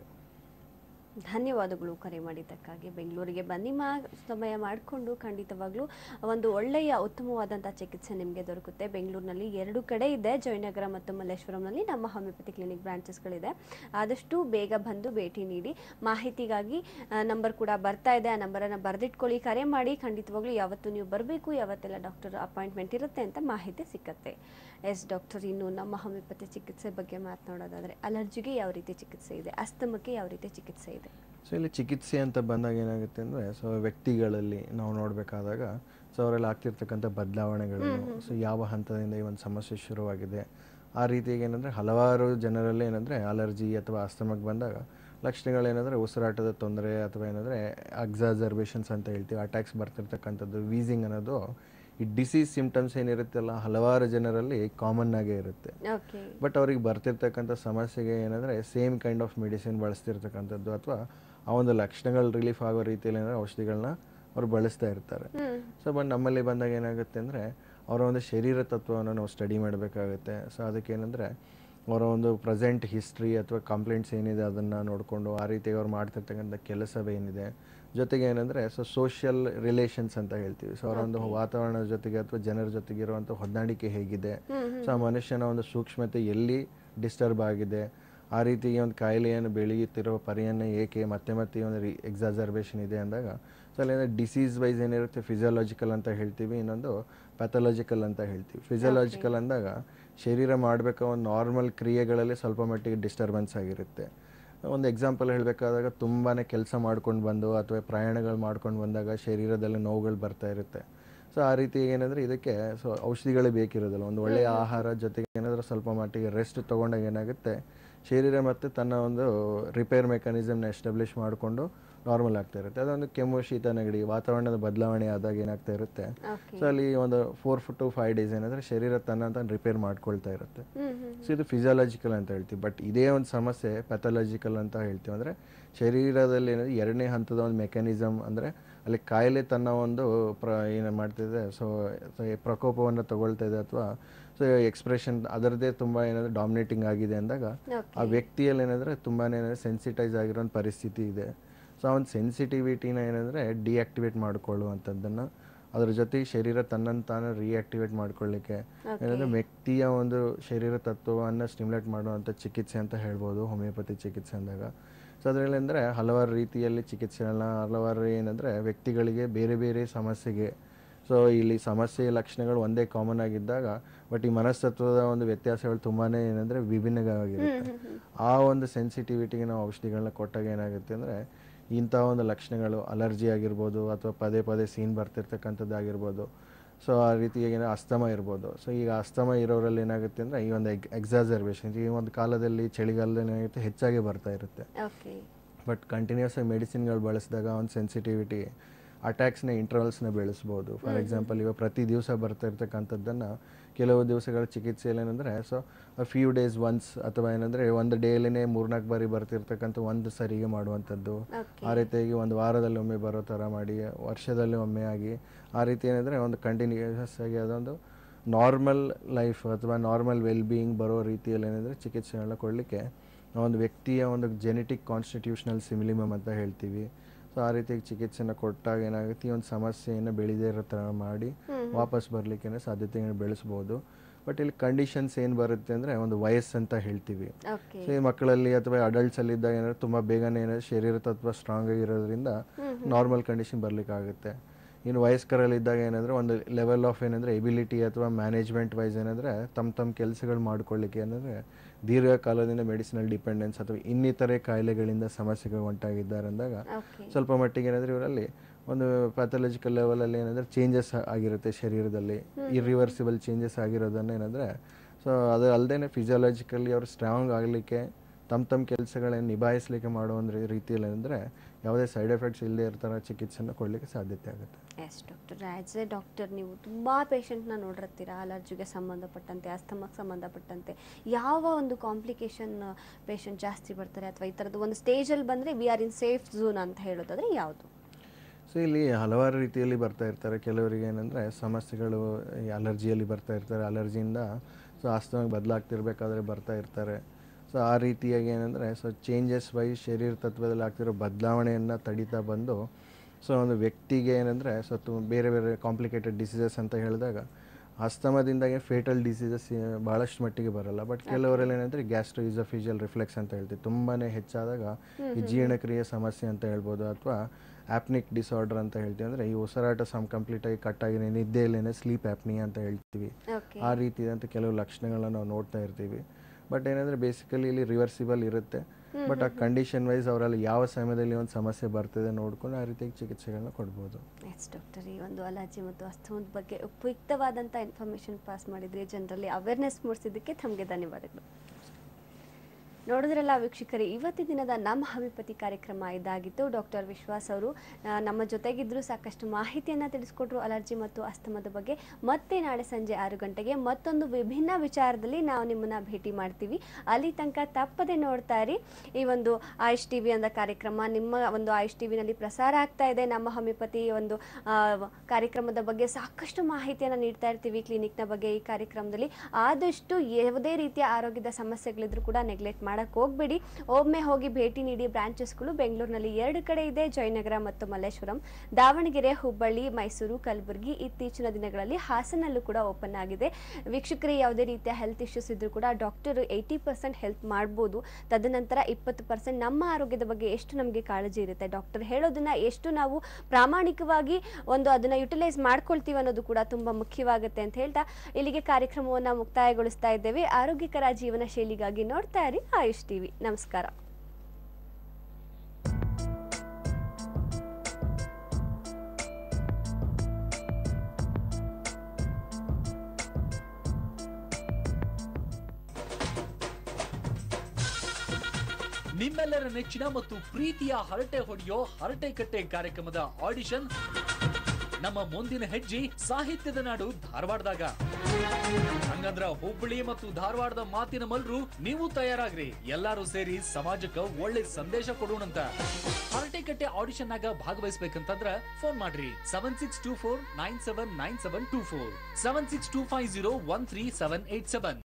ಧನ್ಯವಾದಗಳು ಕರೆ ಮಾಡಿದ್ದಕ್ಕಾಗಿ ಬೆಂಗಳೂರಿಗೆ ಬನ್ನಿ ಮಾ ಸಮಯ ಮಾಡಿಕೊಂಡು ಖಂಡಿತವಾಗ್ಲೂ ಒಂದು ಒಳ್ಳೆಯ ಉತ್ತಮವಾದಂಥ ಚಿಕಿತ್ಸೆ ನಿಮಗೆ ದೊರಕುತ್ತೆ ಬೆಂಗಳೂರಿನಲ್ಲಿ ಎರಡು ಕಡೆ ಇದೆ ಜಯನಗರ ಮತ್ತು ಮಲ್ಲೇಶ್ವರಂನಲ್ಲಿ ನಮ್ಮ ಹೋಮಿಯೋಪತಿ ಕ್ಲಿನಿಕ್ ಬ್ರಾಂಚಸ್ಗಳಿದೆ ಆದಷ್ಟು ಬೇಗ ಬಂದು ಭೇಟಿ ನೀಡಿ ಮಾಹಿತಿಗಾಗಿ ನಂಬರ್ ಕೂಡ ಬರ್ತಾ ಇದೆ ಆ ನಂಬರನ್ನು ಬರೆದಿಟ್ಕೊಳ್ಳಿ ಕರೆ ಮಾಡಿ ಖಂಡಿತವಾಗ್ಲೂ ಯಾವತ್ತು ನೀವು ಬರಬೇಕು ಯಾವತ್ತೆಲ್ಲ ಡಾಕ್ಟರ್ ಅಪಾಯಿಂಟ್ಮೆಂಟ್ ಇರುತ್ತೆ ಅಂತ ಮಾಹಿತಿ ಸಿಕ್ಕತ್ತೆ ಎಸ್ ಡಾಕ್ಟರ್ ಇನ್ನು ನಮ್ಮ ಹೋಮಿಯೋಪತಿ ಚಿಕಿತ್ಸೆ ಬಗ್ಗೆ ಮಾತನಾಡೋದಾದರೆ ಅಲರ್ಜಿಗೆ ಯಾವ ರೀತಿ ಚಿಕಿತ್ಸೆ ಇದೆ ಅಸ್ತಮಕ್ಕೆ ಯಾವ ರೀತಿ ಚಿಕಿತ್ಸೆ ಇದೆ ಸೊ ಇಲ್ಲಿ ಚಿಕಿತ್ಸೆ ಅಂತ ಬಂದಾಗ ಏನಾಗುತ್ತೆ ಅಂದರೆ ಸೊ ವ್ಯಕ್ತಿಗಳಲ್ಲಿ ನಾವು ನೋಡಬೇಕಾದಾಗ ಸೊ ಅವರಲ್ಲಿ ಆಗ್ತಿರ್ತಕ್ಕಂಥ ಬದಲಾವಣೆಗಳನ್ನು ಸೊ ಯಾವ ಹಂತದಿಂದ ಈ ಒಂದು ಸಮಸ್ಯೆ ಶುರುವಾಗಿದೆ ಆ ರೀತಿಯಾಗಿ ಏನಂದರೆ ಹಲವಾರು ಜನರಲ್ಲಿ ಏನಂದರೆ ಅಲರ್ಜಿ ಅಥವಾ ಅಸ್ತಮಕ್ಕೆ ಬಂದಾಗ ಲಕ್ಷಣಗಳೇನೆಂದರೆ ಉಸಿರಾಟದ ತೊಂದರೆ ಅಥವಾ ಏನಂದರೆ ಅಕ್ಸಾಜರ್ಬೇಷನ್ಸ್ ಅಂತ ಹೇಳ್ತೀವಿ ಅಟ್ಯಾಕ್ಸ್ ಬರ್ತಿರ್ತಕ್ಕಂಥದ್ದು ವೀಸಿಂಗ್ ಅನ್ನೋದು ಈ ಡಿಸೀಸ್ ಸಿಮ್ಟಮ್ಸ್ ಏನಿರುತ್ತಲ್ಲ ಹಲವಾರು ಜನರಲ್ಲಿ ಕಾಮನ್ ಆಗೇ ಇರುತ್ತೆ ಓಕೆ ಬಟ್ ಅವ್ರಿಗೆ ಬರ್ತಿರ್ತಕ್ಕಂಥ ಸಮಸ್ಯೆಗೆ ಏನಂದರೆ ಸೇಮ್ ಕೈಂಡ್ ಆಫ್ ಮೆಡಿಸಿನ್ ಬಳಸ್ತಿರ್ತಕ್ಕಂಥದ್ದು ಅಥವಾ ಆ ಒಂದು ಲಕ್ಷಣಗಳು ರಿಲೀಫ್ ಆಗೋ ರೀತಿಯಲ್ಲಿ ಏನಾದ್ರೆ ಔಷಧಿಗಳನ್ನ ಅವ್ರು ಬಳಸ್ತಾ ಇರ್ತಾರೆ ಸೊ ಬಟ್ ನಮ್ಮಲ್ಲಿ ಬಂದಾಗ ಏನಾಗುತ್ತೆ ಅಂದರೆ ಅವರ ಒಂದು ಶರೀರ ತತ್ವವನ್ನು ನಾವು ಸ್ಟಡಿ ಮಾಡಬೇಕಾಗುತ್ತೆ ಸೊ ಅದಕ್ಕೆ ಏನಂದರೆ ಅವರ ಒಂದು ಪ್ರೆಸೆಂಟ್ ಹಿಸ್ಟ್ರಿ ಅಥವಾ ಕಂಪ್ಲೇಂಟ್ಸ್ ಏನಿದೆ ಅದನ್ನು ನೋಡಿಕೊಂಡು ಆ ರೀತಿಯಾಗಿ ಅವ್ರು ಮಾಡ್ತಿರ್ತಕ್ಕಂಥ ಕೆಲಸವೇನಿದೆ ಜೊತೆಗೆ ಏನಂದರೆ ಸೊ ಸೋಷಿಯಲ್ ರಿಲೇಷನ್ಸ್ ಅಂತ ಹೇಳ್ತೀವಿ ಸೊ ಅವರ ಒಂದು ವಾತಾವರಣದ ಜೊತೆಗೆ ಅಥವಾ ಜನರ ಜೊತೆಗೆ ಇರುವಂಥ ಹೊಂದಾಣಿಕೆ ಹೇಗಿದೆ ಸೊ ಆ ಮನುಷ್ಯನ ಒಂದು ಸೂಕ್ಷ್ಮತೆ ಎಲ್ಲಿ ಡಿಸ್ಟರ್ಬ್ ಆಗಿದೆ ಆ ರೀತಿ ಈ ಒಂದು ಕಾಯಿಲೆಯನ್ನು ಬೆಳೆಯುತ್ತಿರೋ ಪರಿಯನ್ನು ಏಕೆ ಮತ್ತೆ ಮತ್ತೆ ಈ ಒಂದು ರಿ ಎಕ್ಸಾಜರ್ಬೇಷನ್ ಇದೆ ಅಂದಾಗ ಸೊ ಅಲ್ಲಿ ಡಿಸೀಸ್ ವೈಸ್ ಏನಿರುತ್ತೆ ಫಿಸಿಯಾಲಜಿಕಲ್ ಅಂತ ಹೇಳ್ತೀವಿ ಇನ್ನೊಂದು ಪ್ಯಾಥಲಾಜಿಕಲ್ ಅಂತ ಹೇಳ್ತೀವಿ ಫಿಸಿಯಾಲಜಿಕಲ್ ಅಂದಾಗ ಶರೀರ ಮಾಡಬೇಕಾ ಒಂದು ನಾರ್ಮಲ್ ಕ್ರಿಯೆಗಳಲ್ಲಿ ಸ್ವಲ್ಪ ಮಟ್ಟಿಗೆ ಡಿಸ್ಟರ್ಬೆನ್ಸ್ ಆಗಿರುತ್ತೆ ಒಂದು ಎಕ್ಸಾಂಪಲ್ ಹೇಳಬೇಕಾದಾಗ ತುಂಬಾ ಕೆಲಸ ಮಾಡ್ಕೊಂಡು ಬಂದು ಅಥವಾ ಪ್ರಯಾಣಗಳು ಮಾಡ್ಕೊಂಡು ಬಂದಾಗ ಶರೀರದಲ್ಲಿ ನೋವುಗಳು ಬರ್ತಾ ಇರುತ್ತೆ ಸೊ ಆ ರೀತಿ ಏನಂದರೆ ಇದಕ್ಕೆ ಸೊ ಔಷಧಿಗಳೇ ಬೇಕಿರೋದಿಲ್ಲ ಒಂದು ಒಳ್ಳೆಯ ಆಹಾರ ಜೊತೆಗೆ ಏನಾದರೂ ಸ್ವಲ್ಪ ಮಟ್ಟಿಗೆ ರೆಸ್ಟ್ ತೊಗೊಂಡಾಗ ಏನಾಗುತ್ತೆ ಶರೀರ ಮತ್ತು ತನ್ನ ಒಂದು ರಿಪೇರ್ ಮೆಕ್ಯಾನಿಸಮ್ನ ಎಸ್ಟಾಬ್ಲಿಷ್ ಮಾಡಿಕೊಂಡು ನಾರ್ಮಲ್ ಆಗ್ತಾ ಇರುತ್ತೆ ಅದೊಂದು ಕೆಮ್ಮು ಶೀತ ನೆಗಡಿ ವಾತಾವರಣದ ಬದಲಾವಣೆ ಆದಾಗ ಏನಾಗ್ತಾ ಇರುತ್ತೆ ಸೊ ಅಲ್ಲಿ ಒಂದು ಫೋರ್ ಟು ಫೈವ್ ಡೇಸ್ ಏನಂದರೆ ಶರೀರ ತನ್ನ ತಾನು ರಿಪೇರ್ ಮಾಡ್ಕೊಳ್ತಾ ಇರುತ್ತೆ ಸೊ ಇದು ಫಿಸಿಯಾಲಜಿಕಲ್ ಅಂತ ಹೇಳ್ತೀವಿ ಬಟ್ ಇದೇ ಒಂದು ಸಮಸ್ಯೆ ಪ್ಯಾಥಲಾಜಿಕಲ್ ಅಂತ ಹೇಳ್ತೀವಿ ಅಂದರೆ ಶರೀರದಲ್ಲಿ ಏನಾದ್ರೆ ಎರಡನೇ ಹಂತದ ಒಂದು ಮೆಕ್ಯಾನಿಸಮ್ ಅಂದರೆ ಅಲ್ಲಿ ಕಾಯಿಲೆ ತನ್ನ ಒಂದು ಪ್ರ ಏನು ಮಾಡ್ತಿದೆ ಸೊ ಪ್ರಕೋಪವನ್ನು ತಗೊಳ್ತಾ ಇದೆ ಅಥವಾ ಸೊ ಎಕ್ಸ್ಪ್ರೆಷನ್ ಅದರದ್ದೇ ತುಂಬ ಏನಾದರೂ ಡಾಮಿನೇಟಿಂಗ್ ಆಗಿದೆ ಅಂದಾಗ ಆ ವ್ಯಕ್ತಿಯಲ್ಲಿ ಏನಂದರೆ ತುಂಬಾ ಏನಾದರೆ ಸೆನ್ಸಿಟೈಸ್ ಆಗಿರೋ ಒಂದು ಪರಿಸ್ಥಿತಿ ಇದೆ ಸೊ ಆ ಒಂದು ಸೆನ್ಸಿಟಿವಿಟಿನ ಏನಂದರೆ ಡಿಆಕ್ಟಿವೇಟ್ ಮಾಡಿಕೊಳ್ಳುವಂಥದ್ದನ್ನು ಅದ್ರ ಜೊತೆಗೆ ಶರೀರ ತನ್ನನ್ನು ತಾನು ರಿಯಾಕ್ಟಿವೇಟ್ ಮಾಡ್ಕೊಳ್ಳಿಕ್ಕೆ ಏನಂದರೆ ವ್ಯಕ್ತಿಯ ಒಂದು ಶರೀರ ತತ್ವವನ್ನು ಸ್ಟಿಮ್ಯುಲೇಟ್ ಮಾಡುವಂಥ ಚಿಕಿತ್ಸೆ ಅಂತ ಹೇಳ್ಬೋದು ಹೋಮಿಯೋಪತಿ ಚಿಕಿತ್ಸೆ ಅಂದಾಗ ಸೊ ಅದರಲ್ಲಿ ಅಂದರೆ ಹಲವಾರು ರೀತಿಯಲ್ಲಿ ಚಿಕಿತ್ಸೆಗಳನ್ನ ಹಲವಾರು ಏನಂದರೆ ವ್ಯಕ್ತಿಗಳಿಗೆ ಬೇರೆ ಬೇರೆ ಸಮಸ್ಯೆಗೆ ಸೊ ಇಲ್ಲಿ ಸಮಸ್ಯೆ ಲಕ್ಷಣಗಳು ಒಂದೇ ಕಾಮನ್ ಆಗಿದ್ದಾಗ ಬಟ್ ಈ ಮನಸ್ತತ್ವದ ಒಂದು ವ್ಯತ್ಯಾಸಗಳು ತುಂಬಾ ಏನಂದರೆ ವಿಭಿನ್ನವಾಗಿರುತ್ತೆ ಆ ಒಂದು ಸೆನ್ಸಿಟಿವಿಟಿಗೆ ನಾವು ಔಷಧಿಗಳನ್ನ ಕೊಟ್ಟಾಗ ಏನಾಗುತ್ತೆ ಅಂದರೆ ಇಂಥ ಒಂದು ಲಕ್ಷಣಗಳು ಅಲರ್ಜಿ ಆಗಿರ್ಬೋದು ಅಥವಾ ಪದೇ ಪದೇ ಸೀನ್ ಬರ್ತಿರ್ತಕ್ಕಂಥದ್ದು ಆಗಿರ್ಬೋದು ಸೊ ಆ ರೀತಿ ಏನೋ ಅಸ್ತಮ ಇರ್ಬೋದು ಸೊ ಈಗ ಅಸ್ತಮ ಇರೋರಲ್ಲಿ ಏನಾಗುತ್ತೆ ಅಂದರೆ ಈ ಒಂದು ಎಗ್ ಎಕ್ಸಾಜರ್ಬೇಷನ್ ಈ ಒಂದು ಕಾಲದಲ್ಲಿ ಚಳಿಗಾಲದಲ್ಲಿ ಏನಾಗುತ್ತೆ ಹೆಚ್ಚಾಗಿ ಬರ್ತಾ ಇರುತ್ತೆ ಓಕೆ ಬಟ್ ಕಂಟಿನ್ಯೂಸ್ ಆಗಿ ಮೆಡಿಸಿನ್ಗಳು ಬಳಸಿದಾಗ ಒಂದು ಸೆನ್ಸಿಟಿವಿಟಿ ಅಟ್ಯಾಕ್ಸ್ನ ಇಂಟರ್ವಲ್ಸ್ನ ಬೆಳೆಸ್ಬೋದು ಫಾರ್ ಎಕ್ಸಾಂಪಲ್ ಇವಾಗ ಪ್ರತಿ ದಿವಸ ಬರ್ತಾ ಇರ್ತಕ್ಕಂಥದ್ದನ್ನು ಕೆಲವು ದಿವಸಗಳ ಚಿಕಿತ್ಸೆಯಲ್ಲಿ ಏನಂದರೆ ಸೊ ಫ್ಯೂ ಡೇಸ್ ಒನ್ಸ್ ಅಥವಾ ಏನಂದರೆ ಒಂದು ಡೇಲಿನೇ ಮೂರ್ನಾಲ್ಕು ಬಾರಿ ಬರ್ತಿರ್ತಕ್ಕಂಥ ಒಂದು ಸರಿಗೆ ಮಾಡುವಂಥದ್ದು ಆ ರೀತಿಯಾಗಿ ಒಂದು ವಾರದಲ್ಲಿ ಒಮ್ಮೆ ಬರೋ ಥರ ಮಾಡಿ ವರ್ಷದಲ್ಲಿ ಒಮ್ಮೆ ಆಗಿ ಆ ರೀತಿ ಏನಂದರೆ ಒಂದು ಕಂಟಿನ್ಯೂಯಸ್ ಆಗಿ ಅದೊಂದು ನಾರ್ಮಲ್ ಲೈಫ್ ಅಥವಾ ನಾರ್ಮಲ್ ವೆಲ್ ಬೀಯಿಂಗ್ ಬರೋ ರೀತಿಯಲ್ಲಿ ಏನಂದರೆ ಚಿಕಿತ್ಸೆಗಳನ್ನ ಕೊಡಲಿಕ್ಕೆ ಒಂದು ವ್ಯಕ್ತಿಯ ಒಂದು ಜೆನೆಟಿಕ್ ಕಾನ್ಸ್ಟಿಟ್ಯೂಷನಲ್ ಸಿಮಿಲಿಮಮ್ ಅಂತ ಹೇಳ್ತೀವಿ ಸೊ ಆ ರೀತಿಯಾಗಿ ಚಿಕಿತ್ಸೆನ ಕೊಟ್ಟಾಗ ಏನಾಗುತ್ತೆ ಈ ಒಂದು ಸಮಸ್ಯೆಯನ್ನು ಬೆಳೆದೇ ಇರೋ ಥರ ಮಾಡಿ ವಾಪಸ್ ಬರಲಿಕ್ಕೆ ಸಾಧ್ಯತೆಯನ್ನು ಬೆಳೆಸ್ಬೋದು ಬಟ್ ಇಲ್ಲಿ ಕಂಡೀಷನ್ಸ್ ಏನು ಬರುತ್ತೆ ಅಂದರೆ ಒಂದು ವಯಸ್ಸು ಅಂತ ಹೇಳ್ತೀವಿ ಸೊ ಈ ಮಕ್ಕಳಲ್ಲಿ ಅಥವಾ ಅಡಲ್ಟ್ಸಲ್ಲಿ ಇದ್ದಾಗ ಏನಾದ್ರು ತುಂಬ ಬೇಗನೆ ಏನಾದ್ರು ಶರೀರ ತತ್ವ ಸ್ಟ್ರಾಂಗ್ ಆಗಿರೋದ್ರಿಂದ ನಾರ್ಮಲ್ ಕಂಡೀಷನ್ ಬರಲಿಕ್ಕಾಗುತ್ತೆ ಇನ್ನು ವಯಸ್ಕರಲ್ಲಿ ಇದ್ದಾಗ ಏನಂದರೆ ಒಂದು ಲೆವೆಲ್ ಆಫ್ ಏನಂದರೆ ಎಬಿಲಿಟಿ ಅಥವಾ ಮ್ಯಾನೇಜ್ಮೆಂಟ್ ವೈಸ್ ಏನಂದರೆ ತಮ್ಮ ತಮ್ಮ ಕೆಲಸಗಳು ಮಾಡ್ಕೊಳ್ಳಿಕ್ಕೆ ಏನಂದರೆ ದೀರ್ಘಕಾಲದಿಂದ ಮೆಡಿಸಿನಲ್ ಡಿಪೆಂಡೆನ್ಸ್ ಅಥವಾ ಇನ್ನಿತರೆ ಕಾಯಿಲೆಗಳಿಂದ ಸಮಸ್ಯೆಗಳು ಉಂಟಾಗಿದ್ದಾರೆ ಅಂದಾಗ ಸ್ವಲ್ಪ ಮಟ್ಟಿಗೆ ಏನಂದರೆ ಇವರಲ್ಲಿ ಒಂದು ಪ್ಯಾಥಾಲಜಿಕಲ್ ಲೆವೆಲಲ್ಲಿ ಏನಂದರೆ ಚೇಂಜಸ್ ಆಗಿರುತ್ತೆ ಶರೀರದಲ್ಲಿ ಇರಿವರ್ಸಿಬಲ್ ಚೇಂಜಸ್ ಆಗಿರೋದನ್ನು ಏನಂದರೆ ಸೊ ಅದು ಅಲ್ಲದೆ ಫಿಸಿಯಾಲಜಿಕಲಿ ಅವರು ಸ್ಟ್ರಾಂಗ್ ಆಗಲಿಕ್ಕೆ ತಮ್ಮ ತಮ್ಮ ಕೆಲಸಗಳನ್ನು ನಿಭಾಯಿಸಲಿಕ್ಕೆ ಮಾಡೋ ಒಂದು ರೀತಿಯಲ್ಲಿ ಅಂದರೆ ಯಾವುದೇ ಸೈಡ್ ಎಫೆಕ್ಟ್ಸ್ ಇಲ್ಲದೆ ಇರ್ತಾರ ಚಿಕಿತ್ಸೆನ ಕೊಡಲಿಕ್ಕೆ ಸಾಧ್ಯತೆ ಆಗುತ್ತೆ yes doctor as a doctor ನೀವು ತುಂಬ ಪೇಷಂಟ್ನ ನೋಡಿರ್ತೀರಾ ಅಲರ್ಜಿಗೆ ಸಂಬಂಧಪಟ್ಟಂತೆ ಅಸ್ತಮಕ್ಕೆ ಸಂಬಂಧಪಟ್ಟಂತೆ ಯಾವ ಒಂದು ಕಾಂಪ್ಲಿಕೇಶನ್ ಪೇಷಂಟ್ ಜಾಸ್ತಿ ಬರ್ತಾರೆ ಅಥವಾ ಈ ಥರದ್ದು ಒಂದು ಸ್ಟೇಜಲ್ಲಿ ಬಂದರೆ we are in safe zone ಅಂತ ಹೇಳೋದಾದ್ರೆ ಯಾವುದು ಸೊ ಇಲ್ಲಿ ಹಲವಾರು ರೀತಿಯಲ್ಲಿ ಬರ್ತಾ ಇರ್ತಾರೆ ಕೆಲವರಿಗೆ ಏನಂದರೆ ಸಮಸ್ಯೆಗಳು ಈ ಅಲರ್ಜಿಯಲ್ಲಿ ಬರ್ತಾ ಇರ್ತಾರೆ ಅಲರ್ಜಿಯಿಂದ ಸೊ ಆಸ್ತಮಾಗಿ ಬದಲಾಗ್ತಿರ್ಬೇಕಾದ್ರೆ ಬರ್ತಾ ಇರ್ತಾರೆ ಸೊ ಆ ರೀತಿಯಾಗಿ ಏನಂದರೆ ಸೊ ಚೇಂಜಸ್ ವೈ ಶರೀರ ತತ್ವದಲ್ಲಿ ಆಗ್ತಿರೋ ಬದಲಾವಣೆಯನ್ನು ತಡೀತಾ ಬಂದು ಸೊ ಒಂದು ವ್ಯಕ್ತಿಗೆ ಏನಂದರೆ ಸೊ ತು ಬೇರೆ ಬೇರೆ ಕಾಂಪ್ಲಿಕೇಟೆಡ್ ಡಿಸೀಸಸ್ ಅಂತ ಹೇಳಿದಾಗ ಅಸ್ತಮದಿಂದಾಗೆ ಫೇಟಲ್ ಡಿಸೀಸಸ್ ಭಾಳಷ್ಟು ಮಟ್ಟಿಗೆ ಬರಲ್ಲ ಬಟ್ ಕೆಲವರಲ್ಲಿ ಏನಂದರೆ ಗ್ಯಾಸ್ಟ್ರೋ ಇಸೋಫಿಷಿಯಲ್ ರಿಫ್ಲೆಕ್ಸ್ ಅಂತ ಹೇಳ್ತೀವಿ ತುಂಬಾ ಹೆಚ್ಚಾದಾಗ ಈ ಜೀರ್ಣಕ್ರಿಯೆ ಸಮಸ್ಯೆ ಅಂತ ಹೇಳ್ಬೋದು ಅಥವಾ ಆಪ್ನಿಕ್ ಡಿಸಾರ್ಡರ್ ಅಂತ ಹೇಳ್ತೀವಿ ಅಂದರೆ ಈ ಉಸಿರಾಟ ಸಮ್ ಕಂಪ್ಲೀಟಾಗಿ ಕಟ್ಟಾಗಿ ನಿದ್ದೆಯಲ್ಲೇನೆ ಸ್ಲೀಪ್ ಆ್ಯಪ್ನಿ ಅಂತ ಹೇಳ್ತೀವಿ Okay. ಆ ರೀತಿಯಾದಂಥ ಕೆಲವು ಲಕ್ಷಣಗಳನ್ನ ನಾವು ನೋಡ್ತಾ ಇರ್ತೀವಿ ಬಟ್ ಏನಂದರೆ ಬೇಸಿಕಲಿ ಇಲ್ಲಿ ರಿವರ್ಸಿಬಲ್ ಇರುತ್ತೆ ಹ್ಮ್, ಬಟ್ ಆ ಹ್ಮ್, ಕಂಡೀಷನ್ ವೈಸ್ ಅವರಲ್ಲಿ ಯಾವ ಸಮಯದಲ್ಲಿ ಒಂದು ಸಮಸ್ಯೆ ಬರ್ತಿದೆ ನೋಡ್ಕೊಂಡು ಆ ರೀತಿಯಾಗಿ ಚಿಕಿತ್ಸೆಗಳನ್ನ ಕೊಡ್ಬೋದು ಎಸ್ ಡಾಕ್ಟರ್ ಈ ಒಂದು ಅಲರ್ಜಿ ಮತ್ತು ಅಸ್ತಮದ ಬಗ್ಗೆ ಉಪಯುಕ್ತವಾದಂಥ ಇನ್ಫಾರ್ಮೇಷನ್ ಪಾಸ್ ಮಾಡಿದ್ರಿ ಜನರಲ್ಲಿ ಅವೇರ್ನೆಸ್ ಮೂಡಿಸಿದ್ದಕ್ಕೆ ತಮಗೆ ಧನ್ಯವಾದಗಳು ನೋಡಿದ್ರಲ್ಲ ವೀಕ್ಷಕರೇ ಇವತ್ತಿನ ದಿನದ ನಮ್ಮ ಹವಿಪತಿ ಕಾರ್ಯಕ್ರಮ ಇದಾಗಿತ್ತು ಡಾಕ್ಟರ್ ವಿಶ್ವಾಸ್ ಅವರು ಆ, ನಮ್ಮ ಜೊತೆಗಿದ್ರು ಸಾಕಷ್ಟು ಮಾಹಿತಿಯನ್ನು ತಿಳಿಸ್ಕೊಟ್ರು ಅಲರ್ಜಿ ಮತ್ತು ಅಸ್ತಮದ ಬಗ್ಗೆ ಮತ್ತೆ ನಾಳೆ ಸಂಜೆ ಆರು ಗಂಟೆಗೆ ಮತ್ತೊಂದು ವಿಭಿನ್ನ ವಿಚಾರದಲ್ಲಿ ನಾವು ನಿಮ್ಮನ್ನ ಭೇಟಿ ಮಾಡ್ತೀವಿ ಅಲ್ಲಿ ತನಕ ತಪ್ಪದೆ ನೋಡ್ತಾ ಇರಿ ಈ ಒಂದು ಆಯುಷ್ ಟಿವಿ ಅಂತ ಕಾರ್ಯಕ್ರಮ ನಿಮ್ಮ ಒಂದು ಆಯುಷ್ ಟಿವಿನಲ್ಲಿ ಪ್ರಸಾರ ಆಗ್ತಾ ಇದೆ ನಮ್ಮ ಹೋಮಿಯೋಪತಿ ಒಂದು ಆ, ಕಾರ್ಯಕ್ರಮದ ಬಗ್ಗೆ ಸಾಕಷ್ಟು ಮಾಹಿತಿಯನ್ನು ನೀಡ್ತಾ ಇರ್ತೀವಿ ಕ್ಲಿನಿಕ್ನ ಬಗ್ಗೆ ಈ ಕಾರ್ಯಕ್ರಮದಲ್ಲಿ ಆದಷ್ಟು ಯಾವುದೇ ರೀತಿಯ ಆರೋಗ್ಯದ ಸಮಸ್ಯೆಗಳಿದ್ರು ಕೂಡ ನೆಗ್ಲೆಕ್ಟ್ ಮಾಡಕ್ಕೆ ಹೋಗ್ಬೇಡಿ ಒಮ್ಮೆ ಹೋಗಿ ಭೇಟಿ ನೀಡಿ ಬ್ರಾಂಚಸ್ಗಳು ಬೆಂಗಳೂರಿನಲ್ಲಿ ಎರಡು ಕಡೆ ಇದೆ ಜಯನಗರ ಮತ್ತು ಮಲ್ಲೇಶ್ವರಂ ದಾವಣಗೆರೆ ಹುಬ್ಬಳ್ಳಿ ಮೈಸೂರು ಕಲಬುರಗಿ ಇತ್ತೀಚಿನ ದಿನಗಳಲ್ಲಿ ಹಾಸನಲ್ಲೂ ಕೂಡ ಓಪನ್ ಆಗಿದೆ ವೀಕ್ಷಕರಿಗೆ ಯಾವುದೇ ರೀತಿಯ ಹೆಲ್ತ್ ಇಶ್ಯೂಸ್ ಇದ್ರೂ ಕೂಡ ಡಾಕ್ಟರ್ ಏಯ್ಟಿ ಪರ್ಸೆಂಟ್ ಹೆಲ್ಪ್ ಮಾಡ್ಬೋದು ತದನಂತರ ಇಪ್ಪತ್ತು ಪರ್ಸೆಂಟ್ ನಮ್ಮ ಆರೋಗ್ಯದ ಬಗ್ಗೆ ಎಷ್ಟು ನಮಗೆ ಕಾಳಜಿ ಇರುತ್ತೆ ಡಾಕ್ಟರ್ ಹೇಳೋದನ್ನ ಎಷ್ಟು ನಾವು ಪ್ರಾಮಾಣಿಕವಾಗಿ ಒಂದು ಅದನ್ನ ಯುಟಿಲೈಸ್ ಮಾಡ್ಕೊಳ್ತೀವಿ ಅನ್ನೋದು ಕೂಡ ತುಂಬಾ ಮುಖ್ಯವಾಗುತ್ತೆ ಅಂತ ಹೇಳ್ತಾ ಇಲ್ಲಿಗೆ ಕಾರ್ಯಕ್ರಮವನ್ನು ಮುಕ್ತಾಯಗೊಳಿಸ್ತಾ ಇದ್ದೇವೆ ಆರೋಗ್ಯಕರ ಜೀವನ ಶೈಲಿಗಾಗಿ ನೋಡ್ತಾ ಇರಿ ಆಯುಷ್ ಟಿವಿ ನಮಸ್ಕಾರ ನಿಮ್ಮೆಲ್ಲರ ನೆಚ್ಚಿನ ಮತ್ತು ಪ್ರೀತಿಯ ಹರಟೆ ಹೊಡೆಯೋ ಹರಟೆ ಕಟ್ಟೆ ಕಾರ್ಯಕ್ರಮದ ಆಡಿಷನ್ ನಮ್ಮ ಮುಂದಿನ ಹೆಜ್ಜೆ ಸಾಹಿತ್ಯದ ನಾಡು ಧಾರವಾಡದಾಗ ಹಂಗಂದ್ರ ಹುಬ್ಬಳ್ಳಿ ಮತ್ತು ಧಾರವಾಡದ ಮಾತಿನ ಮಲ್ರು ನೀವು ತಯಾರಾಗ್ರಿ ಎಲ್ಲಾರು ಸೇರಿ ಸಮಾಜಕ್ಕ ಒಳ್ಳೆ ಸಂದೇಶ ಕೊಡೋಣಂತ ಹರಟೆ ಕಟ್ಟೆ ಆಡಿಷನ್ ನಾಗ ಭಾಗವಹಿಸ್ಬೇಕಂತಂದ್ರ ಫೋನ್ ಮಾಡ್ರಿ seven six two four nine seven nine seven two four seven six two five zero one three seven eight seven